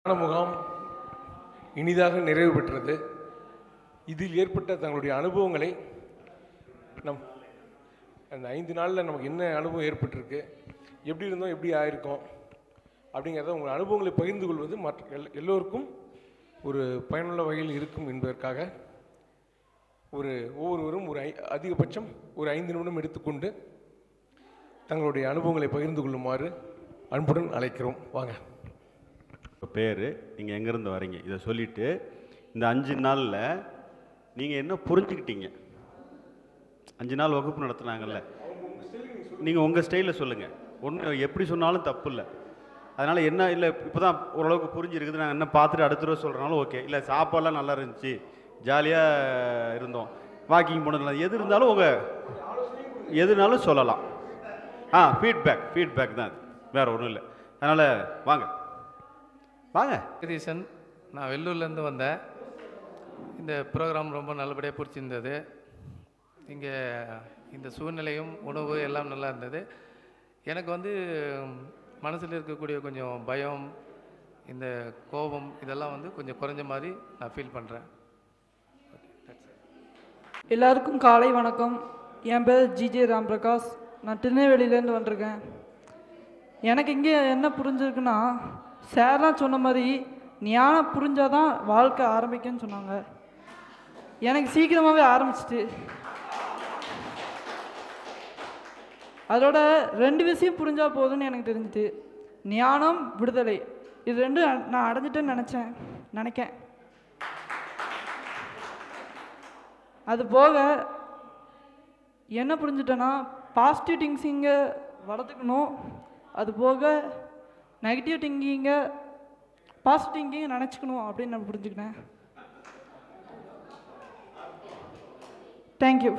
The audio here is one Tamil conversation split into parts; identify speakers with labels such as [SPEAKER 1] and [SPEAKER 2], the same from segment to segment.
[SPEAKER 1] ஞான முகாம் இனிதாக நிறைவு பெற்றது இதில் ஏற்பட்ட தங்களுடைய அனுபவங்களை நம் அந்த ஐந்து நாளில் நமக்கு என்ன அனுபவம் ஏற்பட்டிருக்கு எப்படி இருந்தோம் எப்படி ஆயிருக்கோம் அப்படிங்கிறத உங்கள் அனுபவங்களை பகிர்ந்து கொள்வது மற்ற எல் எல்லோருக்கும் ஒரு பயனுள்ள வகையில் இருக்கும் என்பதற்காக ஒரு ஒவ்வொருவரும் ஒரு ஐ அதிகபட்சம் ஒரு ஐந்து நிமிடம் எடுத்துக்கொண்டு தங்களுடைய அனுபவங்களை பகிர்ந்து கொள்ளுமாறு அன்புடன் அழைக்கிறோம் வாங்க
[SPEAKER 2] உங்கள் பேர் நீங்கள் எங்கேருந்து வரீங்க இதை சொல்லிவிட்டு இந்த அஞ்சு நாளில் நீங்கள் என்ன புரிஞ்சுக்கிட்டீங்க அஞ்சு நாள் வகுப்பு நடத்துனாங்கல்ல நீங்கள் உங்கள் ஸ்டைலில் சொல்லுங்கள் ஒன்று எப்படி சொன்னாலும் தப்பு இல்லை அதனால் என்ன இல்லை இப்போ தான் ஓரளவுக்கு புரிஞ்சிருக்குது நாங்கள் என்ன பார்த்துட்டு அடுத்த தடவை சொல்கிறனாலும் ஓகே இல்லை சாப்பாடெலாம் நல்லா இருந்துச்சு ஜாலியாக இருந்தோம் வாக்கிங் போனதுல எது இருந்தாலும் உங்கள் எதுனாலும் சொல்லலாம் ஆ ஃபீட்பேக் ஃபீட்பேக் தான் அது வேறு ஒன்றும் இல்லை அதனால் வாங்க வாங்க
[SPEAKER 3] ஜெகதீசன் நான் வெள்ளூர்லேருந்து வந்தேன் இந்த ப்ரோக்ராம் ரொம்ப நல்லபடியாக பிடிச்சிருந்தது இங்கே இந்த சூழ்நிலையும் உணவு எல்லாம் நல்லா இருந்தது எனக்கு வந்து மனசில் இருக்கக்கூடிய கொஞ்சம் பயம் இந்த கோபம் இதெல்லாம் வந்து கொஞ்சம் குறைஞ்ச மாதிரி நான் ஃபீல் பண்ணுறேன்
[SPEAKER 4] எல்லாருக்கும் காலை வணக்கம் என் பேர் ஜிஜே ராம்பிரகாஷ் நான் திருநெல்வேலியிலேருந்து வந்திருக்கேன் எனக்கு இங்கே என்ன புரிஞ்சிருக்குன்னா சார்லாம் சொன்ன மாதிரி ஞானம் புரிஞ்சாதான் வாழ்க்கை ஆரம்பிக்கும்னு சொன்னாங்க எனக்கு சீக்கிரமாகவே ஆரம்பிச்சிட்டு அதோட ரெண்டு விஷயம் புரிஞ்சா போதும்னு எனக்கு தெரிஞ்சுது ஞானம் விடுதலை இது ரெண்டும் நான் அடைஞ்சிட்டேன்னு நினச்சேன் நினைக்கேன் அது போக என்ன புரிஞ்சுட்டேன்னா பாசிட்டிவ் திங்ஸிங்கை வளர்த்துக்கணும் அது போக நெகட்டிவ் திங்கிங்கை பாசிட்டிவ் திங்கிங்கை நினச்சிக்கணும் அப்படின்னு நான் புரிஞ்சுக்கினேன் தேங்க்யூ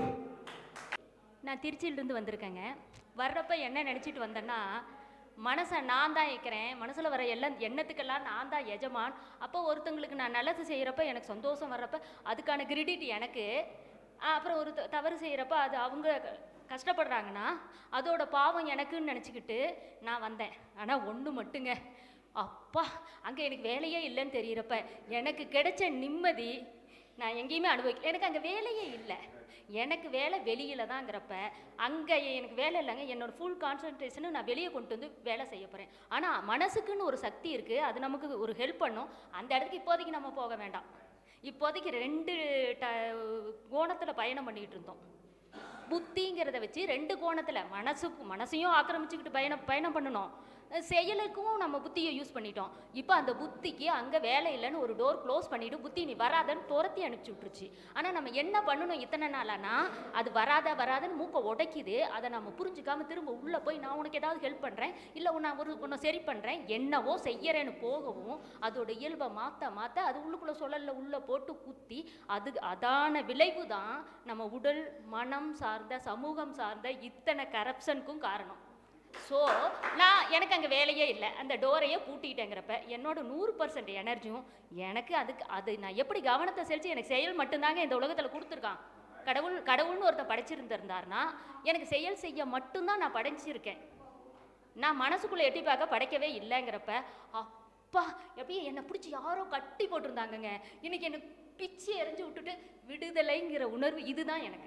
[SPEAKER 5] நான் திருச்சியிலிருந்து வந்திருக்கேங்க வர்றப்ப என்ன நினச்சிட்டு வந்தேன்னா மனசை நான் தான் இருக்கிறேன் மனசில் வர எல்லாம் எண்ணத்துக்கெல்லாம் நான் தான் எஜமான் அப்போ ஒருத்தங்களுக்கு நான் நல்லது செய்கிறப்ப எனக்கு சந்தோஷம் வர்றப்ப அதுக்கான கிரெடிட் எனக்கு ஆ, அப்புறம் ஒரு த- தவறு செய்கிறப்ப அது அவங்க க- கஷ்டப்படுறாங்கன்னா அதோட பாவம் எனக்குன்னு நினச்சிக்கிட்டு நான் வந்தேன் ஆனால் ஒன்று மட்டுங்க அப்பா அங்கே எனக்கு வேலையே இல்லைன்னு தெரியிறப்ப எனக்கு கிடைச்ச நிம்மதி நான் எங்கேயுமே அனுபவிக்கல எனக்கு அங்கே வேலையே இல்லை எனக்கு வேலை வெளியில தாங்கிறப்ப அங்கே எனக்கு வேலை இல்லைங்க என்னோட ஃபுல் கான்சன்ட்ரேஷனை நான் வெளியே கொண்டு வந்து வேலை செய்ய போகிறேன் ஆனால் மனசுக்குன்னு ஒரு சக்தி இருக்குது அது நமக்கு ஒரு ஹெல்ப் பண்ணும் அந்த இடத்துக்கு இப்போதைக்கு நம்ம போக வேண்டாம் இப்போதைக்கு ரெண்டு ட கோணத்தில் பயணம் பண்ணிகிட்டு இருந்தோம் புத்திங்கிறத வச்சு ரெண்டு கோணத்தில் மனசுக்கு மனசையும் ஆக்கிரமிச்சுக்கிட்டு பயணம் பயணம் பண்ணணும் செயலுக்கும் நம்ம புத்தியை யூஸ் பண்ணிட்டோம் இப்போ அந்த புத்திக்கு அங்கே வேலை இல்லைன்னு ஒரு டோர் க்ளோஸ் பண்ணிட்டு புத்தி நீ வராதன்னு துரத்தி அனுப்பிச்சி விட்டுருச்சு ஆனால் நம்ம என்ன பண்ணணும் இத்தனை நாளானா அது வராத வராதன்னு மூக்கை உடைக்குது அதை நம்ம புரிஞ்சுக்காம திரும்ப உள்ளே போய் நான் உனக்கு ஏதாவது ஹெல்ப் பண்ணுறேன் இல்லை நான் ஒரு உன்னை சரி பண்ணுறேன் என்னவோ செய்யறேன்னு போகவும் அதோட இயல்பை மாற்ற மாற்ற அது உள்ளுக்குள்ளே சுழல்ல உள்ளே போட்டு குத்தி அது அதான விளைவு தான் நம்ம உடல் மனம் சார்ந்த சமூகம் சார்ந்த இத்தனை கரப்ஷனுக்கும் காரணம் ஸோ நான் எனக்கு அங்கே வேலையே இல்லை அந்த டோரையே பூட்டிட்டேங்கிறப்ப என்னோட நூறு பர்சன்ட் எனர்ஜியும் எனக்கு அதுக்கு அது நான் எப்படி கவனத்தை செலுத்தி எனக்கு செயல் மட்டும்தாங்க இந்த உலகத்தில் கொடுத்துருக்கான் கடவுள் கடவுள்னு ஒருத்தன் படைச்சிருந்திருந்தாருன்னா எனக்கு செயல் செய்ய மட்டும்தான் நான் படைச்சிருக்கேன் நான் மனசுக்குள்ளே எட்டி பார்க்க படைக்கவே இல்லைங்கிறப்ப அப்பா எப்படி என்னை பிடிச்சி யாரோ கட்டி போட்டிருந்தாங்கங்க இன்னைக்கு என்னை பிச்சு எறிஞ்சு விட்டுட்டு விடுதலைங்கிற உணர்வு இதுதான் எனக்கு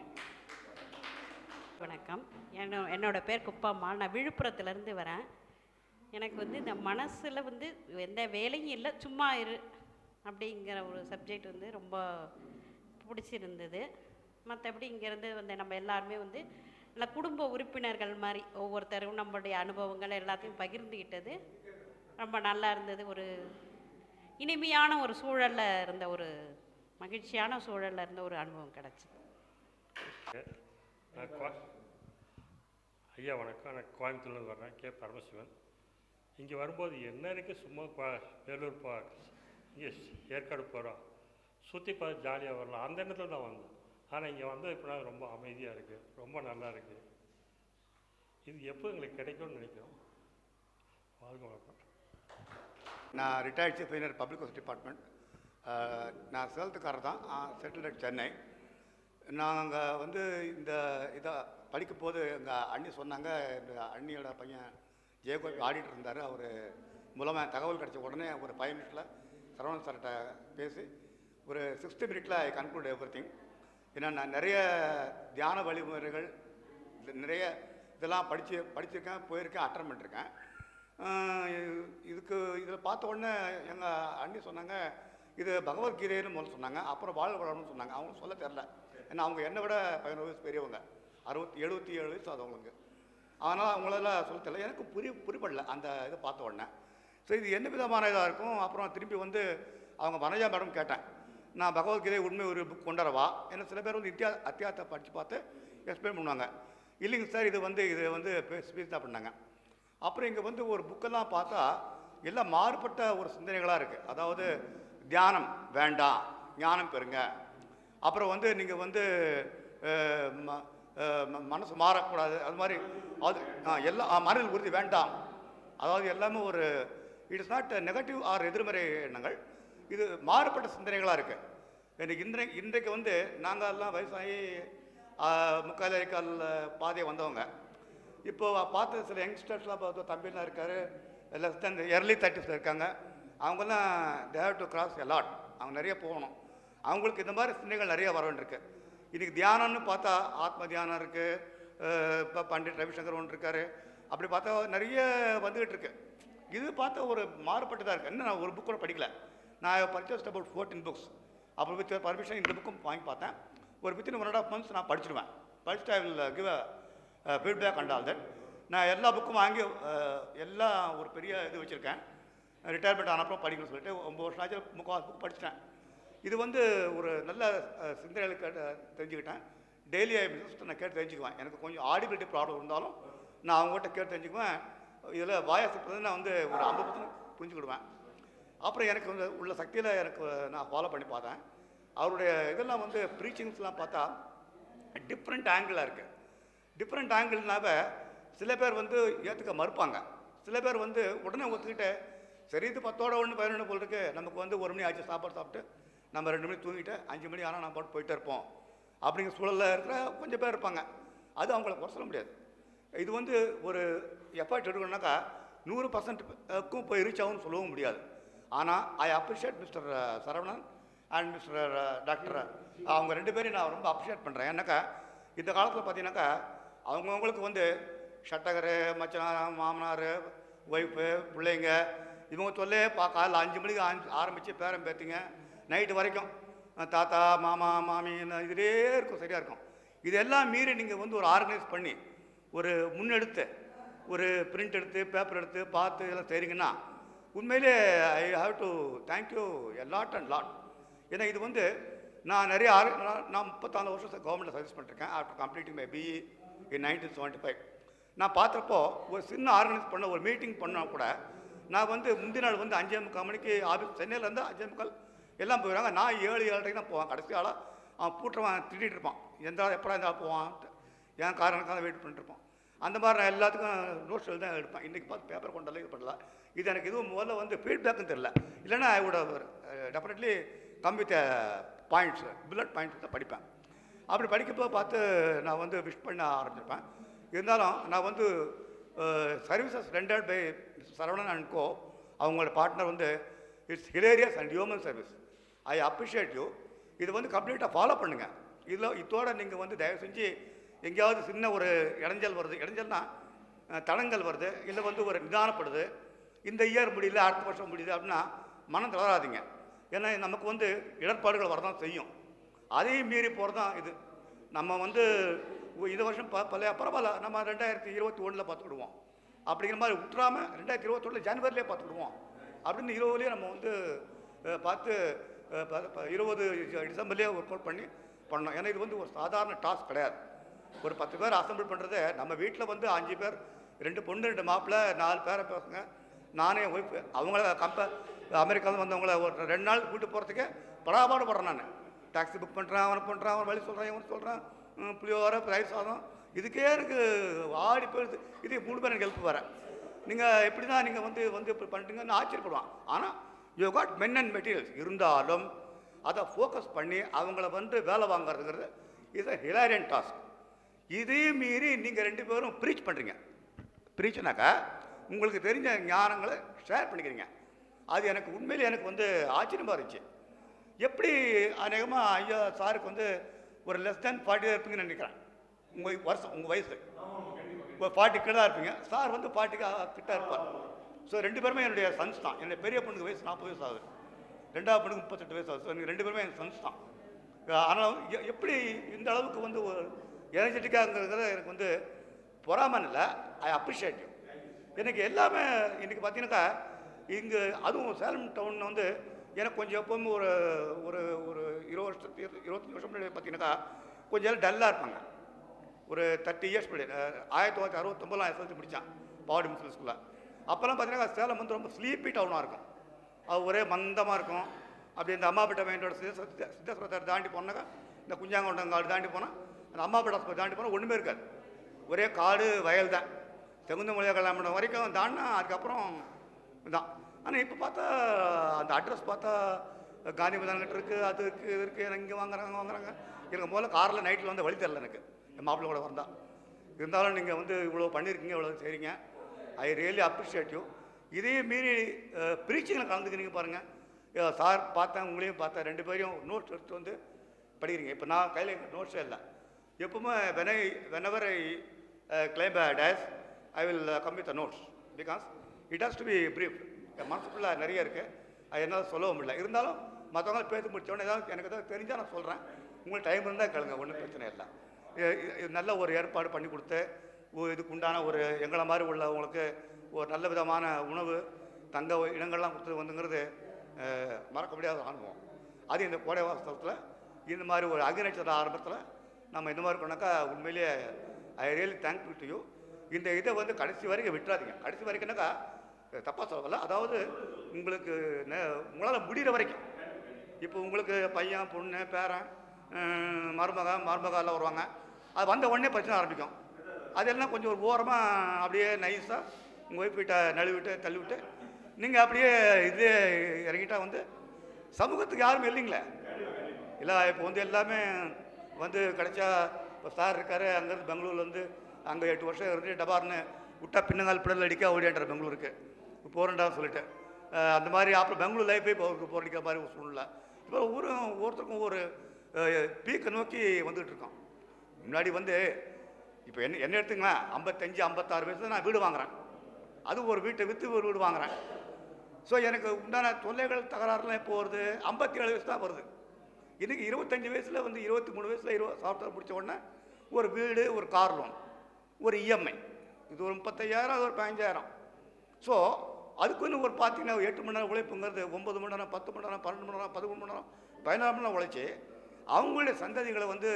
[SPEAKER 6] வணக்கம் என்னோ என்னோட பேர் குப்பாம்மா நான் விழுப்புரத்துலேருந்து வரேன் எனக்கு வந்து இந்த மனசில் வந்து எந்த வேலையும் இல்லை சும்மா இரு அப்படிங்கிற ஒரு சப்ஜெக்ட் வந்து ரொம்ப பிடிச்சிருந்தது மற்றபடி இங்கேருந்து வந்து நம்ம எல்லாருமே வந்து நல்ல குடும்ப உறுப்பினர்கள் மாதிரி ஒவ்வொருத்தரும் நம்மளுடைய அனுபவங்கள் எல்லாத்தையும் பகிர்ந்துக்கிட்டது ரொம்ப நல்லா இருந்தது ஒரு இனிமையான ஒரு சூழலில் இருந்த ஒரு மகிழ்ச்சியான சூழலில் இருந்த ஒரு அனுபவம் கிடச்சிது
[SPEAKER 7] நான் கோ ஐயா வணக்கம் நான் கோயம்புத்தூர்லேருந்து வர்றேன் கே பரமசிவன் இங்கே வரும்போது என்ன இருக்குது சும்மா பா வேலூர் பா இங்கே ஏற்காடு போகிறோம் சுற்றி பார்த்து ஜாலியாக வரலாம் அந்த எண்ணத்தில் தான் வந்தோம் ஆனால் இங்கே வந்து இப்போ நான் ரொம்ப அமைதியாக இருக்குது ரொம்ப நல்லா இருக்குது இது எப்போ எங்களுக்கு கிடைக்கும்னு நினைக்கிறோம் வாழ்க வணக்கம்
[SPEAKER 8] நான் retired chief engineer public house department நான் சேலத்துக்காரர் தான் செட்டில் அட் சென்னை நாங்கள் வந்து இந்த இதை படிக்கும் போது எங்கள் அண்ணி சொன்னாங்க இந்த அண்ணியோட பையன் ஜெயகோபி ஆடிட்டு இருந்தார் அவர் மூலமாக தகவல் கிடைச்ச உடனே ஒரு ஃபைவ் மினிட்ஸில் சரவணன் சார்கிட்ட பேசி ஒரு சிக்ஸ்த்து மினிட்ல ஐ கன்க்ளூட் எவ்ரி திங் ஏன்னா நான் நிறைய தியான வழிமுறைகள் இது நிறைய இதெல்லாம் படித்து படிச்சிருக்கேன் போயிருக்கேன் அட்டன் பண்ணிருக்கேன் ஆஹ் இது- இதுக்கு இதில் பார்த்த உடனே எங்கள் அண்ணி சொன்னாங்க இது பகவத்கீதைன்னு முதல்ல சொன்னாங்க அப்புறம் வாழ் வளம்னு சொன்னாங்க அவங்க சொல்ல தெரில ஏன்னா அவங்க என்னை விட பதினோரு வயசு பெரியவங்க அறுபத்தி எழுபத்தி ஏழு வயசு அது அவங்களுக்கு அதனால் அவங்களால சொல்ல தெரியல எனக்கு புரிய புரியப்படல அந்த இதை பார்த்த உடனே ஸோ இது என்ன விதமான இதாக இருக்கும் அப்புறம் திருப்பி வந்து அவங்க வனஜா மேடம் கேட்டேன் நான் பகவத்கீதை உண்மை ஒரு புக் கொண்டாடவா ஏன்னா சில பேர் வந்து இத்தியா அத்தியாயத்தை படித்து பார்த்து எக்ஸ்பிளைன் பண்ணுவாங்க இல்லைங்க சார் இது வந்து இது வந்து ஸ்பீச் தான் பண்ணாங்க அப்புறம் இங்கே வந்து ஒரு புக்கெல்லாம் பார்த்தா எல்லாம் மாறுபட்ட ஒரு சிந்தனைகளாக இருக்குது அதாவது தியானம் வேண்டாம் ஞானம் பெறுங்க அப்புறம் வந்து நீங்கள் வந்து அஹ், ம- அஹ், ம- மனசு மாறக்கூடாது அது மாதிரி அது ஆ, எல்லாம் ஆ, மனதில் உறுதி வேண்டாம் அதாவது எல்லாமே ஒரு it is not negative or எதிர்மறை எண்ணங்கள் இது மாறுபட்ட சிந்தனைகளாக இருக்குது எனக்கு இன்றைக்கு இன்றைக்கு வந்து நாங்கள் எல்லாம் வயசாகி ஆ, முக்கால் அரைக்கால் பாதையை வந்தவங்க இப்போ பார்த்த சில யங்ஸ்டர்ஸ்லாம் பார்த்து தம்பிலாம் இருக்கார் லெஸ் தென் எர்லி தேர்ட்டிஸில் இருக்காங்க அவங்கெல்லாம் தேவ் டு கிராஸ் எலாட் அவங்க நிறைய போகணும் அவங்களுக்கு இந்த மாதிரி சிந்தனைகள் நிறைய வர வேண்டியிருக்கு இன்றைக்கி தியானம்னு பார்த்தா ஆத்ம தியானம் இருக்குது இப்போ பண்டிட் ரவிசங்கர் ஒன்று இருக்காரு அப்படி பார்த்தா நிறைய வந்துகிட்டு இருக்கு இது பார்த்தா ஒரு மாறுபட்டதாக இருக்குது இன்னும் நான் ஒரு புக் கூட படிக்கல நான் பர்ச்சேஸ்ட் அபவுட் ஃபோர்டீன் புக்ஸ் அப்புறம் வித் பர்மிஷன் இந்த புக்கும் வாங்கி பார்த்தேன் ஒரு within one and half months நான் படிச்சிடுவேன் படிச்சுட்டு I will give feedback and all that நான் எல்லா புக்கும் வாங்கி அஹ், எல்லாம் ஒரு பெரிய இது வச்சுருக்கேன் ரிட்டையர்மெண்ட் ஆனப்பறம் படிக்கணும்னு சொல்லிட்டு ஒம்பது வருஷம் ஆச்சு முக்கால் புக் படிச்சிட்டேன் இது வந்து ஒரு நல்ல அஹ், சிந்தனைகளை கேட்டு தெரிஞ்சுக்கிட்டேன் டெய்லி ஐ மிஸ்ட் நான் கேட்டு தெரிஞ்சுக்குவேன் எனக்கு கொஞ்சம் ஆடிபிலிட்டி ப்ராப்ளம் இருந்தாலும் நான் அவங்ககிட்ட கேட்டு தெரிஞ்சுக்குவேன் இதில் வாயஸ் நான் வந்து ஒரு ஐம்பது பர்சன்ட் புரிஞ்சுக்கிடுவேன் அப்புறம் எனக்கு வந்து உள்ள சக்தியில் எனக்கு நான் ஃபாலோ பண்ணி பார்த்தேன் அவருடைய இதெல்லாம் வந்து ப்ரீச்சிங்ஸ்லாம் பார்த்தா டிஃப்ரெண்ட் ஆங்கிளாக இருக்குது டிஃப்ரெண்ட் ஆங்கிள்னாவ சில பேர் வந்து ஏற்றுக்க மறுப்பாங்க சில பேர் வந்து உடனே ஒத்துக்கிட்டு சரி இது பத்தோட ஒன்று பதினொன்று போல் இருக்கு நமக்கு வந்து ஒரு மணி ஆச்சு சாப்பாடு சாப்பிட்டு நம்ம ரெண்டு மணி தூங்கிட்டு அஞ்சு மணி ஆனால் நம்ம பாட்டு போயிட்டே இருப்போம் அப்படிங்கிற சூழலில் இருக்கிற கொஞ்சம் பேர் இருப்பாங்க அது அவங்கள குறை சொல்ல முடியாது இது வந்து ஒரு எஃபர்ட் எடுக்கணும்னாக்கா நூறு பர்சன்ட்க்கும் போய் ரீச் ஆகும்னு சொல்லவும் முடியாது ஆனால் I appreciate mister Saravanan and mister doctor அவங்க ரெண்டு பேரையும் நான் ரொம்ப அப்ரிஷியேட் பண்ணுறேன் ஏன்னாக்கா இந்த காலத்தில் பார்த்தீங்கன்னாக்கா அவங்கவுங்களுக்கு வந்து ஷட்டகரு மச்சனார் மாமனார் ஒய்ஃபு பிள்ளைங்க இவங்க தொல்லே பா காலைல அஞ்சு மணிக்கு ஆரம்பி- ஆரம்பித்து பேரம் பேத்திங்க நைட்டு வரைக்கும் அஹ், தாத்தா மாமா மாமி இதுலே இருக்கும் சரியாக இருக்கும் இதெல்லாம் மீறி நீங்கள் வந்து ஒரு ஆர்கனைஸ் பண்ணி ஒரு முன்னெடுத்து ஒரு பிரிண்ட் எடுத்து பேப்பர் எடுத்து பார்த்து இதெல்லாம் செய்கிறீங்கன்னா உண்மையிலே I have to thank you a lot and lot ஏன்னா இது வந்து நான் நிறைய ஆர் நான் நான் முப்பத்தாலு வருஷம் கவர்மெண்ட்டில் சர்வீஸ் பண்ணிருக்கேன் after completing my BE in nineteen seventy five நான் பார்த்தப்போ ஒரு சின்ன ஆர்கனைஸ் பண்ண ஒரு மீட்டிங் பண்ணால் கூட நான் வந்து முந்தின நாள் வந்து அஞ்சே முக்கால் மணிக்கு ஆஃபீஸ் சென்னையிலேருந்து அஞ்சே முக்கால் எல்லாம் போயிடுறாங்க நான் ஏழு ஏழரைக்கு தான் போவேன் கடைசி ஆளாக அவன் பூட்டுறவன் திட்டிகிட்டு இருப்பான் எந்த ஆள் எப்படா இந்த ஆள் போவான் என் காரணக்காக வெயிட் பண்ணிட்டு இருப்பான் அந்த மாதிரி நான் எல்லாத்துக்கும் நோட்ஸ் எழுதி தான் எடுப்பேன் இன்றைக்கி பார்த்து பேப்பர் கொண்டாலே இது பண்ணல இது எனக்கு எதுவும் முதல்ல வந்து ஃபீட்பேக்கும் தெரில இல்லைன்னா I would definitely come with points bullet points தான் படிப்பேன் அப்படி படிக்கப்போ பார்த்து நான் வந்து விஷ் பண்ண ஆரம்பிச்சிருப்பேன் இருந்தாலும் நான் வந்து services rented by Saravanan and co அவங்களோட பார்ட்னர் வந்து it's hilarious and human service I appreciate you இது வந்து கம்ப்ளீட்டாக ஃபாலோ பண்ணுங்கள் இதில் இதோட நீங்கள் வந்து தயவு செஞ்சு எங்கேயாவது சின்ன ஒரு இடைஞ்சல் வருது இடைஞ்சல்னா அஹ், தடங்கல் வருது இல்லை வந்து ஒரு நிதானப்படுது இந்த இயர் முடியல அடுத்த வருஷம் முடியுது அப்படின்னா மனம் தளராதீங்க ஏன்னா நமக்கு வந்து இடர்பாடுகள் வரதான் செய்யும் அதையும் மீறி போகிறது தான் இது நம்ம வந்து உ- இந்த வருஷம் ப பல பரவாயில்ல நம்ம ரெண்டாயிரத்தி இருபத்தி ஒன்றில் பார்த்துக்கிடுவோம் அப்படிங்கிற மாதிரி விட்டுறாமல் ரெண்டாயிரத்தி இருபத்தொன்னில் ஜனவரிலே பார்த்துக்கிடுவோம் அப்படின்னு இருபதுலேயே நம்ம வந்து அஹ், பார்த்து அஹ், ப- ப- இருபது டிசம்பர்லேயே ஒர்க் அவுட் பண்ணி பண்ணோம் ஏன்னா இது வந்து ஒரு சாதாரண டாஸ்க் கிடையாது ஒரு பத்து பேர் அசம்பிள் பண்ணுறது நம்ம வீட்டில் வந்து அஞ்சு பேர் ரெண்டு பொண்ணு ரெண்டு மாப்பிள்ளை நாலு பேரை பேசுங்க நானே ஒய்ஃப் அவங்கள கம்ப அமெரிக்காவில் வந்தவங்கள ஒரு ரெண்டு நாள் கூட்டு போகிறதுக்கே படாபாடு படுறேன் நான் டாக்ஸி புக் பண்ணுறேன் அவனை பண்ணுறான் அவன் வழி சொல்கிறான் இவன் சொல்கிறான் புளியோர ரைஸ் சாதம் இதுக்கே எனக்கு ஆடி போயிடுது இது மூணு பேர் எனக்கு ஹெல்ப் வரேன் நீங்கள் எப்படி தான் நீங்கள் வந்து வந்து இப்படி பண்ணிட்டீங்கன்னு ஆச்சரியப்படுவான் ஆனால் you got men and materials இருந்தாலும் அதை ஃபோக்கஸ் பண்ணி அவங்கள வந்து வேலை வாங்குறதுங்கிறது இஸ் அ ஹிலாரியன் டாஸ்க் இதையும் மீறி நீங்கள் ரெண்டு பேரும் ப்ரீச் பண்ணுறீங்க ப்ரீச்னாக்கா உங்களுக்கு தெரிஞ்ச ஞானங்களை ஷேர் பண்ணிக்கிறீங்க அது எனக்கு உண்மையிலே எனக்கு வந்து ஆச்சரியமாக இருந்துச்சு எப்படி அநேகமாக ஐயா சாருக்கு வந்து ஒரு லெஸ் தேன் ஃபார்ட்டி தான் இருப்பீங்கன்னு நினைக்கிறேன் உங்கள் வருஷம் உங்கள் வயசு இப்போ ஃபார்ட்டி கிட்ட தான் இருப்பீங்க சார் வந்து ஃபார்ட்டிக்கு கிட்ட இருப்பார் ஸோ ரெண்டு பேருமே என்னுடைய சன்ஸ் தான் என்னுடைய பெரிய பொண்ணுக்கு வயசு நாற்பது வயசு ஆகுது ரெண்டாவது பொண்ணுக்கு முப்பத்தெட்டு வயசு ஆகுது ஸோ எனக்கு ரெண்டு பேருமே என் சன்ஸ் தான் ஆனால் எ- எப்படி இந்த அளவுக்கு வந்து ஒரு எனர்ஜெட்டிக்காங்கிறத எனக்கு வந்து பொறாமன் இல்லை ஐ அப்ரிஷியேட் யூ எனக்கு எல்லாமே இன்னைக்கு பார்த்தீங்கன்னாக்கா இங்கே அதுவும் சேலம் டவுன் வந்து எனக்கு கொஞ்சம் எப்பவுமே ஒரு ஒரு ஒரு இருபது வருஷத்து இருபத்தஞ்சி வருஷம் முன்னாடி பார்த்தீங்கன்னாக்கா கொஞ்சம் எல்லாம் டல்லாக இருப்பாங்க ஒரு தேர்ட்டி இயர்ஸ் முன்னாடி அஹ், ஆயிரத்தி தொள்ளாயிரத்தி அறுபத்தொம்பதில் எஸ்எல்சி முடித்தான் பாவடி மிஷின் ஸ்கூலில் அப்போல்லாம் பார்த்தீங்கன்னா சேலம் வந்து ரொம்ப ஸ்லீப்பி டவுனாக இருக்கும் அது ஒரே மந்தமாக இருக்கும் அப்படி இந்த அம்மாப்பேட்டை மெயின் ரோடு சித்த சித்தேஸ்வரத்தை தாண்டி போனாக்கா இந்த குஞ்சாங்கொண்டங்காடு தாண்டி போனால் அந்த அம்மாப்பேட்டை hospital தாண்டி போனால் ஒன்றுமே இருக்காது ஒரே காடு வயல் தான் தெகுந்த மொழியாக கல்யாணம் வரைக்கும் தாண்டினா அதுக்கப்புறம் தான் ஆனால் இப்போ பார்த்தா அந்த அட்ரஸ் பார்த்தா காந்தி மைதானம் கிட்ட இருக்குது அது இருக்குது இது இருக்குது எனக்கு இங்கே வாங்குறாங்க அங்க வாங்குறாங்க எனக்கு முதல்ல காரில் நைட்டில் வந்து வழி தெரில எனக்கு என் மாப்பிள்ளை கூட வந்தா இருந்தாலும் நீங்கள் வந்து இவ்வளோ பண்ணியிருக்கீங்க இவ்வளோ செய்கிறீங்க ஐ ரியலி அப்ரிஷியேட் யூ இதே மீறி ப்ரீச்சிங்கில் கலந்துக்கிறீங்க பாருங்கள் சார் பார்த்தேன் உங்களையும் பார்த்தேன் ரெண்டு பேரையும் நோட்ஸ் எடுத்து வந்து படிக்கிறீங்க இப்போ நான் கையில் நோட்ஸே இல்லை எப்பவுமே when whenever I claim dais I will come with notes because it has to be brief என் மனசுக்குள்ள நிறைய இருக்குது அது என்னால் சொல்லவும் முடியல இருந்தாலும் மற்றவங்க பேசி முடிச்சோடனே ஏதாவது எனக்கு ஏதாவது தெரிஞ்சால் நான் சொல்கிறேன் உங்களுக்கு டைம் இருந்தால் கேளுங்க ஒன்றும் பிரச்சனை இல்லை இ- இ- நல்ல ஒரு ஏற்பாடு பண்ணி கொடுத்து ஒ- இதுக்கு உண்டான ஒரு எங்களை மாதிரி உள்ளவங்களுக்கு ஒரு நல்ல விதமான உணவு தங்க இடங்கள்லாம் கொடுத்து வந்துங்கிறது அஹ், மறக்க முடியாத அனுபவம் அது இந்த கோடை வாசத்தில் இந்த மாதிரி ஒரு அக்னிநட்சத்திர ஆரம்பத்தில் நம்ம இந்த மாதிரி பண்ணாக்கா உண்மையிலேயே I really thank you to you இந்த இதை வந்து கடைசி வரைக்கும் விட்டுறாதீங்க கடைசி வரைக்கும்னாக்கா தப்பாக சொல்லல அதாவது உங்களுக்கு உங்களால் முடிகிற வரைக்கும் இப்போ உங்களுக்கு பையன் பொண்ணு பேரன் அஹ், மருமக மருமக எல்லாம் வருவாங்க அது வந்த உடனே பிரச்சனை ஆரம்பிக்கும் அதெல்லாம் கொஞ்சம் ஒரு ஓரமாக அப்படியே நைஸாக உங்கள் ஒய்ஃப் கிட்ட நழுவிட்டு தள்ளிவிட்டு நீங்கள் அப்படியே இதே இறங்கிட்டா வந்து சமூகத்துக்கு யாரும் இல்லைங்களே இல்லை இப்போ வந்து எல்லாமே வந்து கிடைச்சா இப்போ சார் இருக்காரு அங்கேருந்து பெங்களூர்லேருந்து அங்கே எட்டு வருஷம் இருந்து டபார்னு விட்டா பின்னங்கால் பிடல் அடிக்க ஓடியாண்டார் பெங்களூருக்கு போகிறேன்டா சொல்லிட்டு அஹ் அந்த மாதிரி அப்புறம் பெங்களூர் லைஃபே இப்போ அவருக்கு போரடிக்கிற மாதிரி ஒரு சூழ்நிலை இப்போ ஒவ்வொரு ஒவ்வொருத்தருக்கும் ஒரு பீக்கை நோக்கி வந்துகிட்டு இருக்கோம் முன்னாடி வந்து இப்போ என்ன என்ன எடுத்துங்களேன் ஐம்பத்தஞ்சு ஐம்பத்தாறு வயசுல நான் வீடு வாங்குறேன் அது ஒரு வீட்டை விற்று ஒரு வீடு வாங்குறேன் ஸோ எனக்கு உண்டான தொல்லைகள் தகராறுலாம் இப்போ வருது ஐம்பத்தி ஏழு வயசு தான் வருது இன்னைக்கு இருபத்தஞ்சி வயசில் வந்து இருபத்தி மூணு வயசில் இருபது சாஃப்ட்வேர் முடிச்ச உடனே ஒரு வீடு ஒரு கார் லோன் ஒரு இஎம்ஐ இது ஒரு முப்பத்தையாயிரம் அது ஒரு பதினஞ்சாயிரம் ஸோ அதுக்குன்னு ஒரு பார்த்தீங்கன்னா ஒரு எட்டு மணி நேரம் உழைப்புங்கிறது ஒன்பது மணி நேரம் பத்து மணி நேரம் பன்னெண்டு மணி நேரம் பதிமூணு மணி நேரம் பதினாறு மணி நேரம் உழைச்சி அவங்களுடைய சந்ததிகளை வந்து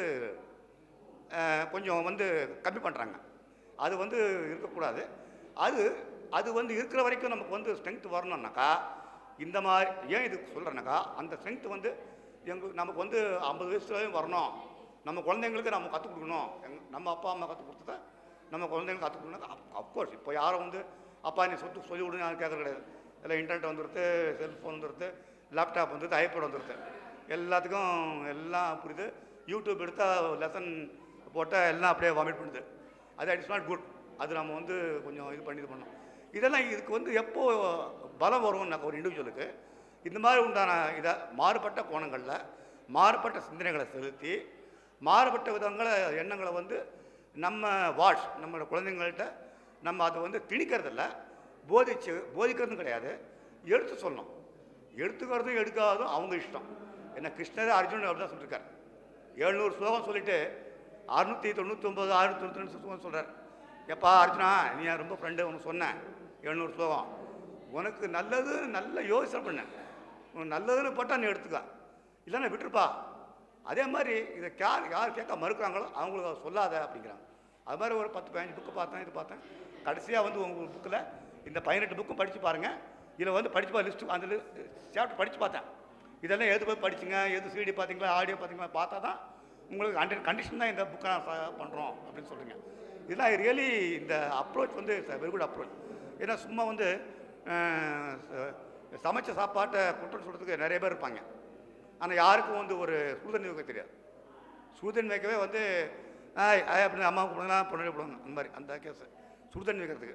[SPEAKER 8] அஹ், கொஞ்சம் வந்து கம்மி பண்ணுறாங்க அது வந்து இருக்கக்கூடாது அது அது வந்து இருக்கிற வரைக்கும் நமக்கு வந்து ஸ்ட்ரென்த் வரணும்னாக்கா இந்த மாதிரி ஏன் இது சொல்கிறேன்னாக்கா அந்த ஸ்ட்ரென்த் வந்து எங்க நமக்கு வந்து ஐம்பது வயசுலயும் வரணும் நம்ம குழந்தைங்களுக்கு நம்ம கற்றுக் கொடுக்கணும் எங்க நம்ம அப்பா அம்மா கற்றுக் கொடுத்தத நம்ம குழந்தைங்களுக்கு கற்றுக் கொடுக்கணும் அஃப்கோர்ஸ் இப்போ யாரும் வந்து அப்பா நீ சொத்து சொல்லி விடுன்னு யாரும் கேட்கறது கிடையாது எல்லாம் இன்டர்நெட் வந்துடுது செல்ஃபோன் வந்துடுது லேப்டாப் வந்துடுது ஐபேட் வந்துடுது எல்லாத்துக்கும் எல்லாம் புரியுது யூடியூப் எடுத்தால் லெசன் போட்டால் எல்லாம் அப்படியே வாமிட் பண்ணுது அது இட்ஸ் நாட் குட் அது நம்ம வந்து கொஞ்சம் இது பண்ணி இது பண்ணோம் இதெல்லாம் இதுக்கு வந்து எப்போ பலம் வரும்னாக்க ஒரு இண்டிவிஜுவலுக்கு இந்த மாதிரி உண்டான இதை மாறுபட்ட கோணங்களில் மாறுபட்ட சிந்தனைகளை செலுத்தி மாறுபட்ட விதங்களை எண்ணங்களை வந்து நம்ம வாஷ் நம்மளோட குழந்தைங்கள்ட்ட நம்ம அதை வந்து திணிக்கிறதில்ல போதிச்சு போதிக்கிறதும் கிடையாது எடுத்து சொல்லணும் எடுத்துக்கிறதும் எடுக்காததும் அவங்க இஷ்டம் என்ன கிருஷ்ணரே அர்ஜுனன் அப்படி தான் சொல்லியிருக்காரு எழுநூறு ஸ்லோகம் சொல்லிட்டு அறுநூற்றி தொண்ணூற்றி ஒம்பது அறுநூத்தி தொண்ணூற்றி ரெண்டு ஸ்லோகம் சொல்கிறார் எப்பா அர்ஜுனா நீ என் ரொம்ப ஃப்ரெண்டு உனக்கு சொன்னேன் எழுநூறு ஸ்லோகம் உனக்கு நல்லது நல்ல யோசனை பண்ண உனக்கு நல்லதுன்னு போட்டால் நீ எடுத்துக்க இல்லைன்னா விட்டுருப்பா அதே மாதிரி இதை யார் யார் கேட்க மறுக்கிறாங்களோ அவங்களுக்கு அதை சொல்லாத அப்படிங்கிறாங்க அது மாதிரி ஒரு பத்து பதினஞ்சு புக்கு பார்த்தேன் இது பார்த்தேன் கடைசியாக வந்து உங்கள் புக்கில் இந்த பதினெட்டு புக்கும் படித்து பாருங்கள் இதில் வந்து படித்து பா லிஸ்ட்டு அந்த சாப்டர் படித்து பார்த்தேன் இதெல்லாம் எது போய் படிச்சுங்க எது சிடி பார்த்தீங்களா ஆடியோ பார்த்தீங்களா பார்த்தா தான் உங்களுக்கு அண்டர் கண்டிஷன் தான் இந்த புக்கை நான் பண்ணுறோம் அப்படின்னு சொல்கிறீங்க இதெல்லாம் ரியலி இந்த அப்ரோச் வந்து வெரி குட் அப்ரோச் ஏன்னா சும்மா வந்து அஹ், ச- சமைச்ச சாப்பாட்டை குற்றம் சொல்கிறதுக்கு நிறைய பேர் இருப்பாங்க ஆனால் யாருக்கும் வந்து ஒரு சூதன் வைக்க தெரியாது சூதன் வைக்கவே வந்து ஆய் ஆய் அப்படின்னு அம்மா கூப்பிடுங்க பொண்ணு கூப்பிடுவாங்க அந்த மாதிரி அந்த கேஸ் சுடுதண்ணி வைக்கிறதுக்கு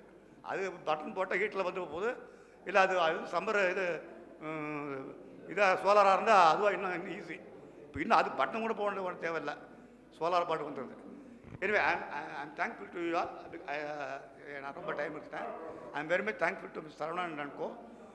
[SPEAKER 8] அது பட்டன் போட்டால் ஹீட்டில் வந்து போகுது இல்லை அது அது சம்மர் இது இதாக சோலாராக இருந்தால் அதுவாக இன்னும் இன்னும் ஈஸி இப்போ இன்னும் அது பட்டன் கூட போட வேண்டிய தேவையில்லை சோலார் பாட்டு வந்துடுது எனவே I'm thankful to you all நான் ரொம்ப டைம் எடுத்தேன் I'm very much thankful to Saravanan and co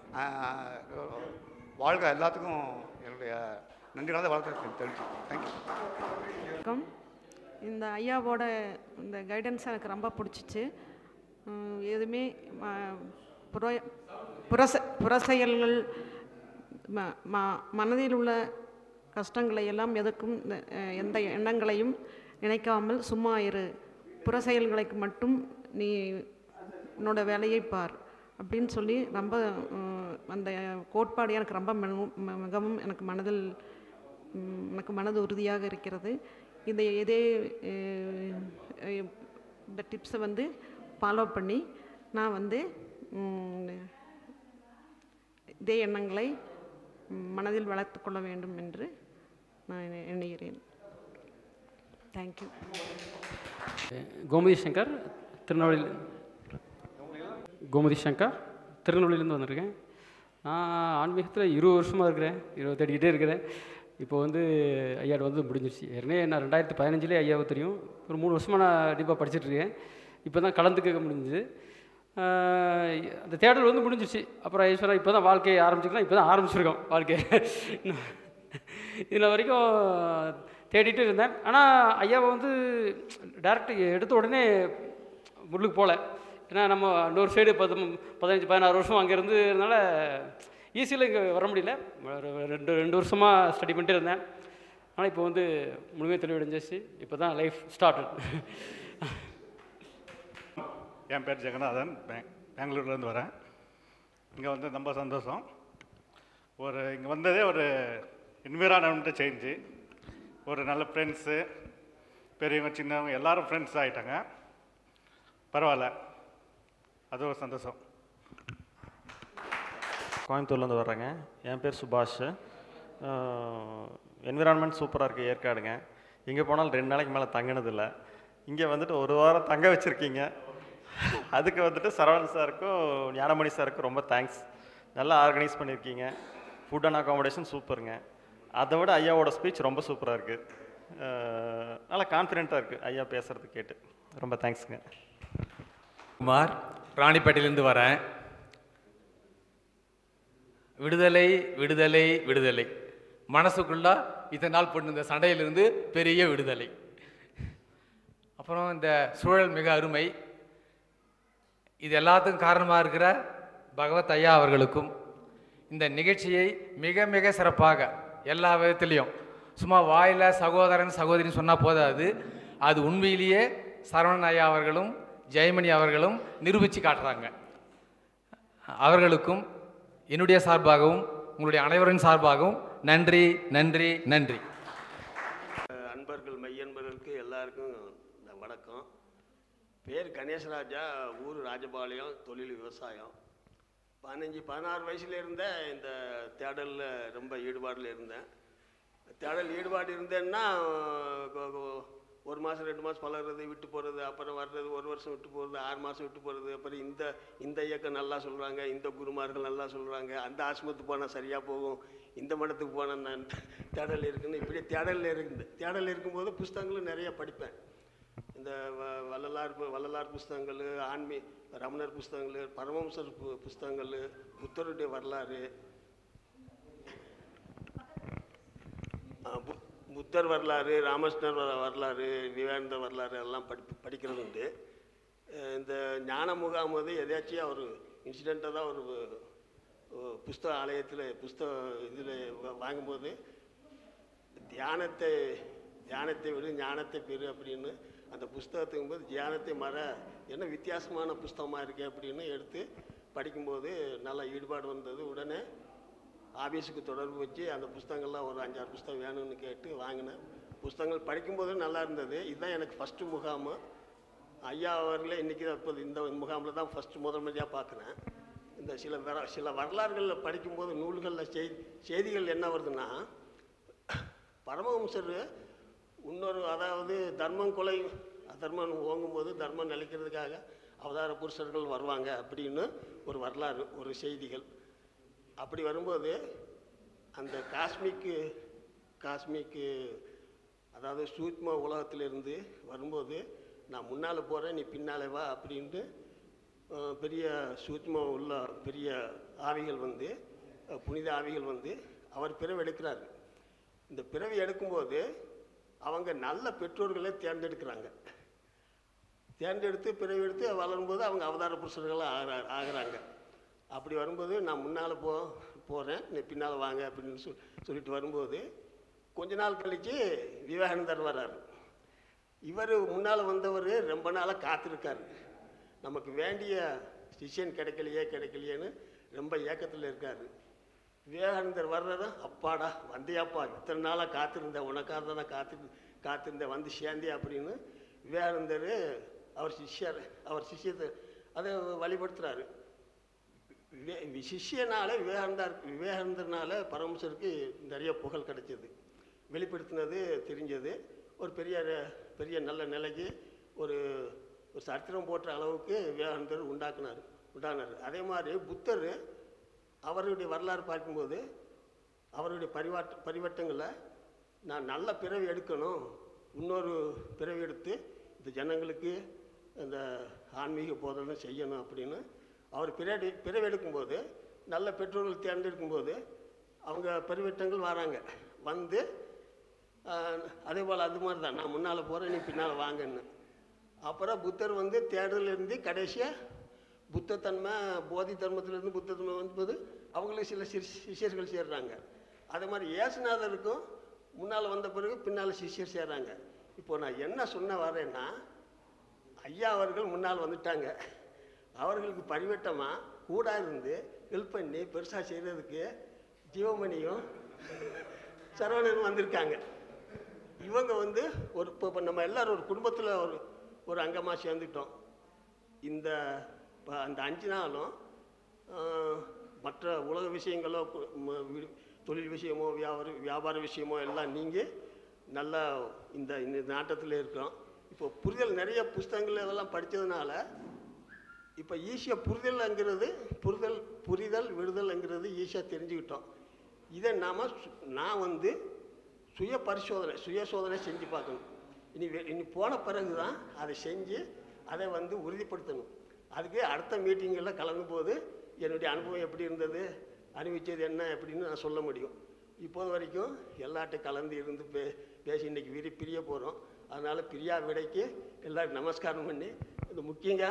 [SPEAKER 8] வாழ்க எல்லாத்துக்கும் என்னுடைய நன்றி கலந்த வாழ்த்து தெரிஞ்சு தேங்க்யூ
[SPEAKER 9] வணக்கம் இந்த ஐயாவோட இந்த கைடன்ஸ் எனக்கு ரொம்ப பிடிச்சிச்சு உம், எதுவுமே ம, புற புறச புற செயல்கள் ம ம மனதில் உள்ள கஷ்டங்களை எல்லாம் எதுக்கும் இந்த, அஹ், எந்த எண்ணங்களையும் நினைக்காமல் சும்மா இரு புற செயல்களுக்கு மட்டும் நீ உன்னோட வேலையை பார் அப்படின்னு சொல்லி ரொம்ப உம், அந்த கோட்பாடு எனக்கு ரொம்ப மிகவும் ம- மிகவும் எனக்கு மனதில் உம், எனக்கு மனது உறுதியாக இருக்கிறது இந்த இதே அஹ், அஹ், இந்த டிப்ஸை வந்து ஃபாலோ பண்ணி நான் வந்து உம், இதே எண்ணங்களை உம், மனதில் வளர்த்து கொள்ள வேண்டும் என்று நான் எண்ண- எண்ணுகிறேன் தேங்க்யூ
[SPEAKER 10] கோமதி சங்கர் திருநெல்வேலி கோமதி சங்கர் திருநெல்வேலியிலேருந்து வந்திருக்கேன் நான் ஆன்மீகத்தில் இருபது வருஷமாக இருக்கிறேன் இருபது தேடிக்கிட்டே இருக்கிறேன் இப்போ வந்து ஐயாடு வந்து முடிஞ்சிருச்சு ஏற்கனவே நான் ரெண்டாயிரத்தி பதினஞ்சுலேயே ஐயாவை தெரியும் ஒரு மூணு வருஷமாக நான் டீப்பாக படிச்சுட்டு இருக்கேன் இப்போ தான் கலந்துக்க முடிஞ்சுது ஆஹ் அந்த தேடல் வந்து முடிஞ்சிருச்சு அப்புறம் ஈஸ்வரன் இப்போ தான் வாழ்க்கையை ஆரம்பிச்சிக்கலாம் இப்போ தான் ஆரம்பிச்சிருக்கோம் வாழ்க்கையை இதில் வரைக்கும் தேடிட்டு இருந்தேன் ஆனால் ஐயாவை வந்து டேரக்ட் எடுத்த உடனே முள்ளுக்கு போகல ஏன்னா நம்ம இன்னொரு சைடு பத்து பதினஞ்சு பதினாறு வருஷம் அங்கே இருந்ததுனால ஈஸியில் இங்கே வர முடியல ஒரு ரெண்டு ரெண்டு வருஷமாக ஸ்டடி பண்ணிட்டு இருந்தேன் ஆனால் இப்போ வந்து முழுமையாக தெளிவடைஞ்சிச்சு இப்போ தான் லைஃப் ஸ்டார்ட்
[SPEAKER 11] என் பேர் ஜெகநாதன் பெங் பெங்களூர்லேருந்து வரேன் இங்கே வந்து ரொம்ப சந்தோஷம் ஒரு இங்கே வந்ததே ஒரு என்விரான்மெண்ட்டு சேஞ்சு ஒரு நல்ல ஃப்ரெண்ட்ஸு பெரியவங்க சின்னவங்க எல்லாரும் ஃப்ரெண்ட்ஸ் ஆகிட்டாங்க பரவாயில்ல அது ஒரு சந்தோஷம்
[SPEAKER 12] கோயம்புத்தூர்லேருந்து வர்றேங்க என் பேர் சுபாஷ் என்விரான்மெண்ட் சூப்பராக இருக்குது ஏற்காடுங்க எங்கே போனாலும் ரெண்டு நாளைக்கு மேலே தங்கினதில்லை இங்கே வந்துட்டு ஒரு வாரம் தங்க வச்சுருக்கீங்க அதுக்கு வந்துட்டு சரவணன் சாருக்கும் ஞானமணி சாருக்கும் ரொம்ப தேங்க்ஸ் நல்லா ஆர்கனைஸ் பண்ணியிருக்கீங்க ஃபுட் அண்ட் அகாமடேஷன் சூப்பருங்க அதை விட ஐயாவோட ஸ்பீச் ரொம்ப சூப்பராக இருக்குது நல்லா கான்ஃபிடென்ட்டாக இருக்குது ஐயா பேசுகிறது கேட்டு ரொம்ப தேங்க்ஸுங்க
[SPEAKER 13] குமார் ராணிப்பேட்டையிலேருந்து வரேன் விடுதலை விடுதலை விடுதலை மனசுக்குள்ள இத்தனை நாள் போட்டு இந்த சண்டையிலிருந்து பெரிய விடுதலை அப்புறம் இந்த சூழல் மிக அருமை இது எல்லாத்துக்கும் காரணமாக இருக்கிற பகவத் ஐயா அவர்களுக்கும் இந்த நிகழ்ச்சியை மிக மிக சிறப்பாக எல்லா விதத்துலேயும் சும்மா வாயில் சகோதரன் சகோதரின்னு சொன்னால் போதாது அது உண்மையிலேயே சரவணன் ஐயா அவர்களும் ஜெயமணி அவர்களும் நிரூபித்து காட்டுறாங்க அவர்களுக்கும் என்னுடைய சார்பாகவும் உங்களுடைய அனைவரின் சார்பாகவும் நன்றி நன்றி நன்றி
[SPEAKER 14] அன்பர்கள் மையன்பர்களுக்கு எல்லாருக்கும் இந்த வணக்கம் பேர் கணேசராஜா ஊர் ராஜபாளையம் தொழில் விவசாயம் பதினஞ்சு பதினாறு வயசுல இருந்தே இந்த தேடலில் ரொம்ப ஈடுபாடில் இருந்தேன் தேடல் ஈடுபாடு இருந்தேன்னா கொ- கொ- ஒரு மாதம் ரெண்டு மாதம் பழகுறது விட்டு போகிறது அப்புறம் வர்றது ஒரு வருஷம் விட்டு போகிறது ஆறு மாதம் விட்டு போகிறது அப்புறம் இந்த இந்த இயக்கம் நல்லா சொல்கிறாங்க இந்த குருமார்கள் நல்லா சொல்கிறாங்க அந்த ஆசிரமத்துக்கு போனால் சரியாக போகும் இந்த மடத்துக்கு போனால் நான் தேடல் இருக்குன்னு இப்படி தேடலில் இருக்குது தேடல் இருக்கும்போது புஸ்தகங்களும் நிறைய படிப்பேன் இந்த வ- வள்ளலார் பு- வள்ளலார் புஸ்தகங்கள் ஆன்மீ ரமணர் புஸ்தகங்கள் பரமஹம்சர் பு புஸ்தகங்கள் புத்தருடைய வரலாறு ஆ, புத்- புத்தர் வரலாறு ராமகிருஷ்ணர் வர- வரலாறு விவேகானந்தர் வரலாறு எல்லாம் படி படிக்கிறது உண்டு அஹ் இந்த ஞான முகாம் வந்து எதாச்சும் ஒரு இன்சிடெண்ட்டாக தான் ஒரு அஹ், புஸ்தக ஆலயத்தில் புஸ்தக இதில் வாங்கும்போது தியானத்தை தியானத்தை விடு ஞானத்தை பெறு அப்படின்னு அந்த புஸ்தகத்துக்கும் போது தியானத்தை மற என்ன வித்தியாசமான புஸ்தகமாக இருக்கே அப்படின்னு எடுத்து படிக்கும்போது நல்லா ஈடுபாடு வந்தது உடனே ஆஃபீஸுக்கு தொடர்பு வச்சு அந்த புஸ்தகங்கள்லாம் ஒரு அஞ்சாறு புஸ்தகம் வேணும்னு கேட்டு வாங்கினேன் புஸ்தகங்கள் படிக்கும்போது நல்லா இருந்தது இதுதான் எனக்கு ஃபஸ்ட்டு முகாம் ஐயா அவர்களே இன்றைக்கி தான் இப்போது இந்த முகாமில் தான் ஃபஸ்ட்டு முதல் முறையாக பார்க்குறேன் இந்த சில வர சில வரலாறுகளில் படிக்கும்போது நூல்களில் செய்தி செய்திகள் என்ன வருதுன்னா பரமஹம்சர் இன்னொரு அதாவது தர்மம் கொலை அதர்மம் ஓங்கும்போது தர்மம் நிலைக்கிறதுக்காக அவதார புருஷர்கள் வருவாங்க அப்படின்னு ஒரு வரலாறு ஒரு செய்திகள் அப்படி வரும்போது அந்த காஸ்மிக்கு காஸ்மிக்கு அதாவது சூட்ம உலகத்திலிருந்து வரும்போது நான் முன்னால் போகிறேன் நீ பின்னாலே வா அப்படின்ட்டு அஹ், பெரிய சூட்மம் உள்ள பெரிய ஆவிகள் வந்து அஹ், புனித ஆவிகள் வந்து அவர் பிறவி எடுக்கிறார் இந்த பிறவி எடுக்கும்போது அவங்க நல்ல பெற்றோர்களை தேர்ந்தெடுக்கிறாங்க தேர்ந்தெடுத்து பிறவி எடுத்து வளரும்போது அவங்க அவதார புருஷர்களாக ஆகிறா ஆகிறாங்க அப்படி வரும்போது நான் முன்னால் போ போகிறேன் நீ பின்னால் வாங்க அப்படின்னு சொல் சொல்லிட்டு வரும்போது கொஞ்ச நாள் கழித்து விவேகானந்தர் வர்றார் இவர் முன்னால் வந்தவர் ரொம்ப நாளாக காத்திருக்காரு நமக்கு வேண்டிய சிஷ்யன் கிடைக்கலையே கிடைக்கலையேன்னு ரொம்ப ஏக்கத்தில் இருக்கார் விவேகானந்தர் வர்றதும் அப்பாடா வந்தியாப்பா இத்தனை நாளாக காத்திருந்தேன் உனக்காக தான் நான் காத்து காத்திருந்தேன் வந்து சேர்ந்தே அப்படின்னு விவேகானந்தர் அவர் சிஷ்யர் அவர் சிஷ்யத்தை அதை வழிபடுத்துகிறாரு விவே வி- சிஷ்யனால விவேகானந்தர் விவேகானந்தர்னால பரமசருக்கு நிறைய புகழ் கிடைச்சது வெளிப்படுத்தினது தெரிஞ்சது ஒரு பெரிய ர- பெரிய நல்ல நிலைக்கு ஒரு ஒரு சரித்திரம் போட்ட அளவுக்கு விவேகானந்தர் உண்டாக்குனார் உண்டானார் அதே மாதிரி புத்தர் அவருடைய வரலாறு பார்க்கும்போது அவருடைய பரிவாட்ட பரிவட்டங்களை நான் நல்ல பிறவி எடுக்கணும் இன்னொரு பிறவி எடுத்து இந்த ஜனங்களுக்கு இந்த ஆன்மீக போதனை செய்யணும் அப்படின்னு அவர் பிறவி பிறவி எடுக்கும்போது நல்ல பெற்றோர்கள் தேர்ந்தெடுக்கும்போது அவங்க பரிவட்டங்கள் வராங்க வந்து ஆஹ், அதே போல் அது மாதிரி தான் நான் முன்னால் போகிறேன் நீ பின்னால் வாங்கன்னு அப்புறம் புத்தர் வந்து தேடல் இருந்து கடைசியாக புத்தத்தன்மை போதி தர்மத்திலேருந்து புத்த தன்மை வந்தபோது அவங்களுக்கு சில சிற் சிஷ்யர்கள் சேர்றாங்க அதே மாதிரி இயேசுநாதருக்கும் முன்னால் வந்த பிறகு பின்னால் சிஷ்யர் சேர்றாங்க இப்போ நான் என்ன சொன்ன வரேன்னா ஐயா அவர்கள் முன்னால் வந்துட்டாங்க அவர்களுக்கு பரிவட்டமாக கூட இருந்து ஹெல்ப் பண்ணி பெருசாக செய்கிறதுக்கு ஜீவமணியும் சரவணனும் வந்திருக்காங்க இவங்க வந்து ஒரு இப்போ இப்போ நம்ம எல்லாரும் ஒரு குடும்பத்தில் ஒரு ஒரு அங்கமாக சேர்ந்துட்டோம் இந்த இப்போ அந்த அஞ்சு நாளும் ஆஹ், மற்ற உலக விஷயங்களோ கு- ம- வி- தொழில் விஷயமோ வியாபார வியாபார விஷயமோ எல்லாம் நீங்கள் நல்லா இந்த இந்த நாட்டத்தில் இருக்கிறோம் இப்போ புரிதல் நிறைய புஸ்தகங்கள் இதெல்லாம் படித்ததுனால இப்போ ஈஸியாக புரிதல்ங்கிறது புரிதல் புரிதல் விடுதல்ங்கிறது ஈஸியாக தெரிஞ்சுக்கிட்டோம் இதை நாம் நான் வந்து சுய பரிசோதனை சுய சோதனை செஞ்சு பார்க்கணும் இனி வெ- இனி போன பிறகு தான் அதை செஞ்சு அதை வந்து உறுதிப்படுத்தணும் அதுக்கு அடுத்த மீட்டிங்கில் கலந்து போது என்னுடைய அனுபவம் எப்படி இருந்தது அனுபவிச்சது என்ன எப்படின்னு நான் சொல்ல முடியும் இப்போது வரைக்கும் எல்லார்ட்டும் கலந்து இருந்து பே பேசி இன்னைக்கு விரி பிரிய போகிறோம் அதனால் பிரியா விடைக்கு எல்லாருக்கும் நமஸ்காரம் பண்ணி இந்த முக்கியங்க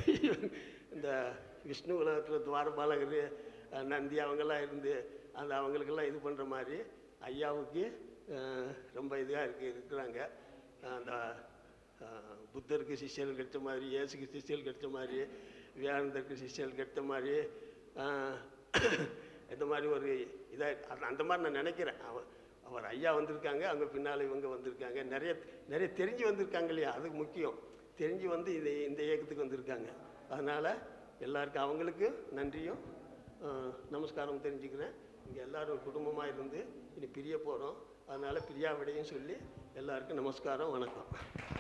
[SPEAKER 14] இந்த விஷ்ணு உலகத்தில் துவாரபாலகர் அஹ், நந்தி அவங்கெல்லாம் இருந்து அந்த அவங்களுக்கெல்லாம் இது பண்ணுற மாதிரி ஐயாவுக்கு அஹ், ரொம்ப இதாக இருக்கு இருக்கிறாங்க அந்த அஹ், புத்தருக்கு சிஷ்யர்கள் கிடைச்ச மாதிரி இயேசுக்கு சிஷ்யர்கள் கிடைச்ச மாதிரி விவேகானந்தருக்கு சிஷ்யர்கள் கிடைச்ச மாதிரி அஹ், இந்த மாதிரி ஒரு இதாக அந்த மாதிரி நான் நினைக்கிறேன் அவர் அவர் ஐயா வந்திருக்காங்க அவங்க பின்னால் இவங்க வந்திருக்காங்க நிறைய நிறைய தெரிஞ்சு வந்திருக்காங்க இல்லையா அதுக்கு முக்கியம் தெரிஞ்சு வந்து இந்த இந்த இயக்கத்துக்கு வந்திருக்காங்க அதனால் எல்லாருக்கும் அவங்களுக்கு நன்றியும் அஹ், நமஸ்காரம் தெரிஞ்சுக்கிறேன் இங்கே எல்லாரும் ஒரு குடும்பமாக இருந்து இனி பிரிய போகிறோம் அதனால் பிரியா விடையும் சொல்லி எல்லாருக்கும் நமஸ்காரம் வணக்கம்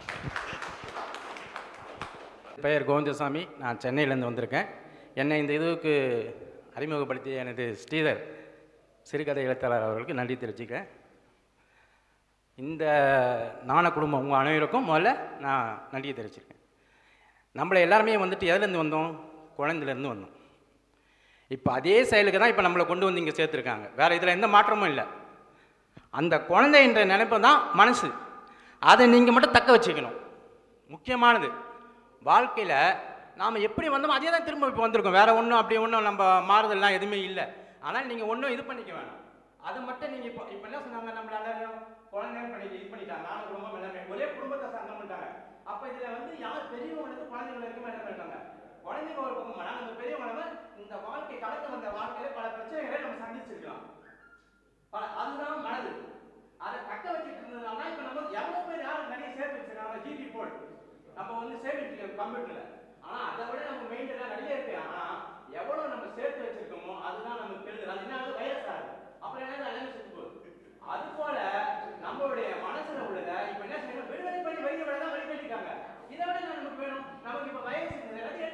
[SPEAKER 15] பெயர் கோவிந்தசாமி நான் சென்னையிலேருந்து வந்திருக்கேன் என்னை இந்த இதுவுக்கு அறிமுகப்படுத்திய எனது ஸ்ரீதர் சிறுகதை எழுத்தாளர் அவர்களுக்கு நன்றி தெரிவிச்சுக்கிறேன் இந்த நாண குடும்பம் உங்கள் அனைவருக்கும் முதல்ல நான் நன்றியை தெரிவிச்சிருக்கேன் நம்மளை எல்லாருமே வந்துட்டு எதுலேருந்து வந்தோம் குழந்தையிலேருந்து வந்தோம் இப்போ அதே செயலுக்கு தான் இப்போ நம்மளை கொண்டு வந்து இங்கே சேர்த்துருக்காங்க வேறு இதில் எந்த மாற்றமும் இல்லை அந்த குழந்தைன்ற நினைப்பு தான் மனசு அதை நீங்கள் மட்டும் தக்க வச்சுக்கணும் முக்கியமானது வாழ்க்கையில் நாம் எப்படி வந்தோமோ அதே தான் திரும்ப இப்போ வந்திருக்கோம் வேறு ஒன்றும் அப்படி ஒன்றும் நம்ம மாறுதல்லாம் எதுவுமே இல்லை ஆனால் நீங்கள் ஒன்றும் இது பண்ணிக்க வேணாம் அதை மட்டும் நீங்கள் இப்போ இப்போ என்ன சொன்னாங்க நம்மள எல்லாரும் குழந்தைங்க பண்ணி இது பண்ணிட்டாங்க நாலு குடும்பம் எல்லாமே ஒரே குடும்பத்தை சார்ந்த பண்ணிட்டாங்க அப்போ இதில் வந்து யார் பெரியவங்களுக்கு குழந்தைங்க வரைக்கும் என்ன பண்ணிட்டாங்க குழந்தைங்க ஒரு பக்கம் நாங்கள் நம்ம பெரியவங்க இந்த வாழ்க்கை கடந்து வந்த வாழ்க்கையில பல பிரச்சனைகளை நம்ம சந்திச்சிருக்கலாம் பல- அதுதான் மனது அதை தக்க வச்சுட்டு இருந்ததுனால இப்போ நம்ம எவ்வளோ பேர் யாரும் நிறைய சேர்த்து வச்சிருக்காங்க ஜிபி போல் நம்ம வந்து சேமிச்சு கம்ப்யூட்டர்ல ஆனா அதை விட நம்ம மெயின்டெல்லாம் நிறைய இருக்கு ஆனா எவ்வளவு நம்ம சேர்த்து வச்சிருக்கோமோ அதுதான் நமக்கு தெரியுது அது என்ன ஆகுது வைரஸ் ஆகுது அப்புறம் என்ன எல்லாமே செத்து போகுது அது போல நம்மளுடைய மனசுல உள்ளத இப்ப என்ன செய்யணும் விடுதலை பண்ணி வெளியே விட தான் வெளிப்படுத்திட்டாங்க இதை விட என்ன நமக்கு வேணும் நமக்கு இப்ப வயசு இருக்குது எல்லாத்தையும்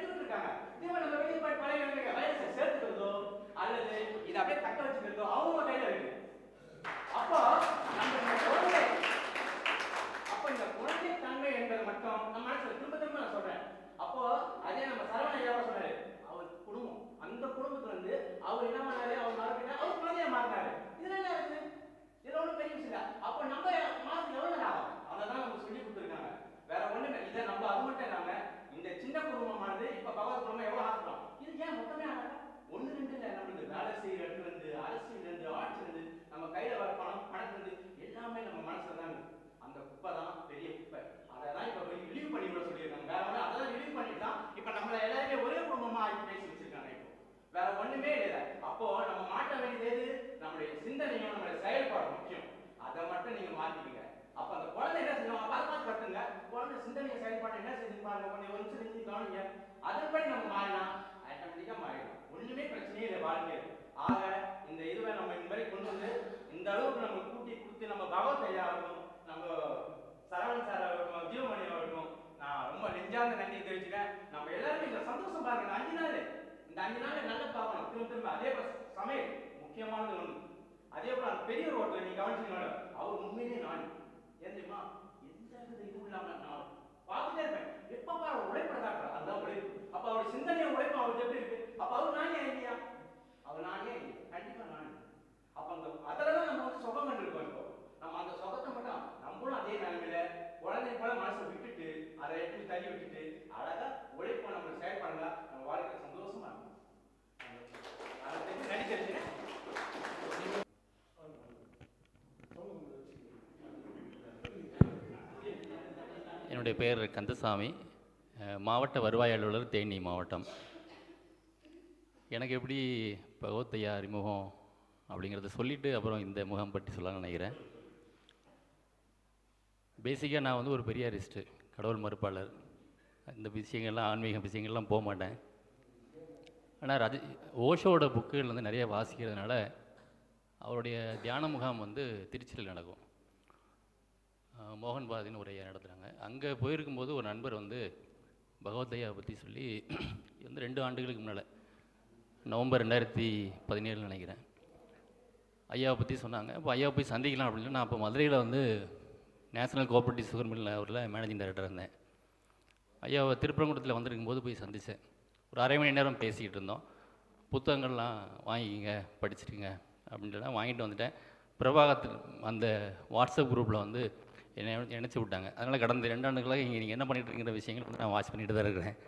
[SPEAKER 15] வந்துருச்சுல அப்போ நம்ம மாதத்துக்கு எவ்வளோ லாபம் அதை தான் நமக்கு சொல்லி கொடுத்துருக்காங்க வேற ஒண்ணுமே இதை நம்ம அது மட்டும் இல்லாம இந்த சின்ன குடும்பமானது இப்ப பகவத் குடும்பம் எவ்வளவு ஆக்கலாம் இது ஏன் மொத்தமே ஆகல ஒண்ணு ரெண்டு இல்லை நம்மளுக்கு வேலை செய்யற இடத்துல இருந்து அரசியல் இருந்து ஆட்சியில இருந்து நம்ம கையில வர பணம் பணத்துல இருந்து எல்லாமே நம்ம மனசுல தான் இருக்கு அந்த குப்பை தான் பெரிய குப்பை அதை தான் இப்ப ரிலீவ் பண்ணி விட சொல்லியிருக்காங்க வேற ஒண்ணு அதை ரிலீவ் பண்ணிட்டு தான் இப்ப நம்மள எல்லாருமே ஒரே குடும்பமா ஆக்கி பேசி வச்சிருக்காங்க இப்போ வேற ஒண்ணுமே இல்லை அப்போ நம்ம மாட்ட வேண்டியது எது நம்மளுடைய சிந்தனையும் நம்மளுடைய செயல்பாடு முக்கியம் அதை மட்டும் நீங்க மாத்திக்கங்க அப்ப அந்த குழந்தை என்ன செய்யும் அப்ப அதை பார்த்து கட்டுங்க குழந்தை சிந்தனை செயல்பாடு என்ன செய்து பாருங்க கொஞ்சம் ஒரு நிமிஷம் நின்று கவனிங்க அதன்படி நம்ம மாறலாம் ஆட்டோமேட்டிக்கா மாறிடும் ஒண்ணுமே பிரச்சனையே இல்லை வாழ்க்கையில் ஆக இந்த இதுவை நம்ம இந்த மாதிரி கொண்டு வந்து இந்த அளவுக்கு நம்ம கூட்டி கொடுத்து நம்ம பகவத் ஐயா ஆகட்டும் நம்ம சரவணன் சார் ஆகட்டும் ஜீவமணி ஆகட்டும் நான் ரொம்ப நெஞ்சார்ந்த நன்றி தெரிவிச்சுக்கிறேன் நம்ம எல்லாருமே இந்த சந்தோஷம் பாருங்க இந்த அஞ்சு நாள் இந்த அஞ்சு நாள் நல்ல பார்க்கணும் திரும்ப திரும்ப அதே போல சமையல் முக்கியமானது ஒண்ணு அதே போல அந்த பெரிய ரோட்ல நீங்க கவனிச்சீங்களா அவர் உண்மையிலே நான் ஏன் தெரியுமா எந்த வித இதுவும் இல்லாம நான் பார்த்துட்டே இருப்பேன் எப்ப பாரு உழைப்பட காட்டுறா அதுதான் உழைப்பு அப்ப அவருடைய சிந்தனையை உழைப்பு அவருக்கு எப்படி இருக்கு அப்ப அவர் நானே இல்லையா அவர் நானே இல்லையா கண்டிப்பா நானே அப்ப அந்த அதில் நம்ம வந்து சுகம் கண்டிருக்கோம் இப்போ நம்ம அந்த சுகத்தை மட்டும் நம்மளும் அதே நிலைமையில குழந்தை போல மனசை விட்டுட்டு அதை எப்படி தள்ளி விட்டுட்டு அழகா உழைப்போம் நம்ம செயல்படுங்க நம்ம வாழ்க்கை சந்தோஷமா இருக்கும் அதை தெரிஞ்சு நன்றி தெரிஞ்சுக்கிறேன்
[SPEAKER 16] என்னுடைய பெயர் கந்தசாமி அஹ், மாவட்ட வருவாய் அலுவலர் தேனி மாவட்டம் எனக்கு எப்படி பகவத்தையா அறிமுகம் அப்படிங்கிறத சொல்லிவிட்டு அப்புறம் இந்த முகம் பற்றி சொல்லலாம்னு நினைக்கிறேன் பேசிக்காக நான் வந்து ஒரு பெரியாரிஸ்ட்டு கடவுள் மறுப்பாளர் இந்த விஷயங்கள்லாம் ஆன்மீக விஷயங்கள்லாம் போக மாட்டேன் ஆனால் ரஜ ஓஷோட புக்குகள் வந்து நிறைய வாசிக்கிறதுனால அவருடைய தியான முகாம் வந்து திருச்சியில் நடக்கும் அஹ் மோகன் பாரதின்னு ஒரு ஐயா நடத்துகிறாங்க அங்கே போயிருக்கும்போது ஒரு நண்பர் வந்து பகவத்தையா பற்றி சொல்லி இது வந்து ரெண்டு ஆண்டுகளுக்கு முன்னால் நவம்பர் ரெண்டாயிரத்தி பதினேழு நினைக்கிறேன் ஐயாவை பற்றி சொன்னாங்க அப்போ ஐயாவை போய் சந்திக்கலாம் அப்படின்னு நான் அப்போ மதுரையில் வந்து நேஷனல் கோஆப்ரேட்டிவ் சுகர் மில் அவரில் மேனேஜிங் டைரக்டர் இருந்தேன் ஐயாவை திருப்பரங்குன்றத்தில் வந்திருக்கும்போது போய் சந்தித்தேன் ஒரு அரை மணி நேரம் பேசிக்கிட்டு இருந்தோம் புத்தகங்கள்லாம் வாங்கிக்கிங்க படிச்சிருங்க அப்படின்ட்டு வாங்கிட்டு வந்துட்டேன் பிரபாகத்தில் அந்த வாட்ஸ்அப் குரூப்பில் வந்து என்னை இணைச்சி விட்டாங்க அதனால் கடந்த ரெண்டு ஆண்டுகளாக இங்கே நீங்கள் என்ன பண்ணிட்டு இருக்கிற விஷயங்கள் வந்து நான் வாட்ச் பண்ணிட்டு தான் இருக்கிறேன்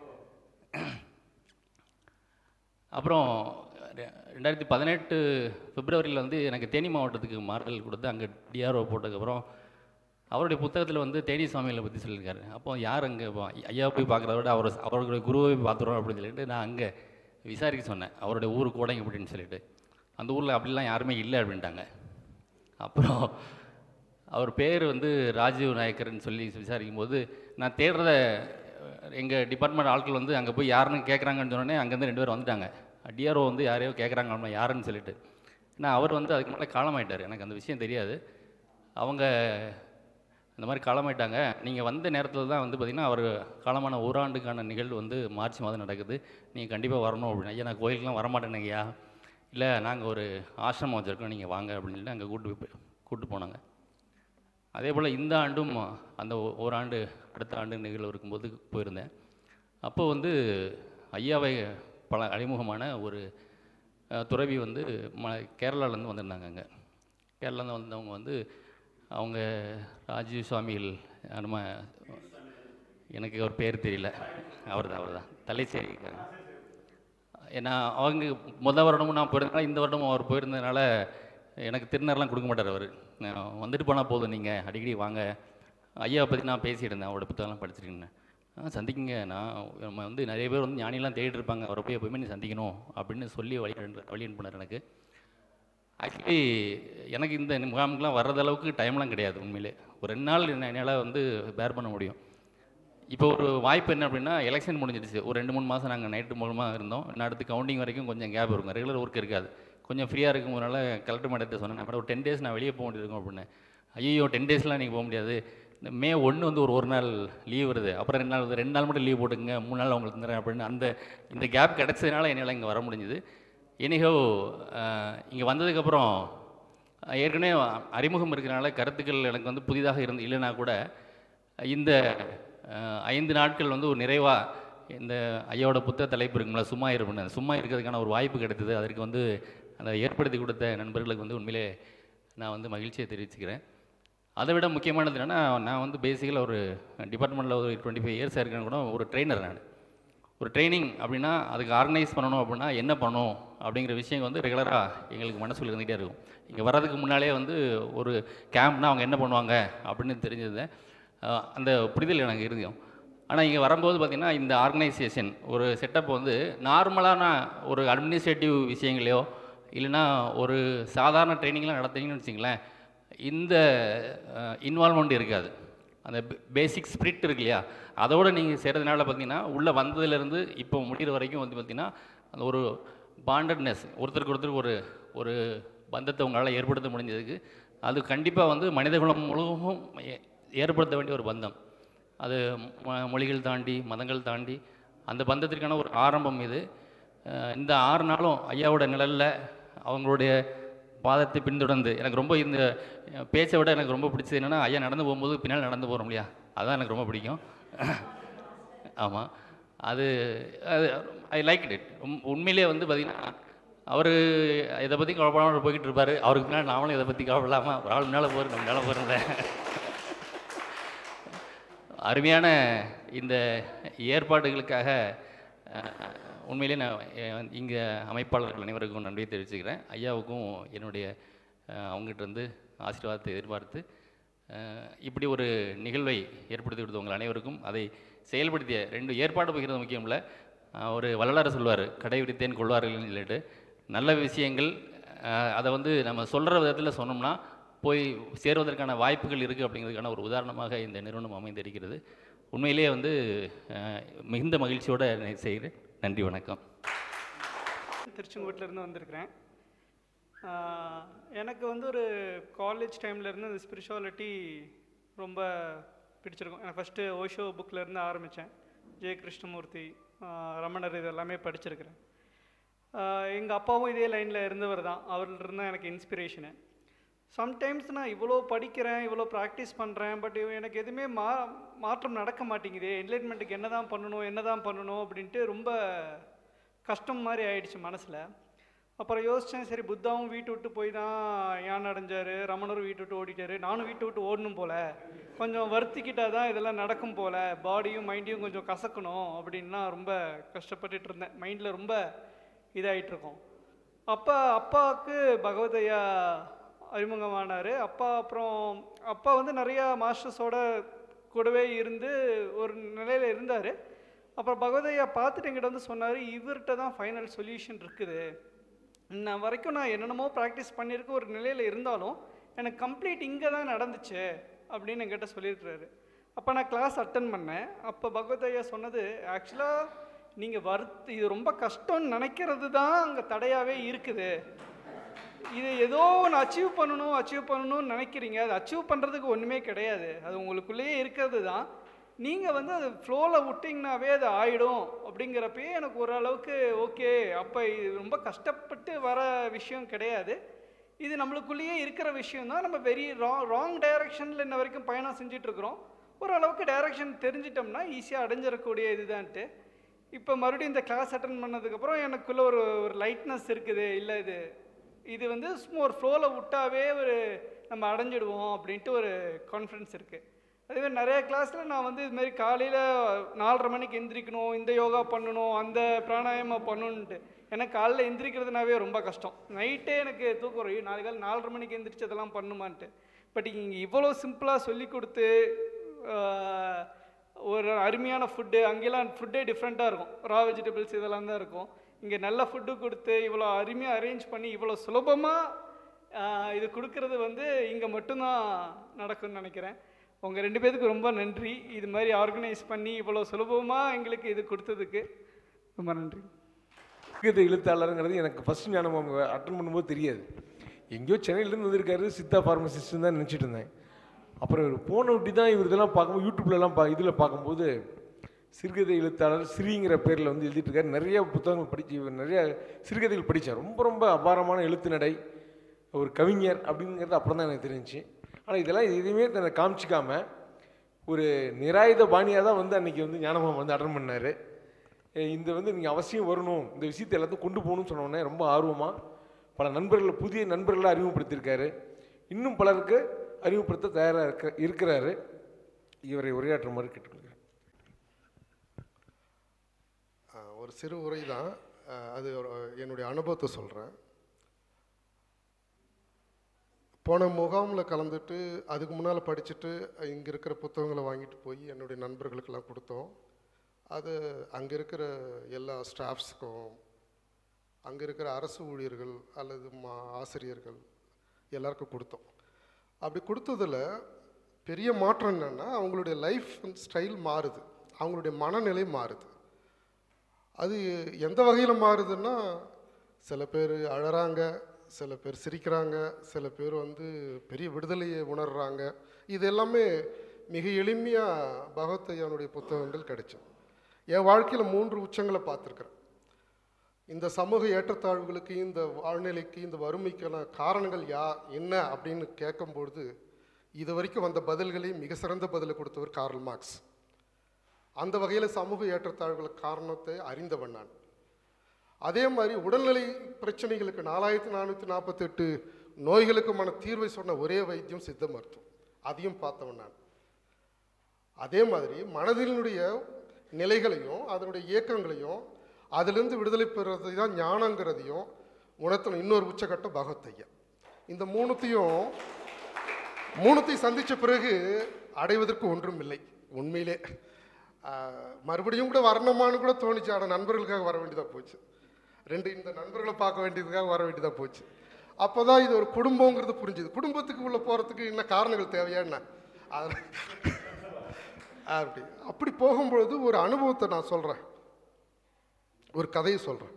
[SPEAKER 16] அப்புறம் ரெ- ரெண்டாயிரத்தி பதினெட்டு பிப்ரவரியில் வந்து எனக்கு தேனி மாவட்டத்துக்கு மாறுதல் கொடுத்து அங்கே டிஆர்ஓ போட்டதுக்கப்புறம் அவருடைய புத்தகத்தில் வந்து தேனி சுவாமிகளை பற்றி சொல்லியிருக்காரு அப்போ யார் அங்கே ஐயா போய் பார்க்குறத விட அவர் அவர்களுடைய குருவை போய் பார்த்துருவோம் அப்படின்னு சொல்லிட்டு நான் அங்கே விசாரிக்க சொன்னேன் அவருடைய ஊர் கோடைங்க அப்படின்னு சொல்லிட்டு அந்த ஊரில் அப்படிலாம் யாருமே இல்லை அப்படின்ட்டாங்க அப்புறம் அவர் பேர் வந்து ராஜீவ் நாயக்கர்னு சொல்லி விசாரிக்கும் போது நான் தேடுறத எங்கள் டிபார்ட்மெண்ட் ஆட்கள் வந்து அங்கே போய் யாருன்னு கேட்குறாங்கன்னு சொன்னோடனே அங்கேருந்து ரெண்டு பேர் வந்துட்டாங்க டிஆர்ஓ வந்து யாரையோ கேட்குறாங்க நம்ம யாருன்னு சொல்லிட்டு நான் அவர் வந்து அதுக்கு மேலே காலமாயிட்டார் எனக்கு அந்த விஷயம் தெரியாது அவங்க இந்த மாதிரி காலமாயிட்டாங்க நீங்கள் வந்த நேரத்தில் தான் வந்து பார்த்திங்கன்னா அவர் காலமான ஓராண்டுக்கான நிகழ்வு வந்து மார்ச் மாதம் நடக்குது நீங்கள் கண்டிப்பாக வரணும் அப்படின்னு ஐயா நான் கோயிலுக்குலாம் வரமாட்டேனுங்க ஐயா இல்லை நாங்கள் ஒரு ஆசிரமம் வச்சுருக்கோம் நீங்கள் வாங்க அப்படின்னு சொல்லி அங்கே கூட்டு போய் கூப்பிட்டு போனாங்க அதே போல் இந்த ஆண்டும் அந்த ஒ- ஓராண்டு அடுத்த ஆண்டு நிகழ்வு இருக்கும்போது போயிருந்தேன் அப்போ வந்து ஐயாவை பல அறிமுகமான ஒரு அஹ், துறவி வந்து ம கேரளாலேருந்து வந்திருந்தாங்க அங்கே கேரளாலேருந்து வந்தவங்க வந்து அவங்க ராஜீவ் சுவாமிகள் நம்ம எனக்கு அவர் பேர் தெரியல அவர் தான் அவர் தான் தலைச்சேரி ஏன்னா அவங்க முத வருடமும் நான் போயிருந்தனால இந்த வருடமும் அவர் போயிருந்ததுனால எனக்கு திருநர்லாம் கொடுக்க மாட்டார் அவர் நான் வந்துட்டு போனால் போதும் நீங்கள் அடிக்கடி வாங்க ஐயாவை பற்றி நான் பேசிட்டு இருந்தேன் அவரோட புத்தகம்லாம் படிச்சிருக்கேன் ஆ சந்திக்குங்க நான் நம்ம வந்து நிறைய பேர் வந்து ஞானிலாம் தேடிட்டு இருப்பாங்க அவரை போய் எப்போயுமே நீ சந்திக்கணும் அப்படின்னு சொல்லி வழி அனுப்பு- வழி அனுப்புனார் எனக்கு ஆக்சுவலி எனக்கு இந்த முகாமுக்கெலாம் வர்றது அளவுக்கு டைம்லாம் கிடையாது உண்மையிலே ஒரு ரெண்டு நாள் என்ன- என்னால் வந்து பேர் பண்ண முடியும் இப்போ ஒரு வாய்ப்பு என்ன அப்படின்னா எலெக்ஷன் முடிஞ்சிடுச்சு ஒரு ரெண்டு மூணு மாதம் நாங்கள் நைட்டு மூலமாக இருந்தோம் இன்னும் அடுத்து கவுண்டிங் வரைக்கும் கொஞ்சம் கேப் இருக்கும் ரெகுலர் ஒர்க் இருக்காது கொஞ்சம் ஃப்ரீயாக இருக்கும்போதுனால கலெக்டர் மேடத்தை சொன்னேன் மேடம் ஒரு டென் டேஸ் நான் வெளியே போக வேண்டியிருக்கும் அப்படின்னு ஐயோ டென் டேஸ்லாம் நீங்கள் போக முடியாது இந்த மே ஒன்று வந்து ஒரு ஒரு நாள் லீவ் வருது அப்புறம் ரெண்டு நாள் வருது ரெண்டு நாள் மட்டும் லீவ் போட்டுங்க மூணு நாள் உங்களுக்கு தந்துடுறேன் அப்படின்னு அந்த இந்த கேப் கிடச்சதுனால என்னால் இங்கே வர முடிஞ்சுது எனிஹோ இங்கே வந்ததுக்கப்புறம் ஏற்கனவே அறிமுகம் இருக்கிறனால கருத்துக்கள் எனக்கு வந்து புதிதாக இருந்து இல்லைனா கூட இந்த அஹ், ஐந்து நாட்கள் வந்து ஒரு நிறைவாக இந்த ஐயாவோட புத்தக தலைப்பு இருக்குங்களா சும்மா இருப்பேன் சும்மா இருக்கிறதுக்கான ஒரு வாய்ப்பு கிடைத்தது அதற்கு வந்து அந்த ஏற்படுத்தி கொடுத்த நண்பர்களுக்கு வந்து உண்மையிலே நான் வந்து மகிழ்ச்சியை தெரிவிச்சுக்கிறேன் அதை விட முக்கியமானது என்னென்னா நான் வந்து பேசிக்கலாக ஒரு டிபார்ட்மெண்ட்டில் ஒரு டுவெண்ட்டி ஃபைவ் இயர்ஸ் இருக்கேன்னு கூட ஒரு ட்ரெயினர் நான் ஒரு ட்ரைனிங் அப்படின்னா அதுக்கு ஆர்கனைஸ் பண்ணணும் அப்படின்னா என்ன பண்ணணும் அப்படிங்கிற விஷயம் வந்து ரெகுலராக எங்களுக்கு மனசுல இருந்துகிட்டே இருக்கும் இங்கே வர்றதுக்கு முன்னாலே வந்து ஒரு கேம்ப்னா அவங்க என்ன பண்ணுவாங்க அப்படின்னு தெரிஞ்சது அஹ் அந்த புரிதல் எனக்கு இருந்தோம் ஆனால் இங்கே வரும்போது பார்த்திங்கன்னா இந்த ஆர்கனைசேஷன் ஒரு செட்டப் வந்து நார்மலான ஒரு அட்மினிஸ்ட்ரேட்டிவ் விஷயங்களையோ இல்லைன்னா ஒரு சாதாரண ட்ரைனிங்லாம் நடத்துனீங்கன்னு வச்சிங்களேன் இந்த இன்வால்மெண்ட் இருக்காது அந்த பேசிக் ஸ்பிரிட் இருக்கு இல்லையா அதோடு நீங்கள் செய்கிறதுனால பார்த்தீங்கன்னா உள்ளே வந்ததுலேருந்து இப்போ முடிகிற வரைக்கும் வந்து பார்த்திங்கன்னா அந்த ஒரு பாண்டட்னஸ் ஒருத்தருக்கு ஒருத்தர் ஒரு ஒரு பந்தத்தை உங்களால் ஏற்படுத்த முடிஞ்சதுக்கு அது கண்டிப்பாக வந்து மனிதகுலம் முழுவதும் ஏ- ஏற்படுத்த வேண்டிய ஒரு பந்தம் அது ம- மொழிகள் தாண்டி மதங்கள் தாண்டி அந்த பந்தத்திற்கான ஒரு ஆரம்பம் இது அஹ் இந்த ஆறு நாளும் ஐயாவோட நிழலில் அவங்களுடைய பாதத்தை பின்தொடர்ந்து எனக்கு ரொம்ப இந்த அஹ், பேச்சை விட எனக்கு ரொம்ப பிடிச்சது என்னென்னா ஐயா நடந்து போகும்போது பின்னால் நடந்து போகிறோம் இல்லையா அதான் எனக்கு ரொம்ப பிடிக்கும் ஆமாம் அது அது ஐ லைக் இட் உண்மையிலே வந்து பார்த்திங்கன்னா அவர் இதை பற்றி கவலைப்படாமல் போய்கிட்டு இருப்பார் அவருக்கு பின்னால் நாமளும் இதை பற்றி கவலைப்படாமல் ஒரு ஆள் மேலே போகிற நம்ம மேலே போகிறத அருமையான இந்த ஏற்பாடுகளுக்காக அஹ், உண்மையிலே நான் இங்கே அமைப்பாளர்கள் அனைவருக்கும் நன்றியை தெரிவிச்சுக்கிறேன் ஐயாவுக்கும் என்னுடைய அஹ், அவங்ககிட்ட இருந்து ஆசீர்வாதத்தை எதிர்பார்த்து அஹ், இப்படி ஒரு நிகழ்வை ஏற்படுத்தி கொடுத்த உங்கள் அனைவருக்கும் அதை செயல்படுத்திய ரெண்டு ஏற்பாடு பகிர்றது முக்கியம் இல்லை அஹ், ஒரு வள்ளலார் சொல்வார் கடை விரித்தேன் கொள்வார்கள்னு சொல்லிட்டு நல்ல விஷயங்கள் அஹ், அதை வந்து நம்ம சொல்கிற விதத்தில் சொன்னோம்னா போய் சேருவதற்கான வாய்ப்புகள் இருக்குது அப்படிங்கிறதுக்கான ஒரு உதாரணமாக இந்த நிறுவனம் அமைந்திருக்கிறது உண்மையிலேயே வந்து அஹ், மிகுந்த மகிழ்ச்சியோடு செய்கிறேன் நன்றி வணக்கம்
[SPEAKER 17] திருச்செங்கோட்டிலேருந்து வந்திருக்கிறேன் ஆஹ் எனக்கு வந்து ஒரு காலேஜ் டைம்லேருந்து இந்த ஸ்பிரிச்சுவாலிட்டி ரொம்ப பிடிச்சிருக்கும் எனக்கு ஃபஸ்ட்டு ஓஷோ புக்கிலேருந்து ஆரம்பித்தேன் ஜெய கிருஷ்ணமூர்த்தி ஆஹ் ரமணர் இது எல்லாமே படிச்சிருக்கிறேன் எங்கள் அப்பாவும் இதே லைனில் இருந்தவர் தான் அவர்கிட்ட தான் எனக்கு இன்ஸ்பிரேஷனு சம்டைம்ஸ் நான் இவ்வளோ படிக்கிறேன் இவ்வளோ ப்ராக்டிஸ் பண்ணுறேன் பட் எனக்கு எதுவுமே மா மாற்றம் நடக்க மாட்டேங்குது என்லைட்மெண்ட்டுக்கு என்ன தான் பண்ணணும் என்ன தான் பண்ணணும் அப்படின்ட்டு ரொம்ப கஷ்டம் மாதிரி ஆயிடுச்சு மனசில் அப்புறம் யோசித்தேன் சரி புத்தாவும் வீட்டு விட்டு போய் தான் யான் அடைஞ்சார் ரமணரும் வீட்டு விட்டு ஓடிட்டாரு நானும் வீட்டு விட்டு ஓடணும் போல கொஞ்சம் வருத்திக்கிட்டா தான் இதெல்லாம் நடக்கும் போல பாடியும் மைண்டையும் கொஞ்சம் கசக்கணும் அப்படின்லாம் ரொம்ப கஷ்டப்பட்டுட்டு இருந்தேன் மைண்டில் ரொம்ப இதாயிட்டு இருக்கோம் அப்பா அப்பாவுக்கு பகவதையா அறிமுகமானார் அப்பா அப்புறம் அப்பா வந்து நிறையா மாஸ்டர்ஸோட கூடவே இருந்து ஒரு நிலையில் இருந்தார் அப்புறம் பகவதையா பார்த்துட்டு என்கிட்ட வந்து சொன்னார் இவர்கிட்ட தான் ஃபைனல் சொல்யூஷன் இருக்குது இன்ன வரைக்கும் நான் என்னென்னமோ ப்ராக்டிஸ் பண்ணியிருக்க ஒரு நிலையில் இருந்தாலும் எனக்கு கம்ப்ளீட் இங்கே தான் நடந்துச்சு அப்படின்னு என்கிட்ட சொல்லியிருக்கிறாரு அப்போ நான் கிளாஸ் அட்டன் பண்ணேன் அப்போ பகவதையா சொன்னது ஆக்சுவலாக நீங்கள் வருத் இது ரொம்ப கஷ்டம்னு நினைக்கிறது தான் அங்கே தடையாகவே இருக்குது இது ஏதோ ஒன்று அச்சீவ் பண்ணணும் அச்சீவ் பண்ணணும்னு நினைக்கிறீங்க அது அச்சீவ் பண்ணுறதுக்கு ஒன்றுமே கிடையாது அது உங்களுக்குள்ளேயே இருக்கிறது தான் நீங்கள் வந்து அது ஃப்ளோவில் விட்டிங்கனாவே அது ஆயிடும் அப்படிங்கிறப்பயே எனக்கு ஓரளவுக்கு ஓகே அப்போ இது ரொம்ப கஷ்டப்பட்டு வர விஷயம் கிடையாது இது நம்மளுக்குள்ளேயே இருக்கிற விஷயம் தான் நம்ம வெரி ராங் ராங் டைரக்ஷனில் இன்ன வரைக்கும் பயணம் செஞ்சுட்டு இருக்கிறோம் ஓரளவுக்கு டைரக்ஷன் தெரிஞ்சிட்டோம்னா ஈஸியாக அடைஞ்சிடக்கூடிய இதுதான்ட்டு இப்போ மறுபடியும் இந்த கிளாஸ் அட்டன் பண்ணதுக்கப்புறம் எனக்குள்ள ஒரு ஒரு லைட்னஸ் இருக்குது இல்லை இது இது வந்து சும்மா ஒரு ஃப்ளோவில் விட்டாவே ஒரு நம்ம அடைஞ்சிடுவோம் அப்படின்ட்டு ஒரு கான்ஃபிடன்ஸ் இருக்குது அதேமாதிரி நிறைய கிளாஸில் நான் வந்து இதுமாரி காலையில் நாலரை மணிக்கு எந்திரிக்கணும் இந்த யோகா பண்ணணும் அந்த பிராணாயாமம் பண்ணணுன்ட்டு எனக்கு காலைல எந்திரிக்கிறதுனாவே ரொம்ப கஷ்டம் நைட்டே எனக்கு தூக்கம் வரும் ஐயோ, நாளைக்கு காலை நாலரை மணிக்கு எந்திரிச்சு அதெல்லாம் பண்ணுமான்ட்டு பட் இங்கே இவ்வளோ சிம்பிளாக சொல்லி கொடுத்து ஆஹ், ஒரு அருமையான ஃபுட்டு அங்கெல்லாம் ஃபுட்டே டிஃப்ரெண்ட்டாக இருக்கும் ரா வெஜிடபிள்ஸ் இதெல்லாம் தான் இருக்கும் இங்கே நல்ல ஃபுட்டு கொடுத்து இவ்வளோ அருமையாக அரேஞ்ச் பண்ணி இவ்வளோ சுலபமாக இது கொடுக்கறது வந்து இங்கே மட்டும்தான் நடக்கும்னு நினைக்கிறேன் உங்கள் ரெண்டு பேத்துக்கு ரொம்ப நன்றி இது மாதிரி ஆர்கனைஸ் பண்ணி இவ்வளோ சுலபமாக எங்களுக்கு இது கொடுத்ததுக்கு ரொம்ப நன்றி
[SPEAKER 1] சங்கீத எழுத்தாளருங்கிறது எனக்கு ஃபஸ்ட் ஞானம் அட்டன் பண்ணும்போது தெரியாது எங்கேயோ சென்னையிலேருந்து வந்திருக்காரு சித்தா ஃபார்மசிஸ்ட்னு தான் நினச்சிட்டு இருந்தேன் அப்புறம் இவர் போன விட்டி தான் இவர் இதெல்லாம் பார்க்கும்போது யூடியூப்லலாம் பா இதில் பார்க்கும்போது சிறுகதை எழுத்தாளர் ஸ்ரீங்கிற பேரில் வந்து எழுதிட்டு இருக்காரு நிறைய புத்தகங்கள் படிச்சு இவர் நிறைய சிறுகதைகள் படித்தேன் ரொம்ப ரொம்ப அபாரமான எழுத்து நடை ஒரு கவிஞர் அப்படிங்கிறது அப்புறம் தான் எனக்கு தெரிஞ்சுச்சு ஆனால் இதெல்லாம் எதுவுமே தன்னை காமிச்சிக்காம ஒரு நிராயுத பாணியாக தான் வந்து அன்றைக்கி வந்து ஞானமாம் வந்து அட்டன் பண்ணார் இந்த வந்து நீங்கள் அவசியம் வரணும் இந்த விஷயத்தை எல்லாத்தையும் கொண்டு போகணும்னு சொன்ன உடனே ரொம்ப ஆர்வமாக பல நண்பர்களை புதிய நண்பர்களை அறிமுகப்படுத்தியிருக்காரு இன்னும் பலருக்கு அறிவுப்படுத்த தயாராக இருக்க இருக்கிறாரு இவரை உரையாற்றுமாறு கேட்டுக்கொள்கிறேன்
[SPEAKER 18] ஆஹ் ஒரு சிறு உரை தான் ஆஹ் அது ஒரு- என்னுடைய அனுபவத்தை சொல்கிறேன் போன முகாமில் கலந்துட்டு அதுக்கு முன்னால் படிச்சுட்டு இங்கே இருக்கிற புத்தகங்களை வாங்கிட்டு போய் என்னுடைய நண்பர்களுக்கெல்லாம் கொடுத்தோம் அது அங்கே இருக்கிற எல்லா ஸ்டாஃப்ஸுக்கும் அங்கே இருக்கிற அரசு ஊழியர்கள் அல்லது மா ஆசிரியர்கள் எல்லாருக்கும் கொடுத்தோம் அப்படி கொடுத்ததில் பெரிய மாற்றம் என்னென்னா அவங்களுடைய லைஃப் ஸ்டைல் மாறுது அவங்களுடைய மனநிலை மாறுது அது எந்த வகையில் மாறுதுன்னா சில பேர் அழறாங்க சில பேர் சிரிக்கிறாங்க சில பேர் வந்து பெரிய விடுதலையை உணர்றாங்க இது எல்லாமே மிக எளிமையாக பகவத்தையானுடைய புத்தகங்கள் கிடைச்சது என் வாழ்க்கையில் மூன்று உச்சங்களை பார்த்துருக்குறேன் இந்த சமூக ஏற்றத்தாழ்வுகளுக்கு இந்த வாழ்நிலைக்கு இந்த வறுமைக்கான காரணங்கள் யா என்ன அப்படின்னு கேட்கும்பொழுது இது வரைக்கும் வந்த பதில்களே மிக சிறந்த பதிலை கொடுத்தவர் கார்ல் மார்க்ஸ் அந்த வகையில் சமூக ஏற்றத்தாழ்வுகளுக்கு காரணத்தை அறிந்தவன் நான் அதே மாதிரி உடல்நிலை பிரச்சனைகளுக்கு நாலாயிரத்தி நானூற்றி நாற்பத்தெட்டு நோய்களுக்குமான தீர்வை சொன்ன ஒரே வைத்தியம் சித்த மருத்துவம் அதையும் பார்த்தவன் நான் அதே மாதிரி மனதினுடைய நிலைகளையும் அதனுடைய இயக்கங்களையும் அதிலிருந்து விடுதலை பெறுறது தான் ஞானங்கிறதையும் உணர்த்தின இன்னொரு உச்சக்கட்ட பகவத்தையா இந்த மூணுத்தையும் மூணுத்தையும் சந்தித்த பிறகு அடைவதற்கு ஒன்றும் இல்லை உண்மையிலே ஆஹ், மறுபடியும் கூட வரணுமான்னு கூட தோணுச்சு ஆனால் நண்பர்களுக்காக வர வேண்டியதாக போச்சு ரெண்டு இந்த நண்பர்களை பார்க்க வேண்டியதுக்காக வர வேண்டியதாக போச்சு அப்போ தான் இது ஒரு குடும்பங்கிறது புரிஞ்சுது குடும்பத்துக்கு உள்ள போகிறதுக்கு என்ன காரணங்கள் தேவையா என்ன அது அப்படி அப்படி போகும்பொழுது ஒரு அனுபவத்தை நான் சொல்கிறேன் ஒரு கதையை சொல்கிறேன்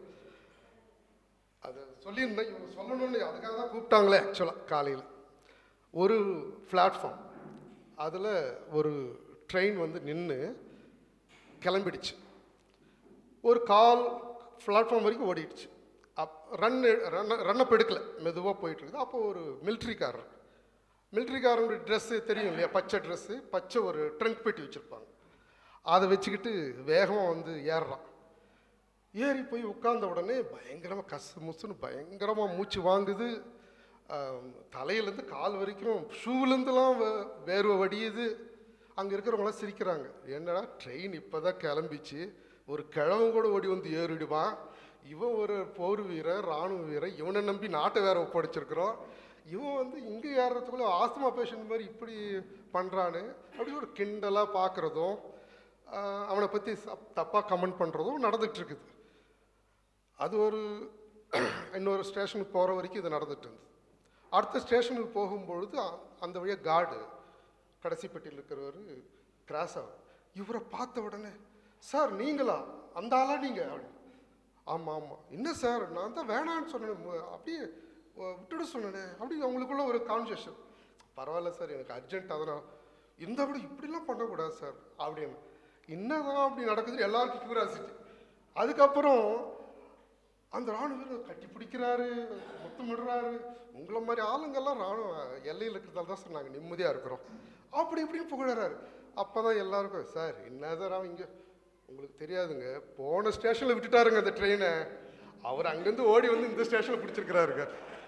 [SPEAKER 18] அது சொல்லியிருந்தேன் இவங்க சொல்லணும்னு அதுக்காக தான் கூப்பிட்டாங்களே ஆக்சுவலாக காலையில் ஒரு பிளாட்ஃபார்ம் அதில் ஒரு ட்ரெயின் வந்து நின்று கிளம்பிடுச்சு ஒரு கால் பிளாட்ஃபார்ம் வரைக்கும் ஓடிடுச்சு அப் ரன் ரன் ரன்னப் எடுக்கல மெதுவாக போயிட்டு இருக்குது அப்போ ஒரு மிலிட்ரிக்காரர் மிலிட்ரிக்காரனுடைய ட்ரெஸ்ஸு தெரியும் இல்லையா பச்சை ட்ரெஸ்ஸு பச்சை ஒரு ட்ரங்க் பெட்டி வச்சுருப்பாங்க அதை வச்சுக்கிட்டு வேகமாக வந்து ஏறுறான் ஏறி போய் உட்கார்ந்த உடனே பயங்கரமாக கசு முசுன்னு பயங்கரமாக மூச்சு வாங்குது ஆம், தலையிலேருந்து கால் வரைக்கும் ஷூலேருந்துலாம் வே- வேர்வை வடியுது அங்கே இருக்கிறவங்களாம் சிரிக்கிறாங்க என்னடா ட்ரெயின் இப்போ தான் கிளம்பிச்சு ஒரு கிழவன் கூட ஓடி வந்து ஏறிடுவான் இவன் ஒரு போர் வீரர் இராணுவ வீரர் இவனை நம்பி நாட்டை வேற ஒப்படைச்சிருக்கிறோம் இவன் வந்து இங்கே ஏறுறதுக்குள்ள ஆஸ்துமா பேஷண்ட் மாதிரி இப்படி பண்ணுறான்னு அப்படி ஒரு கிண்டலாக பார்க்குறதும் அவனை பற்றி தப்பாக கமெண்ட் பண்ணுறதும் நடந்துட்டு இருக்குது அது ஒரு இன்னொரு ஸ்டேஷனுக்கு போகிற வரைக்கும் இது நடந்துட்டு இருந்தது அடுத்த ஸ்டேஷனுக்கு போகும்பொழுது அ- அந்த வழியாக கார்டு கடைசி பெட்டியில் இருக்கிறவர் கிராஸ் ஆகும் இவரை பார்த்த உடனே சார் நீங்களா அந்த ஆளா நீங்கள் அப்படின்னு ஆமாம் ஆமாம் என்ன சார் நான் தான் வேணான்னு சொன்னேன் மு- அப்படியே அஹ், விட்டுட சொன்னேனே அப்படி அவங்களுக்குள்ள ஒரு கான்சியஸன் பரவாயில்ல சார் எனக்கு அர்ஜென்ட் அதனால் இருந்தால் கூட இப்படிலாம் பண்ணக்கூடாது சார் அப்படின்னு என்னதான் அப்படி நடக்குது எல்லாருக்கும் கியூரியாசிட்டி அதுக்கப்புறம் அந்த ராணுவ வீரர் கட்டி பிடிக்கிறாரு முத்தமிடுறாரு உங்களை மாதிரி ஆளுங்கெல்லாம் ராணுவ எல்லையில் இருக்கிறதால தான் சார் நாங்கள் நிம்மதியாக இருக்கிறோம் அப்படி இப்படின்னு புகழறாரு அப்போ தான் எல்லாருக்கும் சார் என்னதான் அவன் இங்கே உங்களுக்கு தெரியாதுங்க போன ஸ்டேஷனில் விட்டுட்டாருங்க அந்த ட்ரெயினை அவர் அங்கேருந்து ஓடி வந்து இந்த ஸ்டேஷனில் பிடிச்சிருக்கிறாருங்க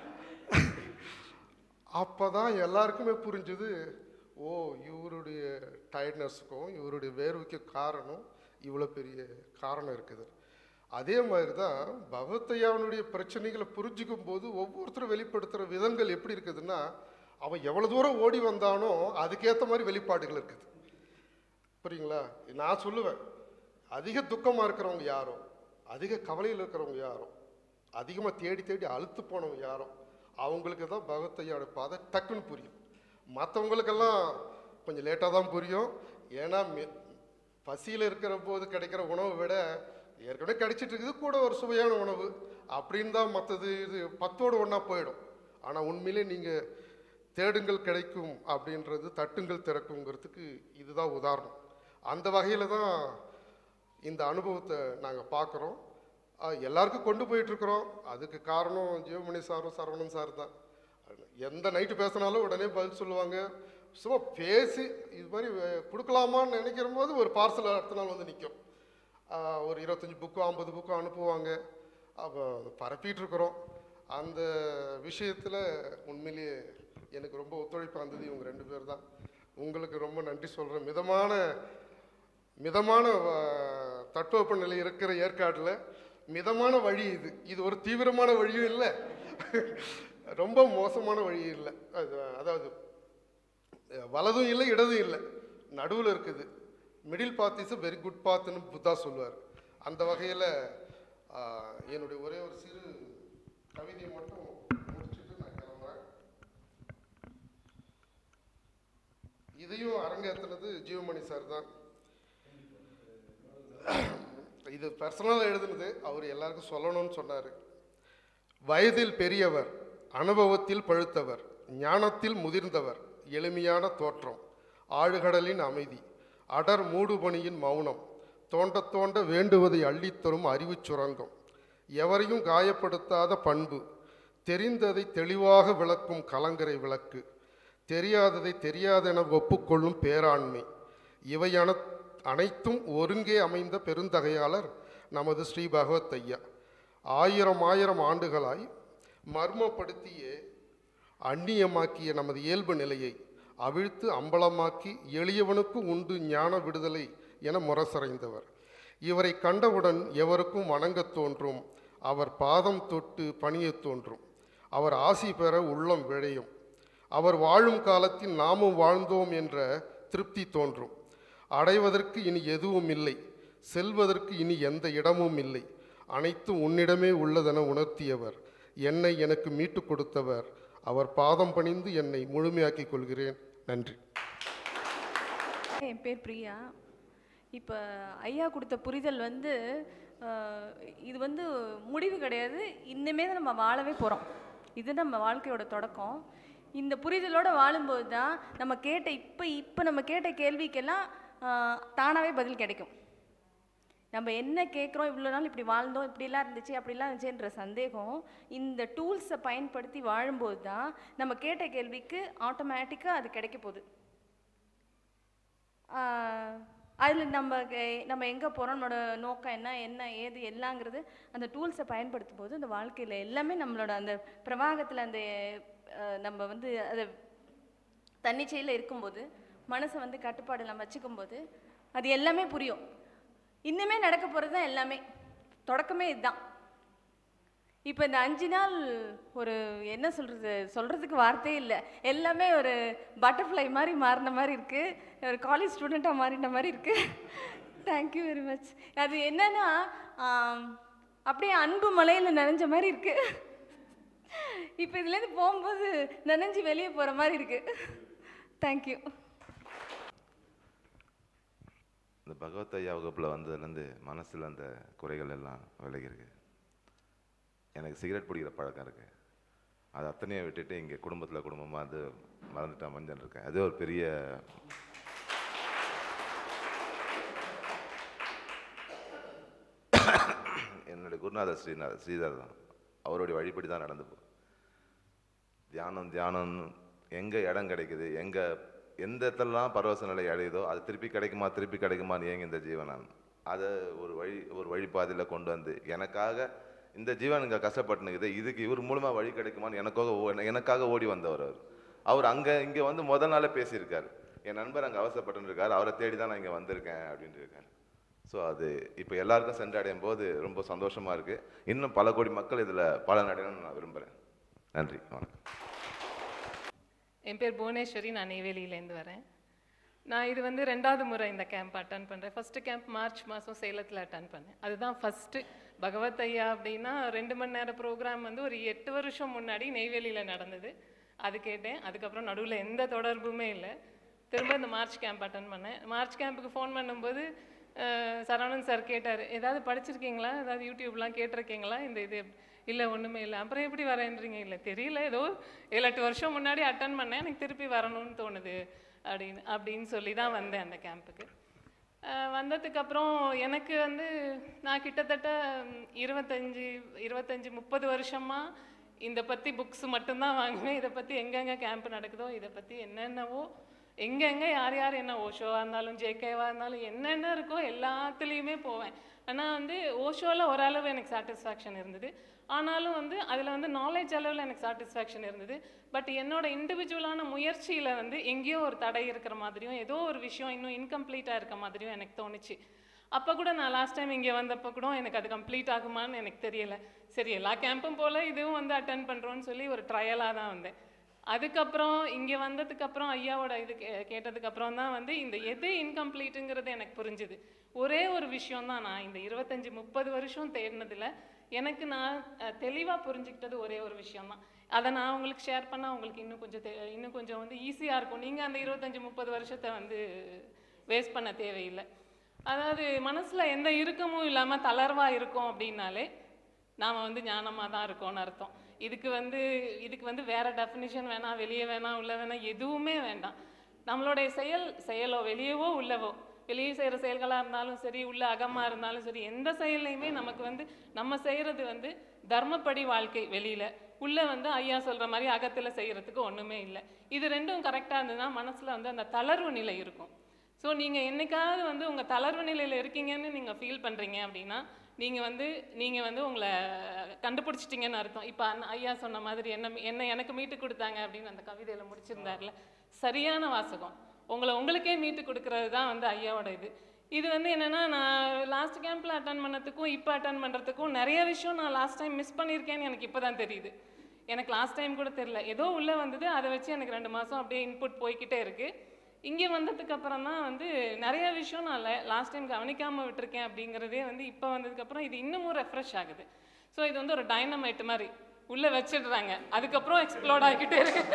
[SPEAKER 18] அப்போ தான் எல்லாருக்குமே புரிஞ்சுது ஓ இவருடைய டயர்ட்னஸுக்கும் இவருடைய வேர்வைக்கு காரணம் இவ்வளோ பெரிய காரணம் இருக்குது அதே மாதிரி தான் பகவத்தையாவனுடைய பிரச்சனைகளை புரிஞ்சுக்கும் போது ஒவ்வொருத்தரும் வெளிப்படுத்துகிற விதங்கள் எப்படி இருக்குதுன்னா அவன் எவ்வளோ தூரம் ஓடி வந்தானோ அதுக்கேற்ற மாதிரி வெளிப்பாடுகள் இருக்குது புரியுங்களா நான் சொல்லுவேன் அதிக துக்கமாக இருக்கிறவங்க யாரோ அதிக கவலையில் இருக்கிறவங்க யாரோ அதிகமாக தேடி தேடி அழுத்து போனவங்க யாரோ அவங்களுக்கு தான் பகவத்தையோட பாதை டக்குன்னு புரியும் மற்றவங்களுக்கெல்லாம் கொஞ்சம் லேட்டாக தான் புரியும் ஏன்னா பசியில் இருக்கிற போது கிடைக்கிற உணவை விட ஏற்கனவே கிடைச்சிட்டு இருக்குது கூட ஒரு சுவையான உணவு அப்படின்னு தான் மற்றது இது பத்தோடு ஒன்றா போயிடும் ஆனால் உண்மையிலே நீங்கள் தேடுங்கள் கிடைக்கும் அப்படின்றது தட்டுங்கள் திறக்குங்கிறதுக்கு இதுதான் உதாரணம் அந்த வகையில் தான் இந்த அனுபவத்தை நாங்கள் பார்க்குறோம் எல்லாருக்கும் கொண்டு போயிட்டுருக்குறோம் அதுக்கு காரணம் ஜீவமணி சாரும் சரவணன் சார் தான் எந்த நைட்டு பேசினாலும் உடனே பதில் சொல்லுவாங்க சும்மா பேசி இது மாதிரி வே- கொடுக்கலாமான்னு நினைக்கிற போது ஒரு பார்சல் அடுத்த நாள் வந்து நிற்கும் ஒரு இருபத்தஞ்சி புக்கு ஐம்பது புக்கு அனுப்புவாங்க அப்போ பரப்பிட்டு இருக்கிறோம் அந்த விஷயத்தில் உண்மையிலேயே எனக்கு ரொம்ப ஒத்துழைப்பாக இருந்தது இவங்க ரெண்டு பேர் தான் உங்களுக்கு ரொம்ப நன்றி சொல்கிறேன் மிதமான மிதமான வ- தட்பவெப்ப நிலை இருக்கிற ஏற்காட்டில் மிதமான வழி இது இது ஒரு தீவிரமான வழியும் இல்லை ரொம்ப மோசமான வழியும் இல்லை அது அதாவது அஹ், வலதும் இல்லை இடதும் இல்லை நடுவில் இருக்குது middle path is very good பாத்துன்னு புத்தா சொல்லுவார் அந்த வகையில் என்னுடைய ஒரே ஒரு சிறு கவிதையை மட்டும் முடிச்சுட்டு நான் கிளம்புறேன் இதையும் அரங்கேற்றினது ஜீவமணி சார் தான் இது பர்சனலாக எழுதுனது அவர் எல்லாருக்கும் சொல்லணும்னு சொன்னார் வயதில் பெரியவர் அனுபவத்தில் பழுத்தவர் ஞானத்தில் முதிர்ந்தவர் எளிமையான தோற்றம் ஆழ்கடலின் அமைதி அடர் மூடுபனியின் மௌனம் தோண்ட தோண்ட வேண்டுவதை அள்ளித்தரும் அறிவுச் சுரங்கம் எவரையும் காயப்படுத்தாத பண்பு தெரிந்ததை தெளிவாக விளக்கும் கலங்கரை விளக்கு தெரியாததை தெரியாதென ஒப்புக்கொள்ளும் பேராண்மை இவை அன அனைத்தும் ஒருங்கே அமைந்த பெருந்தகையாளர் நமது ஸ்ரீ பகவத் ஐயா ஆயிரம் ஆயிரம் ஆண்டுகளாய் மர்மப்படுத்தியே அந்நியமாக்கிய நமது இயல்பு நிலையை அவிழ்த்து அம்பலமாக்கி எளியவனுக்கு உண்டு ஞான விடுதலை என முரசறைந்தவர் இவரை கண்டவுடன் எவருக்கும் வணங்கத் தோன்றும் அவர் பாதம் தொட்டு பணியத் தோன்றும் அவர் ஆசி பெற உள்ளம் விழையும் அவர் வாழும் காலத்தில் நாமும் வாழ்ந்தோம் என்ற திருப்தி தோன்றும் அடைவதற்கு இனி எதுவும் இல்லை செல்வதற்கு இனி எந்த இடமும் இல்லை அனைத்தும் உன்னிடமே உள்ளதென உணர்த்தியவர் என்னை எனக்கு மீட்டுக் கொடுத்தவர் அவர் பாதம் பணிந்து என்னை முழுமையாக்கிக் கொள்கிறேன் நன்றி
[SPEAKER 19] என் பேர் பிரியா இப்போ ஐயா கொடுத்த புரிதல் வந்து அஹ், இது வந்து முடிவு கிடையாது இன்னுமே தான் நம்ம வாழவே போகிறோம் இது நம்ம வாழ்க்கையோட தொடக்கம் இந்த புரிதலோட வாழும்போது தான் நம்ம கேட்ட இப்போ இப்போ நம்ம கேட்ட கேள்விக்கெல்லாம் அஹ், தானாகவே பதில் கிடைக்கும் நம்ம என்ன கேட்குறோம் இவ்வளோ நாள் இப்படி வாழ்ந்தோம் இப்படிலாம் இருந்துச்சு அப்படிலாம் இருந்துச்சுன்ற சந்தேகம் இந்த டூல்ஸை பயன்படுத்தி வாழும்போது தான் நம்ம கேட்ட கேள்விக்கு ஆட்டோமேட்டிக்காக அது கிடைக்க போகுது அதில் நம்ம கே- நம்ம எங்கே போகிறோம் நம்மளோட நோக்கம் என்ன என்ன ஏது எல்லாங்கிறது அந்த டூல்ஸை பயன்படுத்தும் போது அந்த வாழ்க்கையில் எல்லாமே நம்மளோட அந்த பிரவாகத்தில் அந்த அஹ், நம்ம வந்து அதை தன்னிச்சையில் இருக்கும்போது மனசை வந்து கட்டுப்பாடு நம்ம வச்சுக்கும்போது அது எல்லாமே புரியும் இன்னுமே நடக்க போகிறது தான் எல்லாமே தொடக்கமே இதுதான் இப்போ இந்த அஞ்சு நாள் ஒரு என்ன சொல்கிறது சொல்கிறதுக்கு வார்த்தையே இல்லை எல்லாமே ஒரு பட்டர்ஃப்ளை மாதிரி மாறின மாதிரி இருக்குது ஒரு காலேஜ் ஸ்டூடெண்ட்டாக மாறின மாதிரி இருக்குது தேங்க்யூ வெரி மச் அது என்னன்னா ஆம், அப்படியே அன்பு மலையில் நனைஞ்ச மாதிரி இருக்குது இப்போ இதுலேருந்து போகும்போது நனைஞ்சு வெளியே போகிற மாதிரி இருக்குது தேங்க்யூ
[SPEAKER 20] இந்த பகவத் ஐயா வகுப்பில் வந்ததுலேருந்து மனசில் அந்த குறைகள் எல்லாம் விலகிருக்கு எனக்கு சிகரெட் பிடிக்கிற பழக்கம் இருக்குது அது அத்தனையும் விட்டுட்டு இங்கே குடும்பத்தில் குடும்பமாக அது மறந்துட்டேன் மஞ்சள் இருக்கேன் அது ஒரு பெரிய என்னுடைய குருநாதர் ஸ்ரீநாதர் ஸ்ரீதர் தான் அவருடைய வழிபடி தான் நடந்து போ தியானம் தியானம் எங்கே இடம் கிடைக்குது எங்கே எந்த இடத்துலலாம் பரவச நிலை அடையுதோ அது திருப்பி கிடைக்குமா திருப்பி கிடைக்குமான்னு ஏங்க இந்த ஜீவனான் அதை ஒரு வழி ஒரு வழிபாதையில் கொண்டு வந்து எனக்காக இந்த ஜீவன் இங்கே கஷ்டப்பட்டுனுக்குது இதுக்கு இவர் மூலமாக வழி கிடைக்குமான்னு எனக்காக ஓ- எனக்காக ஓடி வந்தவர் அவர் அவர் அங்கே இங்கே வந்து முதல் நாளே பேசியிருக்காரு என் நண்பர் அங்கே அவசரப்பட்டுன்னு இருக்காரு அவரை தேடி தான் நான் இங்கே வந்திருக்கேன் அப்படின்ட்டு இருக்காரு ஸோ அது இப்போ எல்லாருக்கும் சென்றடையும் போது ரொம்ப சந்தோஷமாக இருக்குது இன்னும் பல கோடி மக்கள் இதில் பலன் அடையணும்னு நான் விரும்புகிறேன் நன்றி வணக்கம்
[SPEAKER 21] என் பேர் புவனேஸ்வரி நான் நெய்வேலியிலேருந்து வரேன் நான் இது வந்து ரெண்டாவது முறை இந்த கேம்ப் அட்டன் பண்ணுறேன் ஃபஸ்ட்டு கேம்ப் மார்ச் மாதம் சேலத்தில் அட்டன் பண்ணேன் அதுதான் ஃபஸ்ட்டு பகவத் ஐயா அப்படின்னா ரெண்டு மணி நேர ப்ரோக்ராம் வந்து ஒரு எட்டு வருஷம் முன்னாடி நெய்வேலியில் நடந்தது அது கேட்டேன் அதுக்கப்புறம் நடுவில் எந்த தொடர்புமே இல்லை திரும்ப இந்த மார்ச் கேம்ப் அட்டன் பண்ணேன் மார்ச் கேம்புக்கு ஃபோன் பண்ணும்போது அஹ், சரவணன் சார் கேட்டார் ஏதாவது படிச்சிருக்கீங்களா ஏதாவது யூடியூப்லாம் கேட்டிருக்கீங்களா இந்த இது இல்லை ஒன்றுமே இல்லை அப்புறம் எப்படி வரேன்றீங்க இல்லை தெரியல ஏதோ ஏழு எட்டு வருஷம் முன்னாடி அட்டன் பண்ணேன் எனக்கு திருப்பி வரணும்னு தோணுது அப்படின்னு அப்படின்னு சொல்லி தான் வந்தேன் அந்த கேம்புக்கு வந்ததுக்கப்புறம் எனக்கு வந்து நான் கிட்டத்தட்ட ம், இருபத்தஞ்சி இருபத்தஞ்சி முப்பது வருஷமாக இந்த பற்றி புக்ஸ் மட்டும்தான் வாங்குவேன் இதை பற்றி எங்கெங்கே கேம்ப் நடக்குதோ இதை பற்றி என்னென்னவோ எங்கெங்கே யார் யார் என்ன ஓஷோவாக இருந்தாலும் ஜேகேவாக இருந்தாலும் என்னென்ன இருக்கோ எல்லாத்துலேயுமே போவேன் ஆனால் வந்து ஓஷோவில் ஓரளவு எனக்கு சாட்டிஸ்ஃபேக்ஷன் இருந்தது ஆனாலும் வந்து அதில் வந்து நாலேஜ் அளவில் எனக்கு சாட்டிஸ்ஃபேக்ஷன் இருந்தது பட் என்னோட இண்டிவிஜுவலான முயற்சியில் வந்து எங்கேயோ ஒரு தடை இருக்கிற மாதிரியும் ஏதோ ஒரு விஷயம் இன்னும் இன்கம்ப்ளீட்டாக இருக்க மாதிரியும் எனக்கு தோணுச்சு அப்போ கூட நான் லாஸ்ட் டைம் இங்கே வந்தப்போ கூட எனக்கு அது கம்ப்ளீட் ஆகுமான்னு எனக்கு தெரியல சரி எல்லா கேம்பும் போல் இதுவும் வந்து அட்டன் பண்ணுறோன்னு சொல்லி ஒரு ட்ரையலாக தான் வந்தேன் அதுக்கப்புறம் இங்கே வந்ததுக்கப்புறம் ஐயாவோட இது கே கேட்டதுக்கப்புறம் தான் வந்து இந்த எது இன்கம்ப்ளீட்டுங்கிறது எனக்கு புரிஞ்சுது ஒரே ஒரு விஷயம் தான் நான் இந்த இருபத்தஞ்சி முப்பது வருஷம் தேடினதில் எனக்கு நான் தெளிவாக புரிஞ்சுக்கிட்டது ஒரே ஒரு விஷயம் தான் அதை நான் உங்களுக்கு ஷேர் பண்ணால் உங்களுக்கு இன்னும் கொஞ்சம் தெ- இன்னும் கொஞ்சம் வந்து ஈஸியாக இருக்கும் நீங்கள் அந்த இருபத்தஞ்சி முப்பது வருஷத்தை வந்து வேஸ்ட் பண்ண தேவையில்லை அதாவது மனசில் எந்த இறுக்கமும் இல்லாமல் தளர்வாக இருக்கும் அப்படின்னாலே நாம் வந்து ஞானமாக தான் இருக்கோம்னு அர்த்தம் இதுக்கு வந்து இதுக்கு வந்து வேற டெஃபினிஷன் வேணாம் வெளியே வேணாம் உள்ள வேணாம் எதுவுமே வேண்டாம் நம்மளுடைய செயல் செயலோ வெளியவோ உள்ளவோ வெளியே செய்கிற செயல்களாக இருந்தாலும் சரி உள்ள அகமாக இருந்தாலும் சரி எந்த செயல்லையுமே நமக்கு வந்து நம்ம செய்கிறது வந்து தர்மப்படி வாழ்க்கை வெளியில் உள்ளே வந்து ஐயா சொல்கிற மாதிரி அகத்தில் செய்கிறதுக்கு ஒன்றுமே இல்லை இது ரெண்டும் கரெக்டாக இருந்ததுன்னா மனசில் வந்து அந்த தளர்வு நிலை இருக்கும் ஸோ நீங்கள் என்னைக்காவது வந்து உங்கள் தளர்வு நிலையில் இருக்கீங்கன்னு நீங்கள் ஃபீல் பண்ணுறீங்க அப்படின்னா நீங்கள் வந்து நீங்கள் வந்து உங்களை கண்டுபிடிச்சிட்டிங்கன்னு அர்த்தம் இப்போ ஐயா சொன்ன மாதிரி என்ன என்ன எனக்கு மீட்டு கொடுத்தாங்க அப்படின்னு அந்த கவிதையில் முடிச்சிருந்தார்ல சரியான வாசகம் உங்களை உங்களுக்கே மீட்டு கொடுக்கறது தான் வந்து ஐயாவோட இது இது வந்து என்னென்னா நான் லாஸ்ட் கேம்பில் அட்டன் பண்ணதுக்கும் இப்போ அட்டன் பண்ணுறதுக்கும் நிறைய விஷயம் நான் லாஸ்ட் டைம் மிஸ் பண்ணியிருக்கேன்னு எனக்கு இப்போ தான் தெரியுது எனக்கு லாஸ்ட் டைம் கூட தெரியல ஏதோ உள்ளே வந்தது அதை வச்சு எனக்கு ரெண்டு மாதம் அப்படியே இன்புட் போய்க்கிட்டே இருக்குது இங்கே வந்ததுக்கு அப்புறம் தான் வந்து நிறைய விஷயம் நான் லாஸ்ட் டைம் கவனிக்காமல் விட்டுருக்கேன் அப்படிங்கிறதே வந்து இப்போ வந்ததுக்கப்புறம் இது இன்னமும் ரெஃப்ரெஷ் ஆகுது ஸோ இது வந்து ஒரு டைனமைட் மாதிரி உள்ளே வச்சிடுறாங்க அதுக்கப்புறம் எக்ஸ்ப்ளோர்ட் ஆகிக்கிட்டே இருக்கு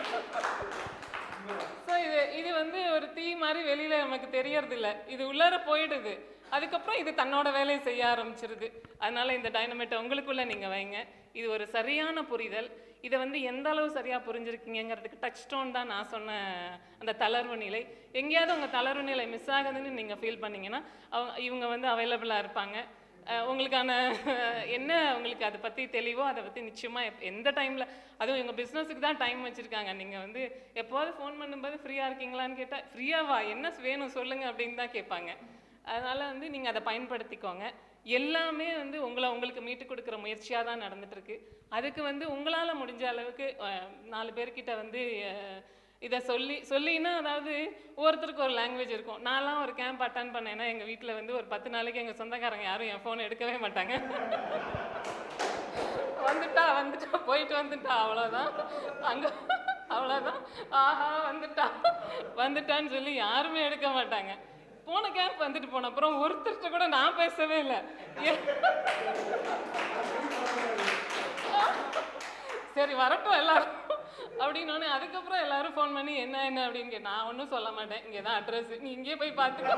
[SPEAKER 21] ஸோ இது இது வந்து ஒரு தீ மாதிரி வெளியில் நமக்கு தெரியறதில்ல இது உள்ளார போயிடுது அதுக்கப்புறம் இது தன்னோட வேலையை செய்ய ஆரம்பிச்சிருது அதனால இந்த டைனமைட்டை உங்களுக்குள்ள நீங்கள் வைங்க இது ஒரு சரியான புரிதல் இதை வந்து எந்த அளவு சரியாக புரிஞ்சிருக்கீங்கிறதுக்கு டச் ஸ்டோன் தான் நான் சொன்ன அந்த தளர்வு நிலை எங்கேயாவது உங்கள் தளர்வு நிலை மிஸ் ஆகுதுன்னு நீங்கள் ஃபீல் பண்ணீங்கன்னா அவங்க இவங்க வந்து அவைலபிளாக இருப்பாங்க அஹ் உங்களுக்கான என்ன உங்களுக்கு அதை பற்றி தெளிவோ அதை பற்றி நிச்சயமாக எப் எந்த டைமில் அதுவும் எங்கள் பிஸ்னஸுக்கு தான் டைம் வச்சுருக்காங்க நீங்கள் வந்து எப்போவாது ஃபோன் பண்ணும்போது ஃப்ரீயாக இருக்கீங்களான்னு கேட்டால் ஃப்ரீயாவா என்ன வேணும் சொல்லுங்கள் அப்படின்னு தான் கேட்பாங்க அதனால் வந்து நீங்கள் அதை பயன்படுத்திக்கோங்க எல்லாமே வந்து உங்களை உங்களுக்கு மீட்டு கொடுக்குற முயற்சியாக தான் நடந்துட்டுருக்கு அதுக்கு வந்து உங்களால் முடிஞ்ச அளவுக்கு அஹ், நாலு பேர்கிட்ட வந்து அஹ், இதை சொல்லி சொல்லினா அதாவது ஒவ்வொருத்தருக்கு ஒரு லாங்குவேஜ் இருக்கும் நான்லாம் ஒரு கேம்ப் அட்டன் பண்ணேன்னா எங்கள் வீட்டில் வந்து ஒரு பத்து நாளைக்கு எங்கள் சொந்தக்காரங்க யாரும் என் ஃபோனை எடுக்கவே மாட்டாங்க வந்துட்டா வந்துட்டா போயிட்டு வந்துட்டா அவ்வளோதான் அங்கே அவ்வளோதான் ஆஹா வந்துட்டா வந்துட்டான்னு சொல்லி யாருமே எடுக்க மாட்டாங்க போன கேம்ப் வந்துட்டு போன அப்புறம் ஒருத்தர்கிட்ட கூட நான் பேசவே இல்லை சரி வரட்டும் எல்லாரும் அப்படின்னோடனே அதுக்கப்புறம் எல்லாரும் ஃபோன் பண்ணி என்ன என்ன அப்படின்னு கேட்டேன் நான் ஒன்றும் சொல்ல மாட்டேன் இங்கே தான் அட்ரஸ் நீ இங்கேயே போய் பார்த்துக்கோ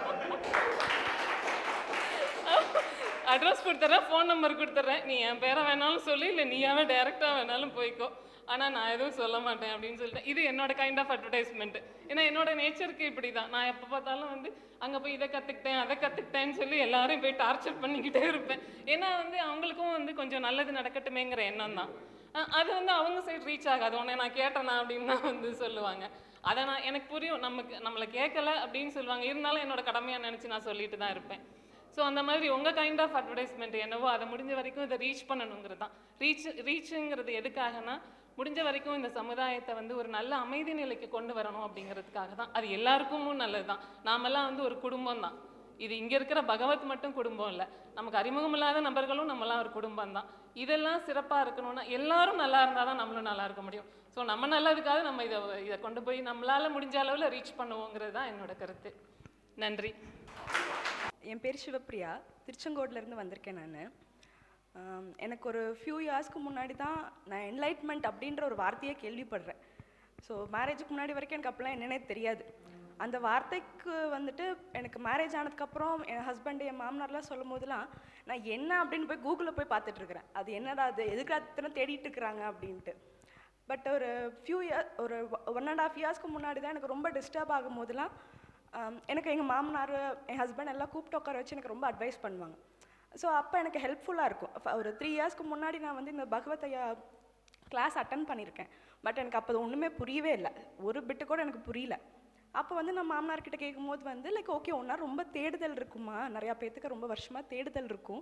[SPEAKER 21] அட்ரஸ் கொடுத்துட்றேன் ஃபோன் நம்பர் கொடுத்துட்றேன் நீ என் பேரை வேணாலும் சொல்லி இல்லை நீயாவே டைரெக்டாக வேணாலும் போய்க்கோ ஆனால் நான் எதுவும் சொல்ல மாட்டேன் அப்படின்னு சொல்லிட்டேன் இது என்னோட கைண்ட் ஆஃப் அட்வர்டைஸ்மெண்ட் ஏன்னா என்னோட நேச்சருக்கு இப்படி தான் நான் எப்போ பார்த்தாலும் வந்து அங்கே போய் இதை கற்றுக்கிட்டேன் அதை கற்றுக்கிட்டேன்னு சொல்லி எல்லாரையும் போய் டார்ச்சர் பண்ணிக்கிட்டே இருப்பேன் ஏன்னா வந்து அவங்களுக்கும் வந்து கொஞ்சம் நல்லது நடக்கட்டுமேங்கிற எண்ணம் தான் அஹ் அது வந்து அவங்க சைடு ரீச் ஆகாது உடனே நான் கேட்டேனா அப்படின்னு தான் வந்து சொல்லுவாங்க அதை நான் எனக்கு புரியும் நமக்கு நம்மளை கேட்கல அப்படின்னு சொல்லுவாங்க இருந்தாலும் என்னோட கடமையாக நினச்சி நான் சொல்லிட்டு தான் இருப்பேன் ஸோ அந்த மாதிரி உங்கள் கைண்ட் ஆஃப் அட்வர்டைஸ்மெண்ட் என்னவோ அதை முடிஞ்ச வரைக்கும் இதை ரீச் பண்ணணுங்கிறது தான் ரீச் ரீச்சுங்கிறது எதுக்காகனா முடிஞ்ச வரைக்கும் இந்த சமுதாயத்தை வந்து ஒரு நல்ல அமைதி நிலைக்கு கொண்டு வரணும் அப்படிங்கிறதுக்காக தான் அது எல்லாருக்கும் நல்லது தான் நாமெல்லாம் வந்து ஒரு குடும்பம் தான் இது இங்கே இருக்கிற பகவத் மட்டும் குடும்பம் இல்லை நமக்கு அறிமுகம் இல்லாத நபர்களும் நம்மலாம் ஒரு குடும்பம் தான் இதெல்லாம் சிறப்பாக இருக்கணும்னா எல்லாரும் நல்லா இருந்தால் தான் நம்மளும் நல்லா இருக்க முடியும் ஸோ நம்ம நல்லதுக்காக நம்ம இதை இதை கொண்டு போய் நம்மளால் முடிஞ்ச அளவில் ரீச் பண்ணுவோங்கிறது தான் என்னோட கருத்து நன்றி
[SPEAKER 2] என் பேர் சிவப்பிரியா திருச்செங்கோட்லேருந்து வந்திருக்கேன் நான் எனக்கு ஒரு ஃபியூ இயர்ஸ்க்கு முன்னாடி தான் நான் என்லைட்மெண்ட் அப்படின்ற ஒரு வார்த்தையை கேள்விப்படுறேன் ஸோ மேரேஜுக்கு முன்னாடி வரைக்கும் எனக்கு அப்போலாம் என்னன்னே தெரியாது அந்த வார்த்தைக்கு வந்துட்டு எனக்கு மேரேஜ் ஆனதுக்கப்புறம் என் ஹஸ்பண்ட் என் மாமனார்லாம் சொல்லும் போதெல்லாம் நான் என்ன அப்படின்னு போய் கூகுளில் போய் பார்த்துட்டு இருக்கிறேன் அது என்னடா அது எதுக்கு அத்தனை தேடிட்டு இருக்கிறாங்க அப்படின்ட்டு பட் ஒரு ஃபியூ இயர் ஒரு ஒன் அண்ட் ஆஃப் இயர்ஸ்க்கு முன்னாடி தான் எனக்கு ரொம்ப டிஸ்டர்ப் ஆகும் போதெல்லாம் ஆம், எனக்கு எங்கள் மாமனார் என் ஹஸ்பண்ட் எல்லாம் கூப்பிட்டு உட்கார வச்சு எனக்கு ரொம்ப அட்வைஸ் பண்ணுவாங்க ஸோ அப்போ எனக்கு ஹெல்ப்ஃபுல்லாக இருக்கும் அப்ப ஒரு த்ரீ இயர்ஸ்க்கு முன்னாடி நான் வந்து இந்த பகவத் ஐயா கிளாஸ் அட்டன் பண்ணியிருக்கேன் பட் எனக்கு அப்போ அது ஒன்றுமே புரியவே இல்லை ஒரு பிட்டு கூட எனக்கு புரியல அப்போ வந்து நான் மாமனார் கிட்ட கேட்கும்போது வந்து லைக் ஓகே ஒன்றா ரொம்ப தேடுதல் இருக்குமா நிறையா பேர்த்துக்கு ரொம்ப வருஷமாக தேடுதல் இருக்கும்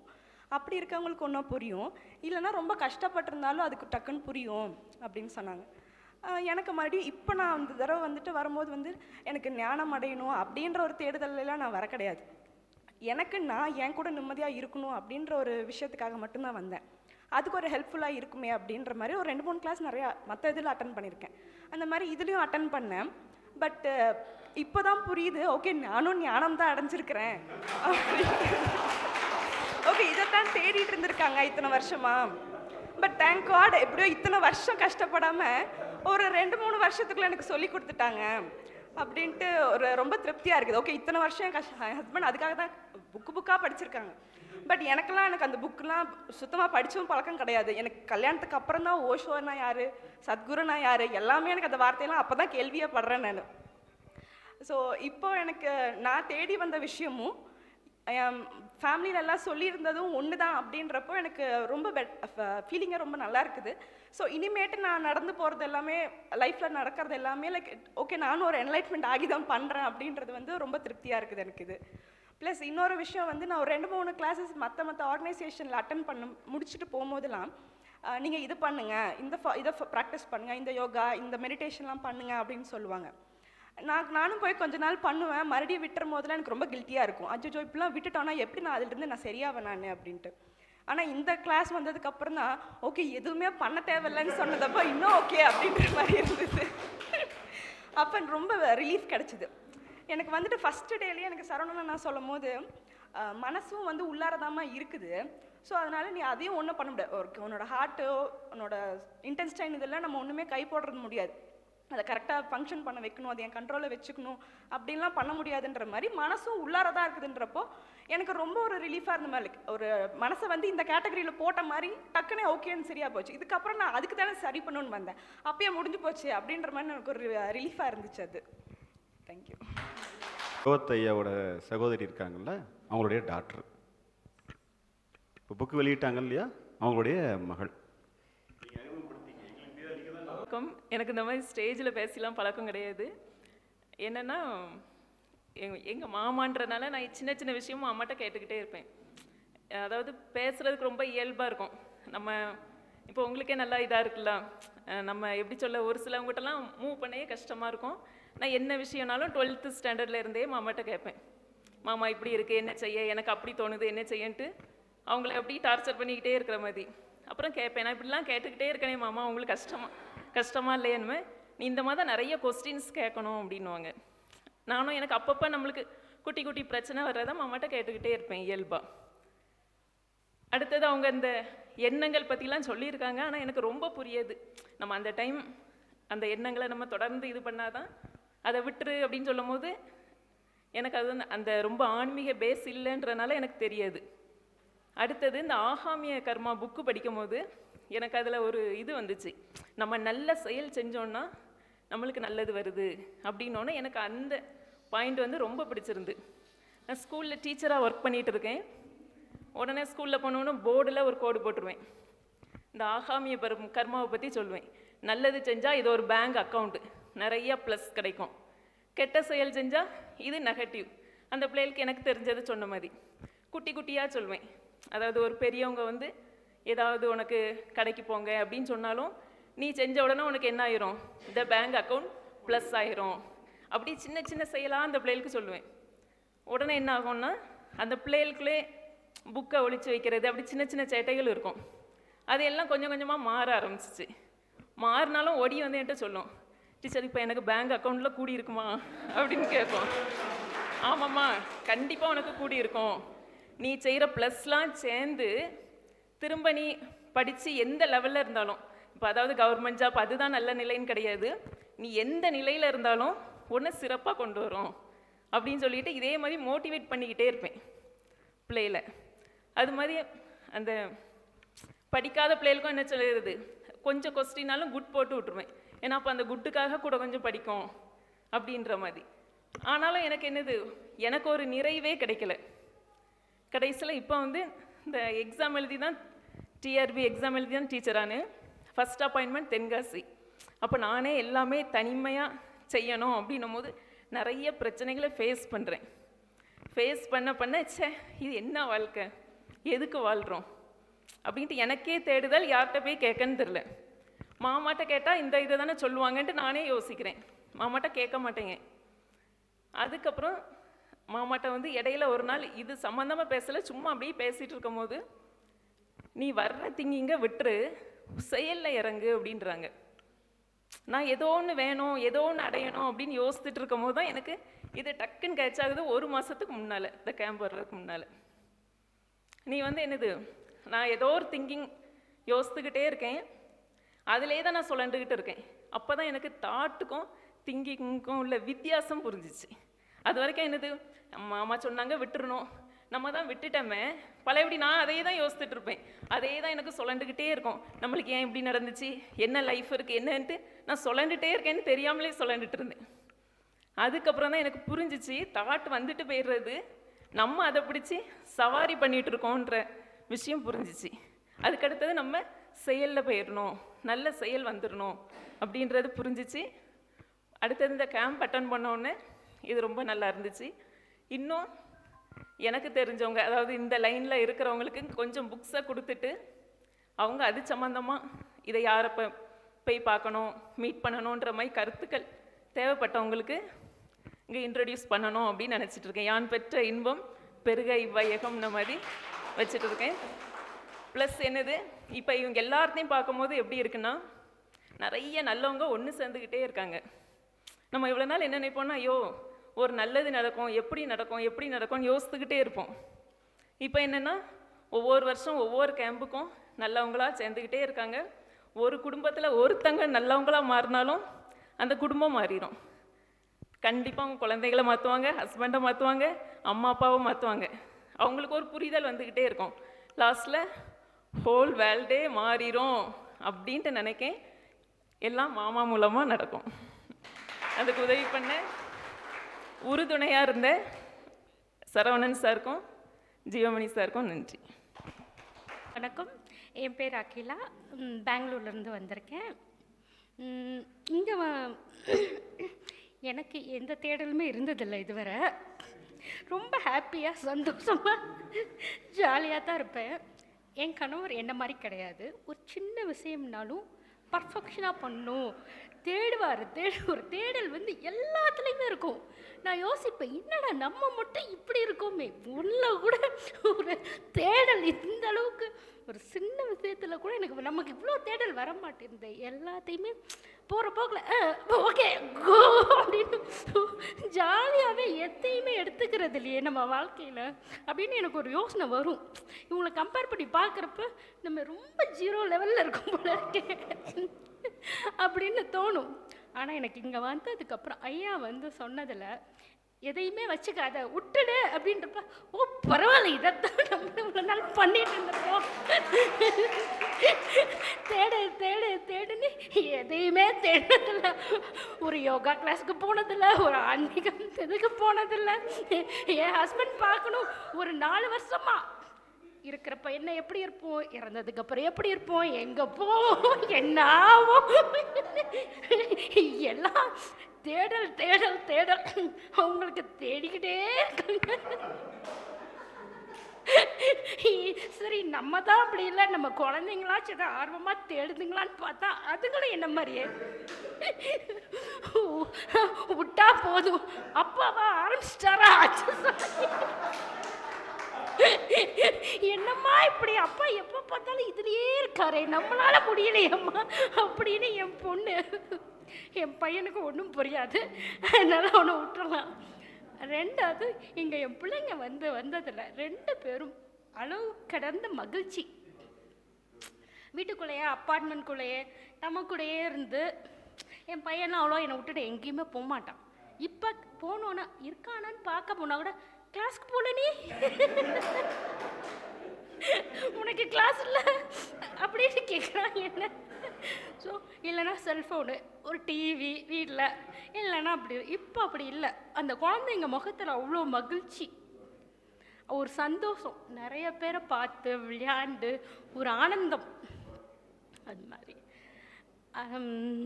[SPEAKER 2] அப்படி இருக்கவங்களுக்கு ஒன்றா புரியும் இல்லைன்னா ரொம்ப கஷ்டப்பட்டிருந்தாலும் அதுக்கு டக்குன்னு புரியும் அப்படின்னு சொன்னாங்க ஆஹ் எனக்கு மறுபடியும் இப்போ நான் அந்த தடவை வந்துட்டு வரும்போது வந்து எனக்கு ஞானம் அடையணும் அப்படின்ற ஒரு தேடுதல்லாம் நான் வர கிடையாது எனக்கு நான் என் கூட நிம்மதியாக இருக்கணும் அப்படின்ற ஒரு விஷயத்துக்காக மட்டும்தான் வந்தேன் அதுக்கு ஒரு ஹெல்ப்ஃபுல்லாக இருக்குமே அப்படின்ற மாதிரி ஒரு ரெண்டு மூணு கிளாஸ் நிறையா மற்ற இதில் அட்டன் பண்ணியிருக்கேன் அந்த மாதிரி இதுலேயும் அட்டன் பண்ணேன் பட் இப்போ தான் புரியுது ஓகே நானும் ஞானம் தான் அடைஞ்சிருக்கிறேன் ஓகே இதைத்தான் தேடிட்டு இருந்திருக்காங்க இத்தனை வருஷமா பட் தேங்க் காட் எப்படியோ இத்தனை வருஷம் கஷ்டப்படாம ஒரு ரெண்டு மூணு வருஷத்துக்குள்ள எனக்கு சொல்லி கொடுத்துட்டாங்க அப்படின்ட்டு ஒரு ரொம்ப திருப்தியாக இருக்குது ஓகே இத்தனை வருஷம் என் கஷ்ட ஹஸ்பண்ட் அதுக்காக தான் புக்கு புக்காக படிச்சிருக்காங்க பட் எனக்கெல்லாம் எனக்கு அந்த புக்கெலாம் சுத்தமாக படிச்சும் பழக்கம் கிடையாது எனக்கு கல்யாணத்துக்கு அப்புறம் தான் ஓஷோனா யார் சத்குருனா யார் எல்லாமே எனக்கு அந்த வார்த்தையெல்லாம் அப்போ தான் கேள்வியே படுறேன் நான் ஸோ இப்போ எனக்கு நான் தேடி வந்த விஷயமும் என் ஃபேமிலியில எல்லாம் சொல்லியிருந்ததும் ஒன்று தான் அப்படின்றப்போ எனக்கு ரொம்ப பெட் ஃபீலிங்கே ரொம்ப நல்லா இருக்குது ஸோ இனிமேட்டு நான் நடந்து போகிறது எல்லாமே லைஃப்பில் நடக்கிறது எல்லாமே லைக் ஓகே நானும் ஒரு என்லைட்மெண்ட் ஆகி தான் பண்ணுறேன் அப்படின்றது வந்து ரொம்ப திருப்தியாக இருக்குது எனக்கு இது ப்ளஸ் இன்னொரு விஷயம் வந்து நான் ஒரு ரெண்டு மூணு கிளாஸஸ் மற்ற மற்ற ஆர்கனைசேஷனில் அட்டன் பண்ண முடிச்சுட்டு போகும்போதெல்லாம் நீங்கள் இது பண்ணுங்க இந்த ஃப- இதை ப்ராக்டிஸ் பண்ணுங்க இந்த யோகா இந்த மெடிடேஷன்லாம் பண்ணுங்க அப்படின்னு சொல்லுவாங்க நான் நானும் போய் கொஞ்ச நாள் பண்ணுவேன் மறுபடியும் விட்டுரும் போதெல்லாம் எனக்கு ரொம்ப கில்ட்டியாக இருக்கும் அஜ்ஜோ இப்படிலாம் விட்டுட்டோன்னா எப்படி நான் அதிலிருந்து நான் சரியாவேன் நான் அப்படின்ட்டு ஆனால் இந்த கிளாஸ் வந்ததுக்கு அப்புறம் தான் ஓகே எதுவுமே பண்ண தேவையில்லைன்னு சொன்னதப்போ இன்னும் ஓகே அப்படின்ற மாதிரி இருந்தது அப்போ ரொம்ப ரிலீஃப் கிடச்சிது எனக்கு வந்துட்டு ஃபஸ்ட்டு டேலேயே எனக்கு சரவணன் நான் சொல்லும் போது அஹ், மனசும் வந்து உள்ளாரதாம இருக்குது ஸோ அதனால நீ அதையும் ஒன்றும் பண்ண முடியாது ஒரு உன்னோட ஹார்ட்டோ உன்னோட இன்டென்ஸ்டைன் இதெல்லாம் நம்ம ஒன்றுமே கை போடுறது முடியாது அதை கரெக்டாக ஃபங்க்ஷன் பண்ண வைக்கணும் அதை என் கண்ட்ரோலில் வச்சுக்கணும் அப்படின்லாம் பண்ண முடியாதுன்ற மாதிரி மனசும் உள்ளாரதா இருக்குதுன்றப்போ எனக்கு ரொம்ப ஒரு ரிலீஃபாக இருந்த மாதிரி இருக்கு. ஒரு மனசை வந்து இந்த கேட்டகரியில் போட்ட மாதிரி டக்குனே ஓகேன்னு சரியா போச்சு இதுக்கப்புறம் நான் அதுக்கு தானே சரி பண்ணணும்னு வந்தேன் அப்பயே முடிஞ்சு போச்சு அப்படின்ற மாதிரி எனக்கு ஒரு ரிலீஃபாக இருந்துச்சு அது தேங்க்யூ
[SPEAKER 3] கோவத் ஐயாவோட சகோதரி இருக்காங்கல்ல அவங்களுடைய டாக்டர் இப்போ புக்கு வெளியிட்டாங்க இல்லையா அவங்களுடைய மகள்
[SPEAKER 22] வணக்கம் எனக்கு இந்த மாதிரி ஸ்டேஜில் பேசிலாம் பழக்கம் கிடையாது என்னென்னா எங்கள் எங்கள் மாமான்றனால நான் சின்ன சின்ன விஷயமும் அம்மாட்ட கேட்டுக்கிட்டே இருப்பேன் அதாவது பேசுகிறதுக்கு ரொம்ப இயல்பாக இருக்கும் நம்ம இப்போ உங்களுக்கே நல்லா இதாக இருக்குல்ல அஹ் நம்ம எப்படி சொல்ல ஒரு சிலவங்ககிட்டலாம் மூவ் பண்ணவே கஷ்டமாக இருக்கும் நான் என்ன விஷயம்னாலும் டுவெல்த்து ஸ்டாண்டர்ட்ல இருந்தே மாமாட்ட கேட்பேன் மாமா இப்படி இருக்கு என்ன செய்ய எனக்கு அப்படி தோணுது என்ன செய்யன்ட்டு அவங்கள அப்படி டார்ச்சர் பண்ணிக்கிட்டே இருக்கிற மாதிரி அப்புறம் கேட்பேன் நான் இப்படிலாம் கேட்டுக்கிட்டே இருக்கனே மாமா உங்களுக்கு கஷ்டமா கஷ்டமா இல்லையானுமே நீ இந்த மாதிரி தான் நிறைய கொஸ்டின்ஸ் கேட்கணும் அப்படின்னுவாங்க நானும் எனக்கு அப்பப்போ நம்மளுக்கு குட்டி குட்டி பிரச்சனை வர்றதை மாமாட்ட கேட்டுக்கிட்டே இருப்பேன் இயல்பாக அடுத்தது அவங்க இந்த எண்ணங்கள் பற்றிலாம் சொல்லியிருக்காங்க ஆனால் எனக்கு ரொம்ப புரியாது நம்ம அந்த டைம் அந்த எண்ணங்களை நம்ம தொடர்ந்து இது பண்ணாதான் அதை விட்டுரு அப்படின்னு சொல்லும் போது எனக்கு அது வந்து அந்த ரொம்ப ஆன்மீக பேஸ் இல்லைன்றனால எனக்கு தெரியாது அடுத்தது இந்த ஆகாமிய கர்மா புக்கு படிக்கும் போது எனக்கு அதில் ஒரு இது வந்துச்சு நம்ம நல்ல செயல் செஞ்சோன்னா நம்மளுக்கு நல்லது வருது அப்படின்னோன்னே எனக்கு அந்த பாயிண்ட் வந்து ரொம்ப பிடிச்சிருந்து நான் ஸ்கூலில் டீச்சராக ஒர்க் பண்ணிகிட்டு இருக்கேன் உடனே ஸ்கூலில் போனோன்னு போர்டில் ஒரு கோடு போட்டுருவேன் இந்த ஆகாமிய பரம் கர்மாவை பற்றி சொல்லுவேன் நல்லது செஞ்சால் இது ஒரு பேங்க் அக்கௌண்ட்டு நிறைய ப்ளஸ் கிடைக்கும் கெட்ட செயல் செஞ்சால் இது நெகட்டிவ் அந்த பிள்ளைகளுக்கு எனக்கு தெரிஞ்சதை சொன்ன மாதிரி குட்டி குட்டியாக சொல்வேன் அதாவது ஒரு பெரியவங்க வந்து ஏதாவது உனக்கு கடைக்கு போங்க அப்படின்னு சொன்னாலும் நீ செஞ்ச உடனே உனக்கு என்ன ஆயிரும் இந்த பேங்க் அக்கௌண்ட் ப்ளஸ் ஆயிரும் அப்படி சின்ன சின்ன செயலாக அந்த பிள்ளைகளுக்கு சொல்லுவேன் உடனே என்ன ஆகும்னா அந்த பிள்ளைகளுக்குள்ளே புக்கை ஒளிச்சு வைக்கிறது அப்படி சின்ன சின்ன சேட்டைகள் இருக்கும் அது எல்லாம் கொஞ்சம் கொஞ்சமாக மாற ஆரம்பிச்சிச்சு மாறினாலும் ஒடி வந்து என்கிட்ட சொல்லும் டீச்சர் இப்போ எனக்கு பேங்க் அக்கௌண்ட்டில் கூடி இருக்குமா அப்படின்னு கேட்கும் ஆமாம்மா கண்டிப்பாக உனக்கு கூடி இருக்கும் நீ செய்கிற ப்ளஸ்லாம் சேர்ந்து திரும்ப நீ படித்து எந்த லெவலில் இருந்தாலும் இப்போ அதாவது கவர்மெண்ட் ஜாப் அதுதான் நல்ல நிலைன்னு கிடையாது நீ எந்த நிலையில் இருந்தாலும் ஒன்று சிறப்பாக கொண்டு வரும் அப்படின்னு சொல்லிட்டு இதே மாதிரி மோட்டிவேட் பண்ணிக்கிட்டே இருப்பேன் பிள்ளையில அது மாதிரி அந்த படிக்காத பிள்ளைகளுக்கும் என்ன சொல்லுறது கொஞ்சம் கொஸ்டினாலும் குட் போட்டு விட்டுருவேன் ஏன்னா அப்போ அந்த குட்டுக்காக கூட கொஞ்சம் படிக்கும் அப்படின்ற மாதிரி ஆனாலும் எனக்கு என்னது எனக்கு ஒரு நிறைவே கிடைக்கல கடைசியில் இப்போ வந்து இந்த எக்ஸாம் எழுதி தான் டிஆர்பி எக்ஸாம் எழுதி தான் டீச்சரானு ஃபஸ்ட் அப்பாயின்மெண்ட் தென்காசி அப்போ நானே எல்லாமே தனிமையாக செய்யணும் அப்படின்னும் போது நிறைய பிரச்சனைகளை ஃபேஸ் பண்ணுறேன் ஃபேஸ் பண்ண பண்ண ச்சே இது என்ன வாழ்க்கை எதுக்கு வாழ்கிறோம் அப்படின்ட்டு எனக்கே தேடுதல் யார்கிட்ட போய் கேட்கன்னு தெரில மாமாட்ட கேட்டால் இந்த இதை தானே சொல்லுவாங்கன்ட்டு நானே யோசிக்கிறேன் மாமாட்ட கேட்க மாட்டேங்க அதுக்கப்புறம் மாமாட்ட வந்து இடையில ஒரு நாள் இது சம்மந்தமாக பேசலை சும்மா அப்படியே பேசிகிட்டு இருக்கும்போது நீ வர்ற திங்கிங்க விட்டுரு செயலில் இறங்கு அப்படின்றாங்க நான் ஏதோ ஒன்று வேணும் ஏதோ ஒன்று அடையணும் அப்படின்னு யோசிச்சுட்டு இருக்கும் போது தான் எனக்கு இது டக்குன்னு கேட்ச் ஆகுது ஒரு மாதத்துக்கு முன்னால் இந்த கேம்ப் வர்றதுக்கு முன்னால் நீ வந்து என்னது நான் ஏதோ ஒரு திங்கிங் யோசித்துக்கிட்டே இருக்கேன் அதிலே தான் நான் சுழண்டுக்கிட்டு இருக்கேன் அப்போ தான் எனக்கு தாட்டுக்கும் திங்கிங்க்கும் உள்ள வித்தியாசம் புரிஞ்சிச்சு அது வரைக்கும் என்னது மாமா சொன்னாங்க விட்டுறணும் நம்ம தான் விட்டுட்டோமே பழையபடி நான் அதே தான் யோசிச்சுட்டு இருப்பேன் அதே தான் எனக்கு சுழண்டுக்கிட்டே இருக்கும் நம்மளுக்கு ஏன் இப்படி நடந்துச்சு என்ன லைஃப் இருக்குது என்னன்ட்டு நான் சுழண்டுட்டே இருக்கேன்னு தெரியாமலே சுழண்டுட்டு இருந்தேன் அதுக்கப்புறம் தான் எனக்கு புரிஞ்சிச்சு தாட் வந்துட்டு போயிடுறது நம்ம அதை பிடிச்சி சவாரி பண்ணிட்டு இருக்கோன்ற விஷயம் புரிஞ்சிச்சு அதுக்கடுத்தது நம்ம செயலில் போயிடணும் நல்ல செயல் வந்துடணும் அப்படின்றது புரிஞ்சிச்சு அடுத்தது இந்த கேம்ப் அட்டன் பண்ண உடனே இது ரொம்ப நல்லா இருந்துச்சு இன்னும் எனக்கு தெரிஞ்சவங்க அதாவது இந்த லைனில் இருக்கிறவங்களுக்கு கொஞ்சம் புக்ஸை கொடுத்துட்டு அவங்க அது சம்மந்தமாக இதை யாரை ப போய் பார்க்கணும் மீட் பண்ணணுன்ற மாதிரி கருத்துக்கள் தேவைப்பட்டவங்களுக்கு இங்கே இன்ட்ரடியூஸ் பண்ணணும் அப்படின்னு நினச்சிட்டு இருக்கேன் யான் பெற்ற இன்பம் பெருக இவ்வையகம்ன மாதிரி வச்சுட்டு இருக்கேன் ப்ளஸ் என்னது இப்போ இவங்க எல்லாத்தையும் பார்க்கும்போது எப்படி இருக்குன்னா நிறைய நல்லவங்க ஒன்று சேர்ந்துக்கிட்டே இருக்காங்க நம்ம இவ்வளோ நாள் என்ன நினைப்போம்னா ஐயோ ஒரு நல்லது நடக்கும் எப்படி நடக்கும் எப்படி நடக்கும்னு யோசித்துக்கிட்டே இருப்போம் இப்போ என்னென்னா ஒவ்வொரு வருஷம் ஒவ்வொரு கேம்புக்கும் நல்லவங்களா சேர்ந்துக்கிட்டே இருக்காங்க ஒரு குடும்பத்தில் ஒருத்தங்க நல்லவங்களா மாறினாலும் அந்த குடும்பம் மாறிடும் கண்டிப்பாக அவங்க குழந்தைகளை மாற்றுவாங்க ஹஸ்பண்டை மாற்றுவாங்க அம்மா அப்பாவை மாற்றுவாங்க அவங்களுக்கு ஒரு புரிதல் வந்துக்கிட்டே இருக்கும் லாஸ்ட்டில் ஹோல் வேர்ல்டே மாறிடும் அப்படின்ட்டு நினைக்கேன் எல்லாம் மாமா மூலமாக நடக்கும் அதுக்கு உதவி பண்ண உறுதுணையாக இருந்த சரவணன் சாருக்கும் ஜீவமணி சாருக்கும் நன்றி
[SPEAKER 4] வணக்கம் என் பேர் அகிலா ம், பெங்களூர்லேருந்து வந்திருக்கேன் இங்கே எனக்கு எந்த தேடலுமே இருந்ததில்லை இதுவரை ரொம்ப ஹாப்பியாக சந்தோஷமாக ஜாலியாக தான் இருப்பேன் என் கணவர் என்ன மாதிரி கிடையாது ஒரு சின்ன விஷயம்னாலும் பர்ஃபெக்ஷனாக பண்ணும் தேடுவார் தேடு ஒரு தேடல் வந்து எல்லாத்துலேயுமே இருக்கும் நான் யோசிப்பேன் என்னடா நம்ம மட்டும் இப்படி இருக்கோமே உள்ள கூட ஒரு தேடல் இந்த அளவுக்கு ஒரு சின்ன விஷயத்துல கூட எனக்கு நமக்கு இவ்வளோ தேடல் வர மாட்டேங்குது எல்லாத்தையுமே போகிற போக்கில் ஓகே கோ அப்படின்னு ஜாலியாகவே எத்தையுமே எடுத்துக்கிறது இல்லையே நம்ம வாழ்க்கையில் அப்படின்னு எனக்கு ஒரு யோசனை வரும் இவங்களை கம்பேர் பண்ணி பார்க்குறப்ப நம்ம ரொம்ப ஜீரோ லெவலில் இருக்கும் போல இருக்கே அப்படின்னு தோணும் ஆனால் எனக்கு இங்கே வந்ததுக்கப்புறம் ஐயா வந்து சொன்னதில் எதையுமே வச்சுக்காத விட்டுடு அப்படின்றப்ப ஓ பரவாயில்ல இதைத்தான் நம்ம இவ்வளோ நாள் பண்ணிட்டு இருந்திருக்கோம் தேடு தேடு தேடுன்னு எதையுமே தேடினதில்ல ஒரு யோகா கிளாஸுக்கு போனதில்ல ஒரு ஆன்மீகம் இதுக்கு போனதில்ல என் ஹஸ்பண்ட் பார்க்கணும் ஒரு நாலு வருஷமா இருக்கிறப்ப என்ன எப்படி இருப்போம் இறந்ததுக்கு அப்புறம் எப்படி இருப்போம் எங்க போவோம் என்ன ஆகும் எல்லாம் தேடல் தேடல் தேடல் அவங்களுக்கு தேடிக்கிட்டே இருக்காங்க சரி நம்ம தான் அப்படி இல்லை நம்ம குழந்தைங்களாச்சும் ஏதோ ஆர்வமாக தேடுதுங்களான்னு பார்த்தா அதுங்களும் என்ன மாதிரியே விட்டா போதும் அப்பாவா ஆரம்பிச்சிட்டாரா என்னம்மா இப்படி அப்பா எப்போ பார்த்தாலும் இதுலயே இருக்காரே நம்மளால முடியலையம்மா அப்படின்னு என் பொண்ணு என் பையனுக்கு ஒன்றும் புரியாது அதனால அவனை விட்டுறலாம் ரெண்டாவது இங்கே என் பிள்ளைங்க வந்து வந்ததில் ரெண்டு பேரும் அளவு கடந்த மகிழ்ச்சி வீட்டுக்குள்ளேயே அப்பார்ட்மெண்ட்குள்ளேயே நம்ம கூடயே இருந்து என் பையன்லாம் அவ்வளோ என்னை விட்டுட்டு எங்கேயுமே போக மாட்டான் இப்போ போனோன்னா இருக்கானான்னு பார்க்க போனா கூட கிளாஸ்க்கு போல நீ உனக்கு கிளாஸ் இல்லை அப்படின்னு கேட்குறாங்க என்ன ஸோ இல்லைன்னா செல்ஃபோனு ஒரு டிவி வீட்டில் இல்லைன்னா அப்படி இப்போ அப்படி இல்லை அந்த குழந்தைங்க முகத்தில் அவ்வளோ மகிழ்ச்சி ஒரு சந்தோஷம் நிறைய பேரை பார்த்து விளையாண்டு ஒரு ஆனந்தம் அது மாதிரி அம்,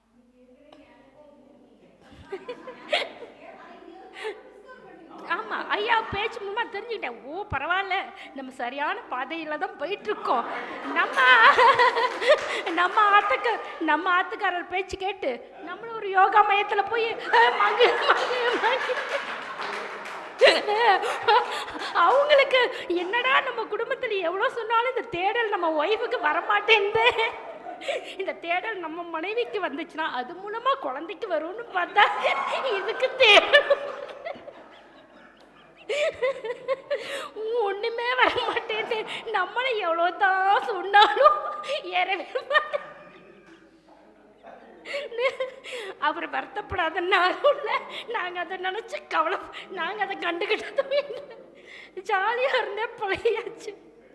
[SPEAKER 4] ஆமாம் ஐயா பேச்சு மூலமா தெரிஞ்சுக்கிட்டேன் ஓ பரவாயில்ல நம்ம சரியான பாதையில் தான் போயிட்டு இருக்கோம் நம்ம நம்ம ஆத்துக்கு நம்ம ஆத்துக்காரர் பேச்சு கேட்டு நம்மளும் ஒரு யோகா மையத்தில் போய் அஹ், மகு மகு மகு அவங்களுக்கு என்னடா நம்ம குடும்பத்தில் எவ்வளோ சொன்னாலும் இந்த தேடல் நம்ம ஒய்ஃபுக்கு வரமாட்டேங்குது இந்த தேடல் நம்ம மனைவிக்கு வந்துச்சுன்னா அது மூலமா குழந்தைக்கு வரும்னு பார்த்தா இதுக்கு தேடல் ஒண்ணுமே வர மாட்டேங்குது நம்மளை எவ்வளோ தான் சொன்னாலும் ஏறவே மாட்டேன் அவர் வருத்தப்படாதன்னாலும் இல்லை நாங்கள் அதை நினச்சி கவலை நாங்கள் அதை கண்டுக்கிட்டதும் இல்லை ஜாலியாக இருந்தே பழையாச்சு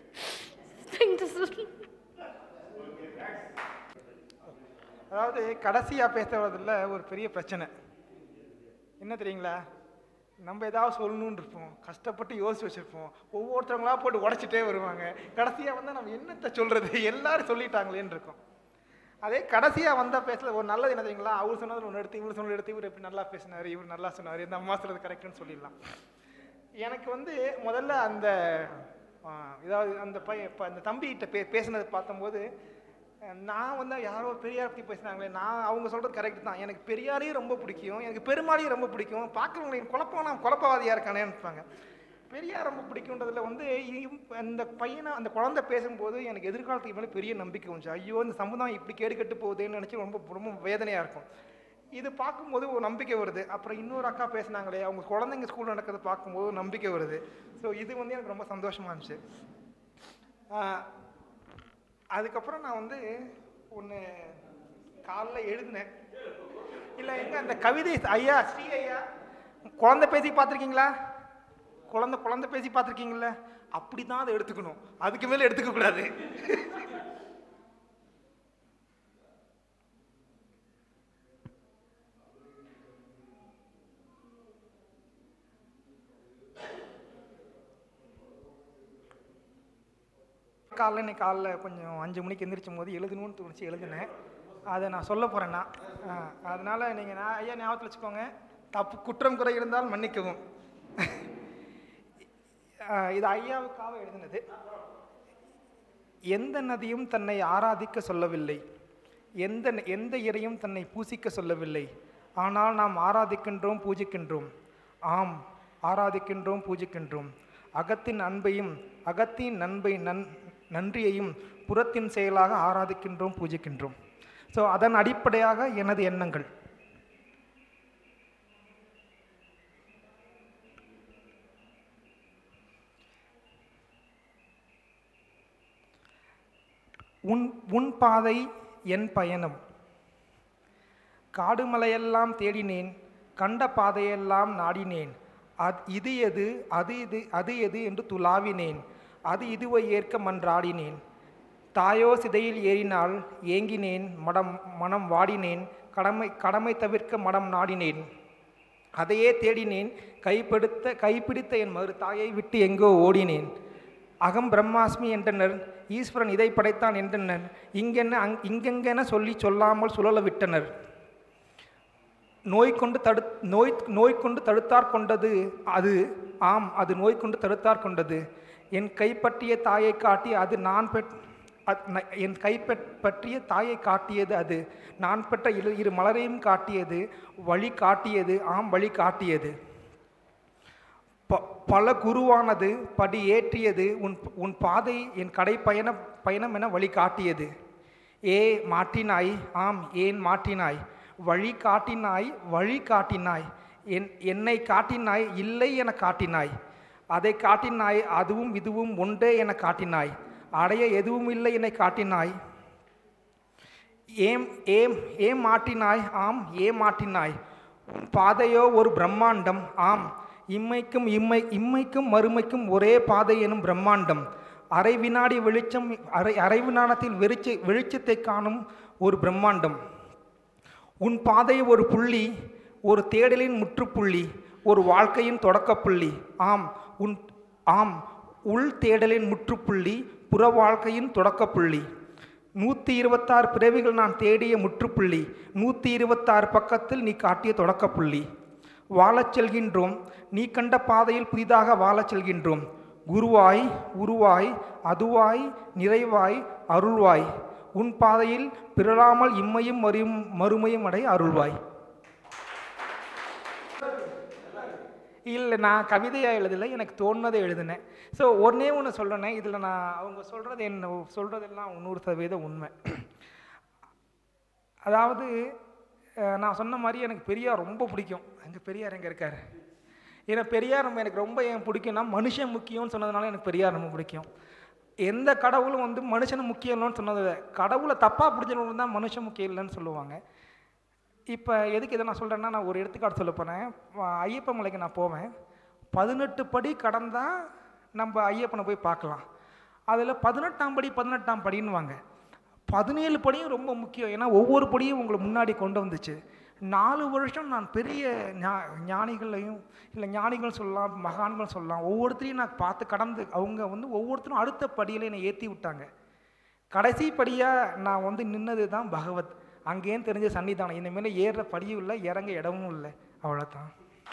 [SPEAKER 5] அதாவது கடைசியாக பேசுறதுல ஒரு பெரிய பிரச்சனை என்ன தெரியுங்களா நம்ம ஏதாவது சொல்லணும்னு இருப்போம் கஷ்டப்பட்டு யோசிச்சு வச்சுருப்போம் ஒவ்வொருத்தவங்களா போட்டு உடச்சிட்டே வருவாங்க கடைசியாக வந்து நம்ம என்னத்தை சொல்கிறது எல்லாரும் சொல்லிட்டாங்களேன்னு இருக்கும் அதே கடைசியாக வந்த பேசல ஒரு நல்லது என்ன தெரியுங்களா அவர் சொன்னது ஒன்று எடுத்து இவர் சொன்னது எடுத்து இவர் எப்படி நல்லா பேசினார் இவர் நல்லா சொன்னார் இந்த அம்மா சொல்கிறது கரெக்டுன்னு சொல்லிடலாம் எனக்கு வந்து முதல்ல அந்த ஆ, இதாவது அந்த பையன் இப்போ அந்த தம்பிகிட்ட பே பேசினது பார்த்தம்போது அஹ், நான் வந்து யாரோ பெரியார் பற்றி பேசினாங்களே நான் அவங்க சொல்கிறது கரெக்ட் தான் எனக்கு பெரியாரையும் ரொம்ப பிடிக்கும் எனக்கு பெருமாளையும் ரொம்ப பிடிக்கும் பார்க்குறவங்களுக்கு குழப்பம் நான் குழப்பவாதியாக இருக்கானேன்னு இருப்பாங்க பெரியார் ரொம்ப பிடிக்குன்றதுல வந்து இ- அந்த பையனை அந்த குழந்தை பேசும்போது எனக்கு எதிர்காலத்துக்கு மேலே பெரிய நம்பிக்கை வந்துச்சு ஐயோ இந்த சமுதாயம் இப்படி கேடு கெட்டு போகுதுன்னு நினச்சி ரொம்ப ரொம்ப வேதனையாக இருக்கும் இது பார்க்கும்போது ஒரு நம்பிக்கை வருது அப்புறம் இன்னொரு அக்கா பேசுனாங்களே அவங்க குழந்தைங்க ஸ்கூல் நடக்கிறத பார்க்கும்போது நம்பிக்கை வருது ஸோ இது வந்து எனக்கு ரொம்ப சந்தோஷமா இருந்துச்சு ஆஹ், அதுக்கப்புறம் நான் வந்து ஒன்று காலைல எழுதினேன் இல்லை எங்க அந்த கவிதை ஐயா ஸ்ரீ ஐயா குழந்தை பேசி பார்த்துருக்கீங்களா குழந்தை குழந்தை பேசி பார்த்துருக்கீங்களா அப்படி தான் அதை எடுத்துக்கணும் அதுக்கு மேலே எடுத்துக்க கூடாது காலைல இன்னைக்கு காலைல கொஞ்சம் அஞ்சு மணிக்கு எந்திரிச்சும் போது எழுதணும்னு தோணுச்சு எழுதினேன் அதை நான் சொல்ல போகிறேன்னா அதனால் நீங்கள் நான் ஐயா ஞாபகத்தில் வச்சுக்கோங்க தப்பு குற்றம் குறை இருந்தால் மன்னிக்கவும் ஆஹ் இது ஐயாவுக்காக எழுதினது எந்த நதியும் தன்னை ஆராதிக்க சொல்லவில்லை எந்த எந்த இறையும் தன்னை பூசிக்க சொல்லவில்லை ஆனால் நாம் ஆராதிக்கின்றோம் பூஜிக்கின்றோம் ஆம் ஆராதிக்கின்றோம் பூஜிக்கின்றோம் அகத்தின் அன்பையும் அகத்தின் நண்பை நன் நன்றியையும் புறத்தின் செயலாக ஆராதிக்கின்றோம் பூஜிக்கின்றோம் ஸோ அதன் அடிப்படையாக எனது எண்ணங்கள் உன் உன் பாதை என் பயணம் காடு மலையெல்லாம் தேடினேன் கண்ட பாதையெல்லாம் நாடினேன் அது இது எது அது இது அது எது என்று துளாவினேன் அது இதுவை ஏற்க மன்றாடினேன் தாயோ சிதையில் ஏறினால் ஏங்கினேன் மடம் மனம் வாடினேன் கடமை கடமை தவிர்க்க மடம் நாடினேன் அதையே தேடினேன் கைப்படுத்த கைப்பிடித்த என் மறு தாயை விட்டு எங்கோ ஓடினேன் அகம் பிரம்மாஸ்மி என்றனர் ஈஸ்வரன் இதை படைத்தான் என்றனர் இங்கென்ன அங் இங்கெங்கென சொல்லி சொல்லாமல் சுழல விட்டனர் நோய் கொண்டு தடு நோய் நோய் கொண்டு தடுத்தார் கொண்டது அது ஆம் அது நோய் கொண்டு தடுத்தார் கொண்டது என் கைப்பற்றிய தாயை காட்டி அது நான் பெற் அத்- ந- என் கை பெற்- பற்றிய தாயை காட்டியது அது நான் பெற்ற இரு இரு மலரையும் காட்டியது வழி காட்டியது ஆம் வழி காட்டியது ப பல குருவானது படி ஏற்றியது உன் உன் பாதை என் கடை பயண பயணம் என வழி காட்டியது ஏ மாட்டினாய் ஆம் ஏன் மாட்டினாய் வழி காட்டினாய் வழி காட்டினாய் என் என்னை காட்டினாய் இல்லை என காட்டினாய் அதை காட்டினாய் அதுவும் இதுவும் ஒன்றே என காட்டினாய் அடைய எதுவும் இல்லை என காட்டினாய் ஏம் ஏம் ஏம் மாட்டினாய் ஆம் ஏ மாட்டினாய் உன் பாதையோ ஒரு பிரம்மாண்டம் ஆம் இம்மைக்கும் இம்மை இம்மைக்கும் மறுமைக்கும் ஒரே பாதை எனும் பிரம்மாண்டம் அரை வினாடி வெளிச்சம் அரை அரை வினாடத்தில் வெளிச்ச வெளிச்சத்தை காணும் ஒரு பிரம்மாண்டம் உன் பாதை ஒரு புள்ளி ஒரு தேடலின் முற்றுப்புள்ளி ஒரு வாழ்க்கையின் தொடக்கப்புள்ளி ஆம் உன் ஆம் உள் தேடலின் முற்றுப்புள்ளி புற வாழ்க்கையின் தொடக்கப்புள்ளி நூற்றி இருபத்தாறு பிறவிகள் நான் தேடிய முற்றுப்புள்ளி நூற்றி இருபத்தாறு பக்கத்தில் நீ காட்டிய தொடக்கப்புள்ளி வாழச் செல்கின்றோம் நீ கண்ட பாதையில் புதிதாக வாழச் செல்கின்றோம் குருவாய் உருவாய் அதுவாய் நிறைவாய் அருள்வாய் உன் பாதையில் பிறழாமல் இம்மையும் மறும் மறுமையும் அடைய அருள்வாய் இல்லை நான் கவிதையாக எழுதலை எனக்கு தோணுனதை எழுதினேன் ஸோ ஒன்றே ஒன்று சொல்கிறேன் இதில் நான் அவங்க சொல்கிறது என்ன சொல்கிறதெல்லாம் நூறு சதவீதம் உண்மை அதாவது அஹ், நான் சொன்ன மாதிரி எனக்கு பெரியார் ரொம்ப பிடிக்கும் அங்கே பெரியார் எங்கே இருக்கார் ஏன்னா பெரியார் நம்ம எனக்கு ரொம்ப ஏன் பிடிக்கும்னா மனுஷன் முக்கியம்னு சொன்னதுனால எனக்கு பெரியார் ரொம்ப பிடிக்கும் எந்த கடவுளும் வந்து மனுஷனை முக்கியம் இல்லைன்னு சொன்னது இல்ல. கடவுளை தப்பாக பிடிச்சவங்க தான் மனுஷன் முக்கியம் இல்லைன்னு சொல்லுவாங்க இப்போ எதுக்கு இதை நான் சொல்கிறேன்னா நான் ஒரு எடுத்துக்காட்டு சொல்ல போனேன் ஐயப்பன் மலைக்கு நான் போவேன் பதினெட்டு படி கடந்தால் நம்ம ஐயப்பனை போய் பார்க்கலாம் அதில் பதினெட்டாம் படி பதினெட்டாம் படின்னுவாங்க பதினேழு படியும் ரொம்ப முக்கியம் ஏன்னா ஒவ்வொரு படியும் உங்களை முன்னாடி கொண்டு வந்துச்சு நாலு வருஷம் நான் பெரிய ஞா- ஞானிகளையும் இல்லை ஞானிகள் சொல்லலாம் மகான்கள் சொல்லலாம் ஒவ்வொருத்தரையும் நான் பார்த்து கடந்து அவங்க வந்து ஒவ்வொருத்தரும் அடுத்த படியில் என்னை ஏற்றி விட்டாங்க கடைசி படியாக நான் வந்து நின்னது தான் பகவத் அங்கேயும் தெரிஞ்ச சன்னிதானம் இனிமேல் ஏறுற படியும் இல்லை இறங்க இடமும் இல்லை அவ்வளோதான்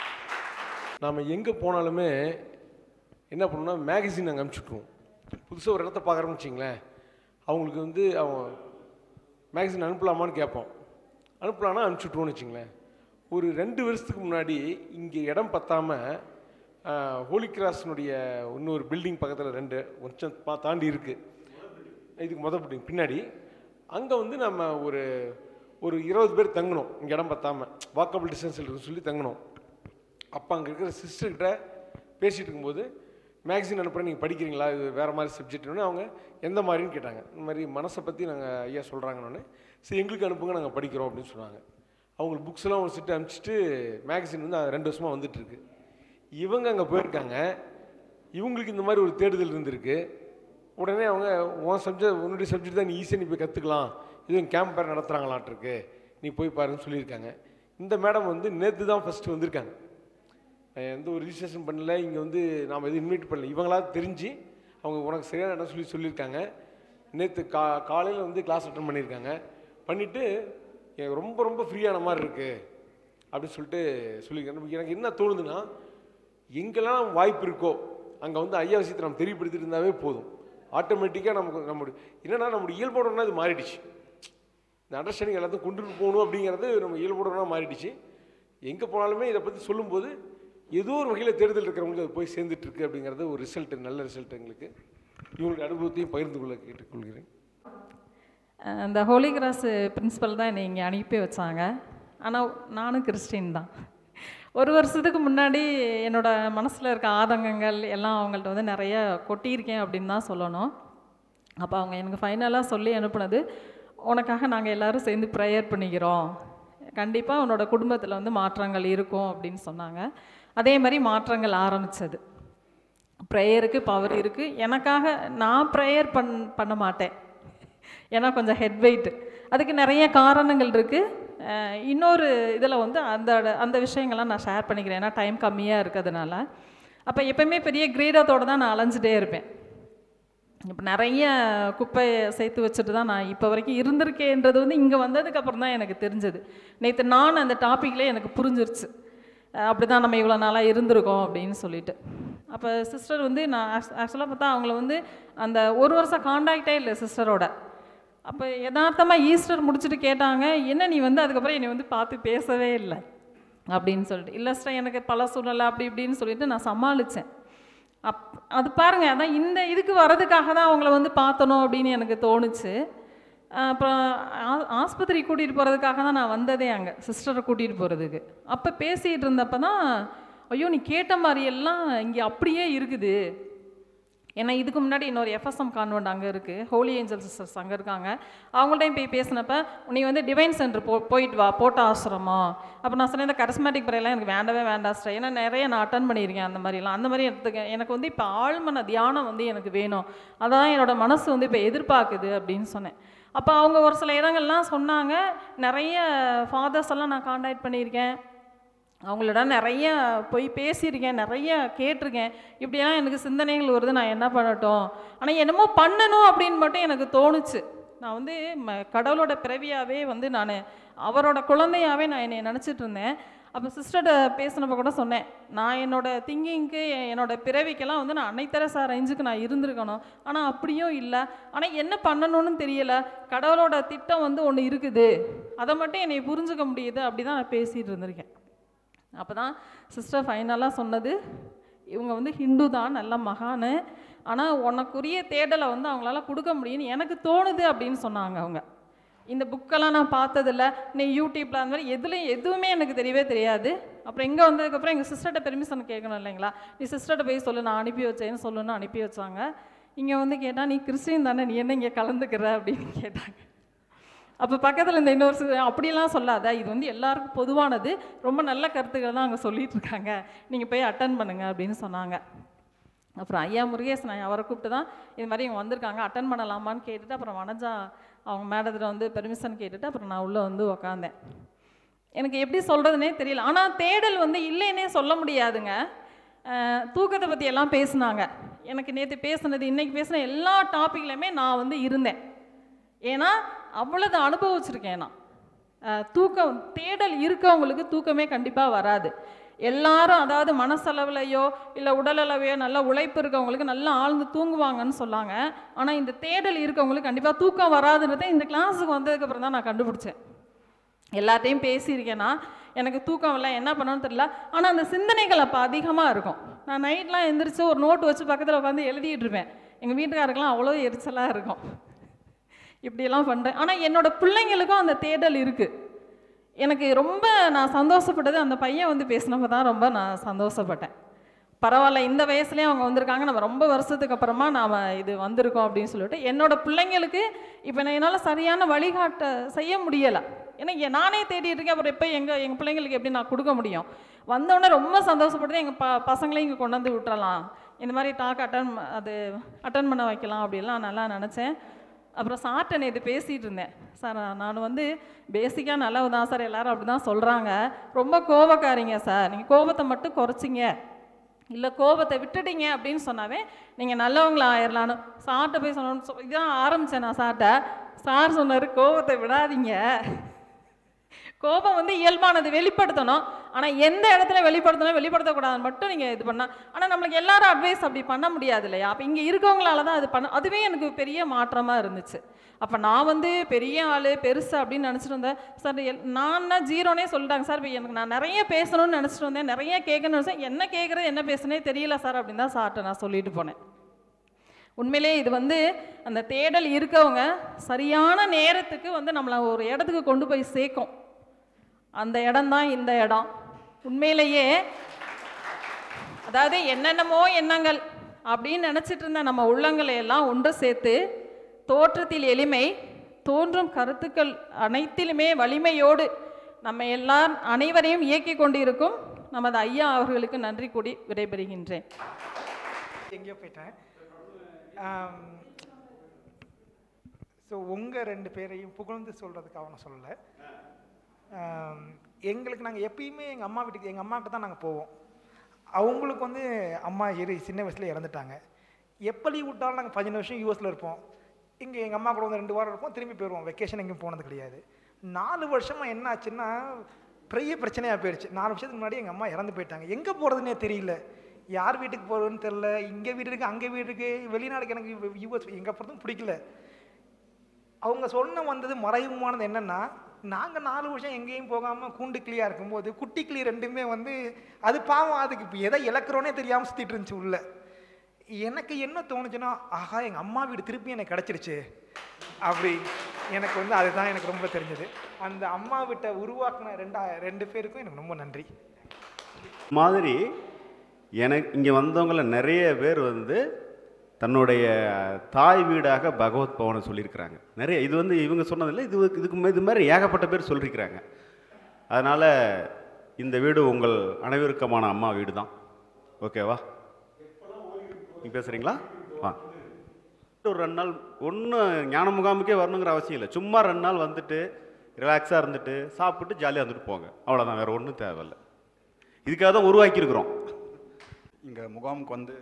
[SPEAKER 1] நாம் எங்கே போனாலுமே என்ன பண்ணணும்னா மேகசின் நாங்கள் அனுப்பிச்சுட்ருவோம் புதுசாக ஒரு இடத்த பார்க்குறோம்னு வச்சிங்களேன் அவங்களுக்கு வந்து அவன் மேகசின் அனுப்பலாமான்னு கேட்போம் அனுப்பலான்னா அனுப்பிச்சுட்ருவோம்னு வச்சிங்களேன் ஒரு ரெண்டு வருஷத்துக்கு முன்னாடி இங்கே இடம் பத்தாமல் ஹோலி கிராஸ்னுடைய இன்னொரு பில்டிங் பக்கத்தில் ரெண்டு கொஞ்சம் பா- தாண்டி இருக்குது இதுக்கு மொதல் பில்டிங் பின்னாடி அங்கே வந்து நம்ம ஒரு ஒரு இருபது பேர் தங்கணும் இங்கே இடம் பத்தாமல் வாக்கபிள் டிஸ்டன்ஸ் இருக்குன்னு சொல்லி தங்கணும் அப்போ அங்கே இருக்கிற சிஸ்டர்கிட்ட பேசிகிட்டு இருக்கும்போது மேக்சின் அனுப்புகிறேன் நீங்கள் படிக்கிறீங்களா இது வேறு மாதிரி சப்ஜெக்ட்னு அவங்க எந்த மாதிரின்னு கேட்டாங்க இந்த மாதிரி மனசை பற்றி நாங்கள் ஐயா சொல்கிறாங்கன்னு சரி எங்களுக்கு அனுப்புங்க நாங்கள் படிக்கிறோம் அப்படின்னு சொன்னாங்க அவங்களுக்கு புக்ஸ் எல்லாம் ஒரு சிட்டு அனுப்பிச்சிட்டு மேகசின் வந்து அது ரெண்டு வருஷமாக வந்துட்டுருக்கு இவங்க அங்கே போயிருக்காங்க இவங்களுக்கு இந்த மாதிரி ஒரு தேடுதல் இருந்திருக்கு உடனே அவங்க உன் சப்ஜெக்ட் உன்னுடைய சப்ஜெக்ட் தான் நீ ஈஸியாக நீ போய் கற்றுக்கலாம் இதுவும் கேம்ப் பேர் நடத்துகிறாங்களாட்டிருக்கு நீ போய் பாருன்னு சொல்லியிருக்காங்க இந்த மேடம் வந்து நேற்று தான் ஃபஸ்ட்டு வந்திருக்காங்க நான் எந்த ஒரு ரிஜிஸ்ட்ரேஷன் பண்ணல இங்கே வந்து நாம் எதுவும் இன்வைட் பண்ணல இவங்களா தெரிஞ்சு அவங்க உனக்கு சரியான இடம் சொல்லி சொல்லியிருக்காங்க நேற்று கா காலையில் வந்து கிளாஸ் அட்டன் பண்ணியிருக்காங்க பண்ணிவிட்டு எனக்கு ரொம்ப ரொம்ப ஃப்ரீயான மாதிரி இருக்குது அப்படின்னு சொல்லிட்டு சொல்லியிருக்காங்க எனக்கு என்ன தோணுதுன்னா எங்கெல்லாம் வாய்ப்பு இருக்கோ அங்கே வந்து ஐயா விஷயத்தை நம்ம தெரியப்படுத்திட்டு இருந்தாவே போதும் ஆட்டோமேட்டிக்காக நமக்கு நம்முடைய என்னன்னா நம்முடைய இயல்போடனா இது மாறிடுச்சு இந்த அண்டர்ஸ்டாண்டிங் எல்லாத்தையும் கொண்டுட்டு போகணும் அப்படிங்கிறது நம்ம இயல்போடனா மாறிடுச்சு எங்கே போனாலுமே இதை பற்றி சொல்லும்போது ஏதோ ஒரு வகையில் தேர்தல் இருக்கிறவங்களுக்கு அது போய் சேர்ந்துட்டு இருக்கு அப்படிங்கிறது ஒரு ரிசல்ட் நல்ல ரிசல்ட் எங்களுக்கு இவங்களுடைய அனுபவத்தையும் பகிர்ந்து கொள்ள கேட்டுக்கொள்கிறேன்
[SPEAKER 6] அஹ் இந்த ஹோலி கிராஸ் பிரின்சிபல் தான் என்னை இங்கே அனுப்பி வச்சாங்க ஆனால் நானும் கிறிஸ்டின் தான் ஒரு வருஷத்துக்கு முன்னாடி என்னோட மனசில் இருக்க ஆதங்கங்கள் எல்லாம் அவங்கள்ட்ட வந்து நிறைய கொட்டியிருக்கேன் அப்படின்னு தான் சொல்லணும் அப்போ அவங்க எனக்கு ஃபைனலாக சொல்லி அனுப்புனது உனக்காக நாங்கள் எல்லாரும் சேர்ந்து ப்ரேயர் பண்ணிக்கிறோம் கண்டிப்பாக உன்னோட குடும்பத்தில் வந்து மாற்றங்கள் இருக்கும் அப்படின்னு சொன்னாங்க அதே மாதிரி மாற்றங்கள் ஆரம்பித்தது ப்ரேயருக்கு பவர் இருக்குது எனக்காக நான் ப்ரேயர் பண் பண்ண மாட்டேன் ஏன்னா கொஞ்சம் ஹெட் வெயிட் அதுக்கு நிறைய காரணங்கள் இருக்குது இன்னொரு இதில் வந்து அந்த அந்த விஷயங்கள்லாம் நான் ஷேர் பண்ணிக்கிறேன் ஏன்னா டைம் கம்மியாக இருக்கிறதுனால அப்போ எப்பயுமே பெரிய கிரீடத்தோடு தான் நான் அலைஞ்சிட்டே இருப்பேன் இப்போ நிறைய குப்பையை சேர்த்து வச்சுட்டு தான் நான் இப்போ வரைக்கும் இருந்திருக்கேன்றது வந்து இங்கே வந்ததுக்கப்புறம் தான் எனக்கு தெரிஞ்சது நேற்று நான் அந்த டாப்பிக்லேயே எனக்கு புரிஞ்சிருச்சு அப்படி தான் நம்ம இவ்வளோ நாளாக இருந்திருக்கோம் அப்படின்னு சொல்லிட்டு அப்போ சிஸ்டர் வந்து நான் ஆக்சுவலாக பார்த்தா அவங்கள வந்து அந்த ஒரு வருஷம் காண்டாக்டே இல்லை சிஸ்டரோட அப்போ யதார்த்தமாக ஈஸ்டர் முடிச்சுட்டு கேட்டாங்க என்ன நீ வந்து அதுக்கப்புறம் என்னை வந்து பார்த்து பேசவே இல்லை அப்படின்னு சொல்லிட்டு இல்லை சிஸ்டர் எனக்கு பல சூழ்நிலை அப்படி இப்படின்னு சொல்லிட்டு நான் சமாளித்தேன் அப் அது பாருங்க அதான் இந்த இதுக்கு வர்றதுக்காக தான் அவங்கள வந்து பார்த்தணும் அப்படின்னு எனக்கு தோணுச்சு அஹ் அப்புறம் ஆ- ஆஸ்பத்திரி கூட்டிகிட்டு போகிறதுக்காக தான் நான் வந்ததே அங்கே சிஸ்டரை கூட்டிகிட்டு போகிறதுக்கு அப்போ பேசிகிட்டு இருந்தப்போ தான் ஐயோ நீ கேட்ட மாதிரி எல்லாம் இங்கே அப்படியே இருக்குது ஏன்னா இதுக்கு முன்னாடி இன்னொரு எஃப்எஸ்எம் கான்வெண்ட் அங்கே இருக்குது ஹோலி ஏஞ்சல் சிஸ்டர்ஸ் அங்கே இருக்காங்க அவங்கள்ட்டையும் போய் பேசினப்ப நீ வந்து டிவைன் சென்டர் போ போயிட்டு வா போட்ட ஆசிரமம் அப்போ நான் சொன்னேன் இந்த கரிஸ்மேட்டிக் ப்ரேயர்லாம் எனக்கு வேண்டவே வேண்டாம் சிஸ்டர் ஏன்னா நிறைய நான் அட்டன் பண்ணியிருக்கேன் அந்த மாதிரிலாம் அந்த மாதிரி எடுத்துக்க எனக்கு வந்து இப்போ ஆழ்மன தியானம் வந்து எனக்கு வேணும் அதான் என்னோட மனசு வந்து இப்போ எதிர்பார்க்குது அப்படின்னு சொன்னேன் அப்போ அவங்க ஒரு சில இடங்கள்லாம் சொன்னாங்க நிறைய ஃபாதர்ஸ் எல்லாம் நான் காண்டாக்ட் பண்ணியிருக்கேன் அவங்களோட நிறைய போய் பேசியிருக்கேன் நிறைய கேட்டிருக்கேன் இப்படியெல்லாம் எனக்கு சிந்தனைகள் வருது நான் என்ன பண்ணட்டும் ஆனால் என்னமோ பண்ணணும் அப்படின்னு மட்டும் எனக்கு தோணுச்சு நான் வந்து ம கடவுளோட பிறவியாகவே வந்து நான் அவரோட குழந்தையாகவே நான் என்னை நினச்சிட்டு இருந்தேன் அப்போ சிஸ்டர்கிட்ட பேசினப்ப கூட சொன்னேன் நான் என்னோட திங்கிங்க்கு என்னோட பிறவிக்கெல்லாம் வந்து நான் அன்னைத்தரசா ரேஞ்சுக்கு நான் இருந்திருக்கணும் ஆனால் அப்படியும் இல்லை ஆனால் என்ன பண்ணணும்னு தெரியல கடவுளோட திட்டம் வந்து ஒன்று இருக்குது அதை மட்டும் என்னை புரிஞ்சுக்க முடியுது அப்படி தான் நான் பேசிகிட்டு இருந்திருக்கேன் அப்போ தான் சிஸ்டர் ஃபைனலாக சொன்னது இவங்க வந்து ஹிந்து தான் நல்ல மகானு ஆனால் உனக்குரிய தேடலை வந்து அவங்களால கொடுக்க முடியும்னு எனக்கு தோணுது அப்படின்னு சொன்னாங்க அவங்க இந்த புக்கெல்லாம் நான் பார்த்ததில்ல நீ யூடியூப்பில் அந்த மாதிரி எதுலையும் எதுவுமே எனக்கு தெரியவே தெரியாது அப்புறம் இங்கே வந்ததுக்கப்புறம் எங்கள் சிஸ்டர்கிட்ட பெர்மிஷன் கேட்கணும் இல்லைங்களா நீ சிஸ்டர்கிட்ட போய் சொல்லு நான் அனுப்பி வச்சேன்னு சொல்லுன்னு அனுப்பி வச்சாங்க இங்கே வந்து கேட்டால் நீ கிறிஸ்டின் தானே நீ என்ன இங்கே கலந்துக்கிற அப்படின்னு கேட்டாங்க அப்போ பக்கத்தில் இந்த இன்னொரு சி- அப்படிலாம் சொல்லாத இது வந்து எல்லாருக்கும் பொதுவானது ரொம்ப நல்ல கருத்துக்கள் தான் அங்கே சொல்லிட்டு இருக்காங்க நீங்கள் போய் அட்டன் பண்ணுங்க அப்படின்னு சொன்னாங்க அப்புறம் ஐயா முருகேசன் ஐயா அவரை கூப்பிட்டு தான் இது மாதிரி இவங்க வந்திருக்காங்க அட்டன் பண்ணலாமான்னு கேட்டுட்டு அப்புறம் வனஜா அவங்க மேடத்தில் வந்து பெர்மிஷன் கேட்டுட்டு அப்புறம் நான் உள்ளே வந்து உக்காந்தேன் எனக்கு எப்படி சொல்கிறதுனே தெரியல ஆனால் தேடல் வந்து இல்லைன்னே சொல்ல முடியாதுங்க அஹ், தூக்கத்தை பற்றி எல்லாம் பேசுனாங்க எனக்கு நேற்று பேசுனது இன்னைக்கு பேசின எல்லா டாப்பிக்லையுமே நான் வந்து இருந்தேன் ஏன்னா அவ்வளவு அனுபவிச்சிருக்கேன் நான் அஹ், தூக்கம் தேடல் இருக்கவங்களுக்கு தூக்கமே கண்டிப்பாக வராது எல்லாரும் அதாவது மனசளவுலையோ இல்லை உடலளவையோ நல்ல உழைப்பு இருக்கவங்களுக்கு நல்லா ஆழ்ந்து தூங்குவாங்கன்னு சொன்னாங்க ஆனால் இந்த தேடல் இருக்கவங்களுக்கு கண்டிப்பாக தூக்கம் வராதுன்றதை இந்த கிளாஸுக்கு வந்ததுக்கப்புறம் தான் நான் கண்டுபிடிச்சேன் எல்லாத்தையும் பேசியிருக்கேன்னா எனக்கு தூக்கம் இல்லை என்ன பண்ணணும்னு தெரியல ஆனால் அந்த சிந்தனைகள் அப்போ அதிகமாக இருக்கும் நான் நைட்லாம் எந்திரிச்சு ஒரு நோட் வச்சு பக்கத்தில் உட்காந்து எழுதிட்டு இருப்பேன் எங்கள் வீட்டுக்காரருக்கெல்லாம் அவ்வளோ எரிச்சலாக இருக்கும் இப்படியெல்லாம் பண்ணுறேன் ஆனால் என்னோட பிள்ளைங்களுக்கும் அந்த தேடல் இருக்குது எனக்கு ரொம்ப நான் சந்தோஷப்பட்டது அந்த பையன் வந்து பேசினப்ப தான் ரொம்ப நான் சந்தோஷப்பட்டேன் பரவாயில்ல இந்த வயசுலேயே அவங்க வந்திருக்காங்க நம்ம ரொம்ப வருஷத்துக்கு அப்புறமா நாம் இது வந்திருக்கோம் அப்படின்னு சொல்லிட்டு என்னோட பிள்ளைங்களுக்கு இப்போ நான் என்னால் சரியான வழிகாட்ட செய்ய முடியலை ஏன்னா எ- நானே தேடிட்டு இருக்கேன் அப்புறம் எப்போ எங்கள் எங்கள் பிள்ளைங்களுக்கு எப்படி நான் கொடுக்க முடியும் வந்தோடனே ரொம்ப சந்தோஷப்பட்டு எங்கள் ப பசங்களையும் இங்கே கொண்டு வந்து விட்டுறலாம் இந்த மாதிரி டாக் அட்டன் அது அட்டன் பண்ண வைக்கலாம் அப்படிலாம் நல்லா நினச்சேன் அப்புறம் சார்ட்ட நேற்று பேசிகிட்டு இருந்தேன் சார் நான் வந்து பேசிக்காக நல்லவு தான் சார் எல்லாரும் அப்படி தான் சொல்கிறாங்க ரொம்ப கோபக்காரிங்க சார் நீங்கள் கோபத்தை மட்டும் குறைச்சிங்க இல்லை கோபத்தை விட்டுட்டீங்க அப்படின்னு சொன்னாவே நீங்கள் நல்லவங்களா ஆயிரலான்னு சார்கிட்ட போய் சொன்னோன்னு சொ- இதான் ஆரம்பித்தேன் நான் சார்கிட்ட சார் சொன்னார் கோபத்தை விடாதீங்க கோபம் வந்து இயல்பானது வெளிப்படுத்தணும் ஆனால் எந்த இடத்துல வெளிப்படுத்தணும் வெளிப்படுத்தக்கூடாதுன்னு மட்டும் நீங்கள் இது பண்ணால் ஆனால் நம்மளுக்கு எல்லாரும் அட்வைஸ் அப்படி பண்ண முடியாது இல்லையா அப்போ இங்கே இருக்கவங்களால தான் அது பண்ண அதுவே எனக்கு பெரிய மாற்றமாக இருந்துச்சு அப்போ நான் வந்து பெரிய ஆள் பெருசு அப்படின்னு நினச்சிட்டு இருந்தேன் சார் எல் நான் ஜீரோனே சொல்லிட்டாங்க சார் இப்போ எனக்கு நான் நிறைய பேசணும்னு நினச்சிட்டு வந்தேன் நிறைய கேட்கணும்னு நினச்சேன் என்ன கேட்குறது என்ன பேசுனே தெரியல சார் அப்படின்னு தான் சார்ட்ட நான் சொல்லிட்டு போனேன் உண்மையிலே இது வந்து அந்த தேடல் இருக்கவங்க சரியான நேரத்துக்கு வந்து நம்மளை ஒரு இடத்துக்கு கொண்டு போய் சேர்க்கும் அந்த இடம்தான் இந்த இடம் உண்மையிலேயே அதாவது என்னென்னமோ எண்ணங்கள் அப்படின்னு நினச்சிட்டு இருந்த நம்ம உள்ளங்களை எல்லாம் ஒன்று சேர்த்து தோற்றத்தில் எளிமை தோன்றும் கருத்துக்கள் அனைத்திலுமே வலிமையோடு நம்ம எல்லார் அனைவரையும் இயக்கி கொண்டிருக்கும் நமது ஐயா அவர்களுக்கு நன்றி கூடி விடைபெறுகின்றேன்
[SPEAKER 5] எங்கேயோ போயிட்டேன் ஸோ உங்கள் ரெண்டு பேரையும் புகழ்ந்து சொல்கிறதுக்காக நான் சொல்லலை ஆம், எங்களுக்கு நாங்கள் எப்பயுமே எங்கள் அம்மா வீட்டுக்கு எங்கள் அம்மாக்கிட்ட தான் நாங்கள் போவோம் அவங்களுக்கு வந்து அம்மா இரு சின்ன வயசுல இறந்துட்டாங்க எப்போ லீவ் விட்டாலும் நாங்கள் பதினஞ்சு வருஷம் யூஎஸில் இருப்போம் இங்கே எங்கள் அம்மா கூட வந்து ரெண்டு வாரம் இருப்போம் திரும்பி போயிடுவோம் வெக்கேஷன் எங்கேயும் போனது கிடையாது நாலு வருஷமாக என்ன ஆச்சுன்னா பெரிய பிரச்சனையாக போயிடுச்சு நாலு வருஷத்துக்கு முன்னாடி எங்கள் அம்மா இறந்து போயிட்டாங்க எங்கே போகிறதுனே தெரியல யார் வீட்டுக்கு போகிறதுன்னு தெரில இங்கே வீடு இருக்குது அங்கே வீடு இருக்குது வெளிநாடுக்கு எனக்கு யூஎஸ் எங்கே போகிறதும் பிடிக்கல அவங்க சொன்ன வந்தது மறைமுகமானது என்னன்னா நாங்கள் நாலு வருஷம் எங்கேயும் போகாமல் கூண்டு கிளியாக இருக்கும்போது குட்டி கிளி ரெண்டுமே வந்து அது பாவம் அதுக்கு இப்போ எதை இழக்கிறோனே தெரியாமல் சுற்றிட்டு இருந்துச்சு உள்ள எனக்கு என்ன தோணுச்சுன்னா ஆஹா எங்கள் அம்மா வீடு திருப்பி எனக்கு கிடச்சிருச்சு அப்படி எனக்கு வந்து அதுதான் எனக்கு ரொம்ப தெரிஞ்சது அந்த அம்மா வீட்டை உருவாக்குன ரெண்டா ரெண்டு பேருக்கும் எனக்கு ரொம்ப நன்றி
[SPEAKER 3] மாதிரி எனக்கு இங்கே வந்தவங்கள நிறைய பேர் வந்து தன்னுடைய தாய் வீடாக பகவத் பவனை சொல்லியிருக்கிறாங்க நிறைய இது வந்து இவங்க சொன்னதில்லை இது இதுக்கு மே- இது மாதிரி ஏகப்பட்ட பேர் சொல்லியிருக்கிறாங்க அதனால் இந்த வீடு உங்கள் அனைவருக்குமான அம்மா வீடு தான் ஓகேவா நீங்கள் பேசுகிறீங்களா வா ஒரு ரெண்டு நாள் ஒன்றும் ஞான முகாமுக்கே வரணுங்கிற அவசியம் இல்லை சும்மா ரெண்டு நாள் வந்துட்டு ரிலாக்ஸாக இருந்துட்டு சாப்பிட்டு ஜாலியாக இருந்துட்டு போங்க அவ்வளோதான் வேறு ஒன்றும் தேவையில்லை இதுக்காக தான் உருவாக்கியிருக்கிறோம்
[SPEAKER 7] இங்கே முகாமுக்கு வந்து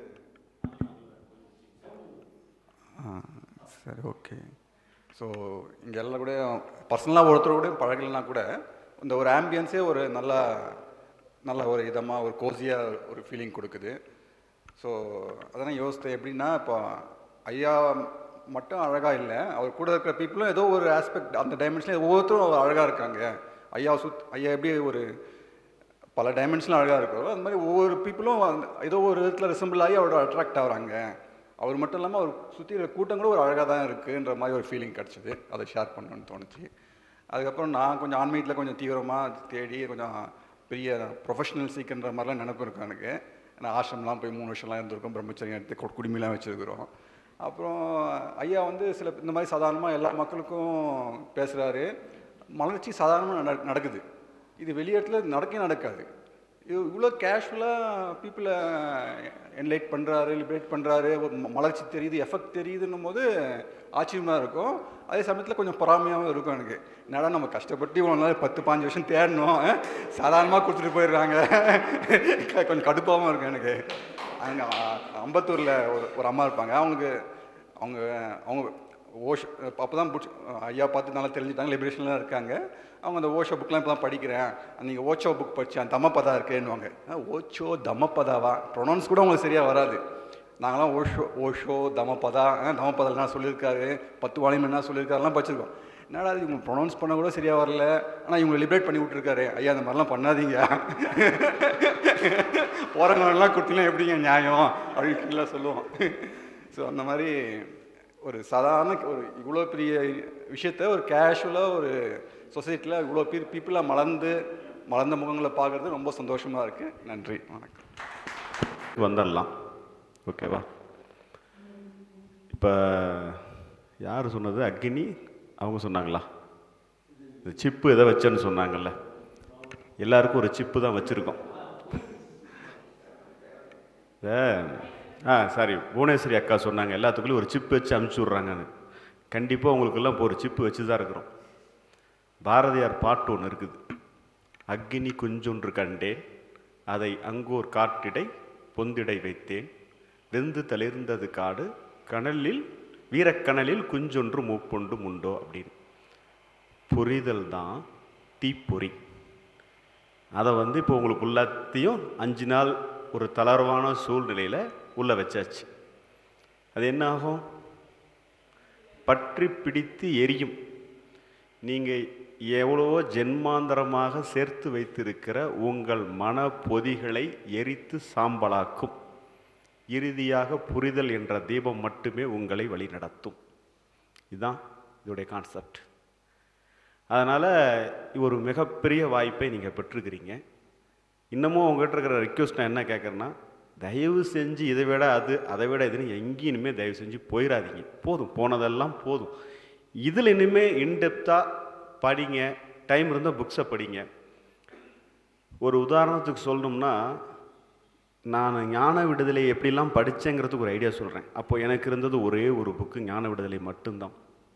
[SPEAKER 7] ஆ, சரி ஓகே ஸோ இங்கே எல்லாம் கூட பர்சனலாக ஒருத்தர் கூட பழகலைன்னா கூட இந்த ஒரு ஆம்பியன்ஸே ஒரு நல்ல நல்ல ஒரு இதமாக ஒரு கோசியாக ஒரு ஃபீலிங் கொடுக்குது ஸோ அதெல்லாம் யோசித்தேன் எப்படின்னா இப்போ ஐயா மட்டும் அழகாக இல்லை அவர் கூட இருக்கிற பீப்புளும் ஏதோ ஒரு ஆஸ்பெக்ட் அந்த டைமென்ஷனில் ஒவ்வொருத்தரும் அழகாக இருக்காங்க ஐயா சுத் ஐயா எப்படி ஒரு பல டைமென்ஷனில் அழகாக இருக்கோ அது மாதிரி ஒவ்வொரு பீப்புளும் ஏதோ ஒரு விதத்தில் ரிசம்பிள் ஆகி அவரோட அட்ராக்ட் ஆகுறாங்க அவர் மட்டும் இல்லாமல் அவர் சுற்றி இருக்கிற கூட்டம் கூட ஒரு அழகாக தான் இருக்குன்ற மாதிரி ஒரு ஃபீலிங் கிடச்சிது அதை ஷேர் பண்ணணும்னு தோணுச்சு அதுக்கப்புறம் நான் கொஞ்சம் ஆன்மீகத்தில் கொஞ்சம் தீவிரமாக தேடி கொஞ்சம் பெரிய ப்ரொஃபஷனல் சீக்கின்ற மாதிரிலாம் நினைப்பு இருக்கும் எனக்கு நான் ஆசிரம்லாம் போய் மூணு வருஷம்லாம் இருந்திருக்கோம் பிரம்மச்சரியம் எடுத்து கு- குடுமிலாம் வச்சுருக்கிறோம் அப்புறம் ஐயா வந்து சில இந்த மாதிரி சாதாரணமாக எல்லா மக்களுக்கும் பேசுகிறாரு மலர்ச்சி சாதாரணமாக நட நடக்குது இது வெளியேட்டில் நடக்கவே நடக்காது இது இவ்வளோ கேஷுவலாக பீப்புளை என்லைட் பண்ணுறாரு லிபரேட் பண்ணுறாரு மலர்ச்சி தெரியுது எஃபெக்ட் தெரியுதுன்னும் போது ஆச்சரியமாக இருக்கும் அதே சமயத்தில் கொஞ்சம் பொறாமையாகவும் இருக்கும் எனக்கு என்னடா நம்ம கஷ்டப்பட்டு இவ்வளோ நாள் பத்து பாஞ்சு வருஷம் தேடணும் சாதாரணமாக கொடுத்துட்டு போயிடுறாங்க கொஞ்சம் கடுப்பாகவும் இருக்கும் எனக்கு அங்கே அம்பத்தூரில் ஒரு ஒரு அம்மா இருப்பாங்க அவங்களுக்கு அவங்க அவங்க ஓஷ் அப்போ தான் பிடிச்சி ஐயா பார்த்து நல்லா தெரிஞ்சுட்டாங்க லிபரேஷன்லாம் இருக்காங்க அவங்க அந்த ஓஷோ புக்லாம் இப்போ தான் படிக்கிறேன் நீங்கள் ஓச்சோ புக் படித்தேன் தம்மப்பதா இருக்கேன்னுவாங்க "ஆ, ஓச்சோ தம்மப்பதாவா ப்ரொனவுன்ஸ் கூட உங்களுக்கு சரியாக வராது நாங்களாம் ஓஷோ ஓஷோ தமபதா தமபதா என்ன சொல்லியிருக்காரு பத்து வாலியம் என்ன சொல்லியிருக்காருலாம் படிச்சிருக்கோம் என்னடா இது இவங்க ப்ரொனவுன்ஸ் பண்ண கூட சரியாக வரல ஆனால் இவங்களை லிபரேட் பண்ணி விட்ருக்காரு ஐயா அந்த மாதிரிலாம் பண்ணாதீங்க போகிறவங்களெல்லாம் கொடுத்தீங்கன்னா எப்படிங்க நியாயம் அப்படின்லாம் சொல்லுவோம் ஸோ அந்த மாதிரி ஒரு சாதாரண ஒரு இவ்வளோ பெரிய விஷயத்த ஒரு கேஷுவலாக ஒரு சொசைட்டியில் இவ்வளோ பீ பீப்புளாக மலர்ந்து மலர்ந்த முகங்களை பார்க்குறது ரொம்ப சந்தோஷமாக இருக்குது நன்றி வணக்கம்
[SPEAKER 3] வந்துடலாம் ஓகேவா இப்போ யார் சொன்னது அக்னி அவங்க சொன்னாங்களா இந்த சிப்பு எதை வச்சேன்னு சொன்னாங்கல்ல எல்லாருக்கும் ஒரு சிப்பு தான் வச்சுருக்கோம் இந்த ஆ சாரி புவனேஸ்வரி அக்கா சொன்னாங்க எல்லாத்துக்குள்ளேயும் ஒரு சிப்பு வச்சு அமுச்சு விட்றாங்கன்னு கண்டிப்பாக உங்களுக்கெல்லாம் இப்போ ஒரு சிப்பு வச்சு தான் இருக்கிறோம் பாரதியார் பாட்டு ஒன்று இருக்குது அக்னி குஞ்சொன்று கண்டேன் அதை அங்கோர் காட்டிடை பொந்திடை வைத்தேன் வெந்து தளிர்ந்தது காடு கனலில் வீரக்கனலில் குஞ்சொன்று மூப்பொண்டு முண்டோ அப்படின்னு புரிதல் தான் தீப்பொறி அதை வந்து இப்போ உங்களுக்கு எல்லாத்தையும் அஞ்சு நாள் ஒரு தளர்வான சூழ்நிலையில் உள்ளே வச்சாச்சு அது என்ன ஆகும் பற்றி பிடித்து எரியும் நீங்கள் எவ்வளவோ ஜென்மாந்தரமாக சேர்த்து வைத்திருக்கிற உங்கள் மன பொதிகளை எரித்து சாம்பலாக்கும் இறுதியாக புரிதல் என்ற தீபம் மட்டுமே உங்களை வழிநடத்தும் இதுதான் இதோடைய கான்செப்ட் அதனால் ஒரு மிகப்பெரிய வாய்ப்பை நீங்கள் பெற்றுக்கிறீங்க இன்னமும் உங்ககிட்ட இருக்கிற ரிக்வெஸ்ட் நான் என்ன கேட்குறேன்னா தயவு செஞ்சு இதை விட அது அதை விட இதுன்னு எங்கேயும் இனிமேல் தயவு செஞ்சு போயிடாதீங்க போதும் போனதெல்லாம் போதும் இதில் இனிமேல் இன்டெப்த்தாக படிங்க டைம் இருந்தால் புக்ஸை படிங்க ஒரு உதாரணத்துக்கு சொல்லணும்னா நான் ஞான விடுதலை எப்படிலாம் படித்தேங்கிறதுக்கு ஒரு ஐடியா சொல்கிறேன் அப்போ எனக்கு இருந்தது ஒரே ஒரு புக்கு ஞான விடுதலை மட்டும்தான்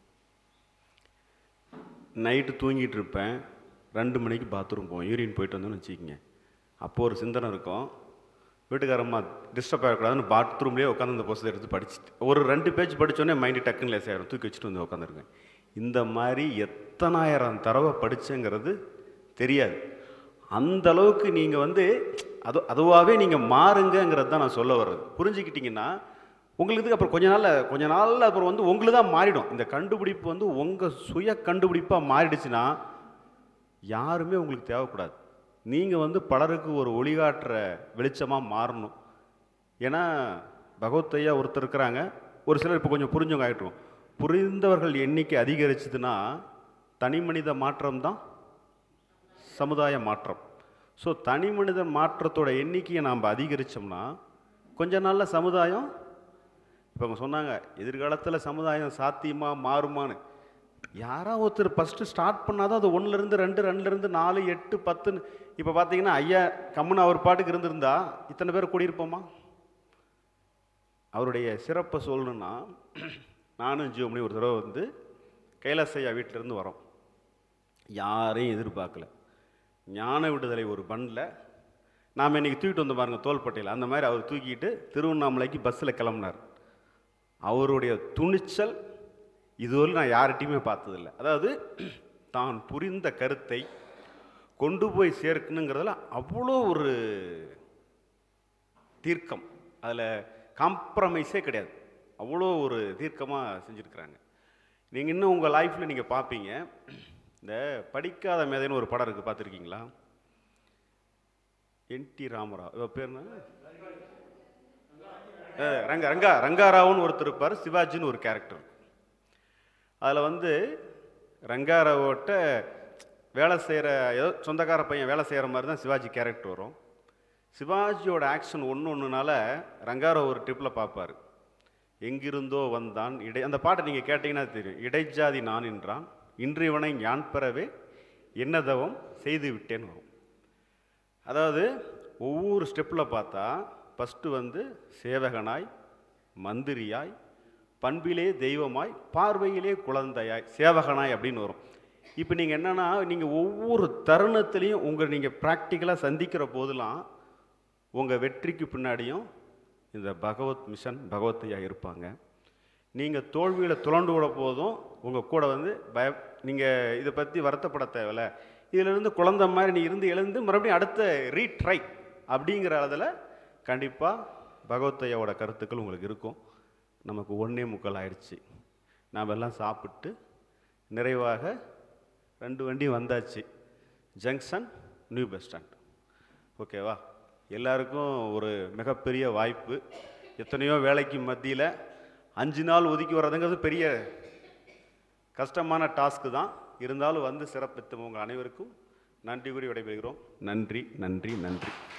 [SPEAKER 3] நைட்டு தூங்கிட்டு இருப்பேன் ரெண்டு மணிக்கு பாத்ரூம் போவோம் யூரின் போயிட்டு வந்தோன்னு வச்சுக்கிங்க அப்போது ஒரு சிந்தனை இருக்கும் வீட்டுக்காரம்மா டிஸ்டர்ப் ஆகக்கூடாதுன்னு பாத்ரூம்லேயே உட்காந்து அந்த புத்தகத்தை எடுத்து படிச்சுட்டு ஒரு ரெண்டு பேஜ் படித்தோடனே மைண்டு டக்குன்னு லேஸ் ஆயிரும் தூக்கி வச்சுட்டு வந்து உட்காந்துருக்கேன் இந்த மாதிரி எத்தனாயிரம் தடவை படித்தேங்கிறது தெரியாது அந்த அளவுக்கு நீங்கள் வந்து அது அதுவாகவே நீங்கள் மாறுங்கங்கிறது தான் நான் சொல்ல வர்றது புரிஞ்சுக்கிட்டீங்கன்னா உங்களுக்கு இதுக்கு அப்புறம் கொஞ்ச நாளில் கொஞ்ச நாளில் அப்புறம் வந்து உங்களுக்கு தான் மாறிடும் இந்த கண்டுபிடிப்பு வந்து உங்கள் சுய கண்டுபிடிப்பாக மாறிடுச்சுன்னா யாருமே உங்களுக்கு தேவைக்கூடாது நீங்கள் வந்து பலருக்கு ஒரு ஒளிகாட்டுற வெளிச்சமாக மாறணும் ஏன்னா பகவத் ஐயா ஒருத்தர் இருக்கிறாங்க ஒரு சிலர் இப்போ கொஞ்சம் புரிஞ்சவங்க ஆகிட்டோம் புரிந்தவர்கள் எண்ணிக்கை அதிகரிச்சதுன்னா தனி மனித மாற்றம் தான் சமுதாய மாற்றம் ஸோ தனி மனித மாற்றத்தோட எண்ணிக்கையை நாம் அதிகரித்தோம்னா கொஞ்ச நாளில் சமுதாயம் இப்போ அவங்க சொன்னாங்க எதிர்காலத்தில் சமுதாயம் சாத்தியமாக மாறுமான்னு யாரா ஒருத்தர் ஃபஸ்ட்டு ஸ்டார்ட் பண்ணாதான் அது ஒன்றுலேருந்து ரெண்டு ரெண்டுலேருந்து நாலு எட்டு பத்துன்னு இப்போ பார்த்தீங்கன்னா ஐயா கம்முன்னு அவர் பாட்டுக்கு இருந்திருந்தா இத்தனை பேர் கூடியிருப்போமா அவருடைய சிறப்பை சொல்லணும்னா நானும் ஜியோமணி ஒரு தடவை வந்து கைலாஸ் ஐயா வீட்டிலேருந்து வரோம் யாரையும் எதிர்பார்க்கல ஞான விடுதலை ஒரு பண்டில் நாம் இன்றைக்கி தூக்கிட்டு வந்து பாருங்கள் தோள்பட்டையில் அந்த மாதிரி அவர் தூக்கிட்டு திருவண்ணாமலைக்கு பஸ்ஸில் கிளம்புனார் அவருடைய துணிச்சல் இதுவரை நான் யார்கிட்டையுமே பார்த்ததில்ல அதாவது தான் புரிந்த கருத்தை கொண்டு போய் சேர்க்கணுங்கிறதுல அவ்வளோ ஒரு தீர்க்கம் அதில் காம்ப்ரமைஸே கிடையாது அவ்வளோ ஒரு தீர்க்கமாக செஞ்சுருக்கிறாங்க நீங்கள் இன்னும் உங்கள் லைஃப்பில் நீங்கள் பார்ப்பீங்க இந்த படிக்காத மேதைன்னு ஒரு படம் இருக்குது பார்த்துருக்கீங்களா என்டி ராமராவ் இவ பேர் என்ன அஹ் ரங்கா ரங்கா ரங்காராவுன்னு ஒருத்தர் இருப்பார் சிவாஜின்னு ஒரு கேரக்டர் அதில் வந்து ரங்காராவோட்ட வேலை செய்கிற ஏதோ சொந்தக்கார பையன் வேலை செய்கிற மாதிரி தான் சிவாஜி கேரக்டர் வரும் சிவாஜியோட ஆக்ஷன் ஒன்று ஒன்றுனால ரங்காராவ் ஒரு ட்ரிப்பில் பார்ப்பார் எங்கிருந்தோ வந்தான் இடை அந்த பாட்டை நீங்கள் கேட்டிங்கன்னா தெரியும் இடைஜாதி நான் என்றான் இன்று இவனை ஞான் பெறவே என்னதவம் செய்து விட்டேன்னு வரும் அதாவது ஒவ்வொரு ஸ்டெப்பில் பார்த்தா ஃபஸ்ட்டு வந்து சேவகனாய் மந்திரியாய் பண்பிலே தெய்வமாய் பார்வையிலே குழந்தையாய் சேவகனாய் அப்படின்னு வரும் இப்போ நீங்கள் என்னென்னா நீங்கள் ஒவ்வொரு தருணத்துலேயும் உங்கள் நீங்கள் ப்ராக்டிக்கலாக சந்திக்கிற போதெல்லாம் உங்கள் வெற்றிக்கு பின்னாடியும் இந்த பகவத் மிஷன் பகவத்தையா இருப்பாங்க நீங்கள் தோல்வியில் துளண்டு விட போதும் உங்கள் கூட வந்து பய நீங்கள் இதை பற்றி வருத்தப்பட தேவையில்ல இதிலிருந்து குழந்தை மாதிரி நீ இருந்து எழுந்து மறுபடியும் அடுத்த ரீட்ரை அப்படிங்கிற அதில் கண்டிப்பாக பகவத்தையாவோட கருத்துக்கள் உங்களுக்கு இருக்கும் நமக்கு ஒன்றே முக்கால் ஆயிடுச்சு நாம் எல்லாம் சாப்பிட்டு நிறைவாக ரெண்டு வண்டி வந்தாச்சு ஜங்ஷன் நியூ பஸ் ஸ்டாண்ட் ஓகேவா எல்லாருக்கும் ஒரு மிகப்பெரிய வாய்ப்பு எத்தனையோ வேலைக்கு மத்தியில் அஞ்சு நாள் ஒதுக்கி வர்றதுங்கிறது பெரிய கஷ்டமான டாஸ்க்கு தான் இருந்தாலும் வந்து சிறப்பித்த உங்கள் அனைவருக்கும் நன்றி கூறி விடைபெறுகிறோம் நன்றி நன்றி நன்றி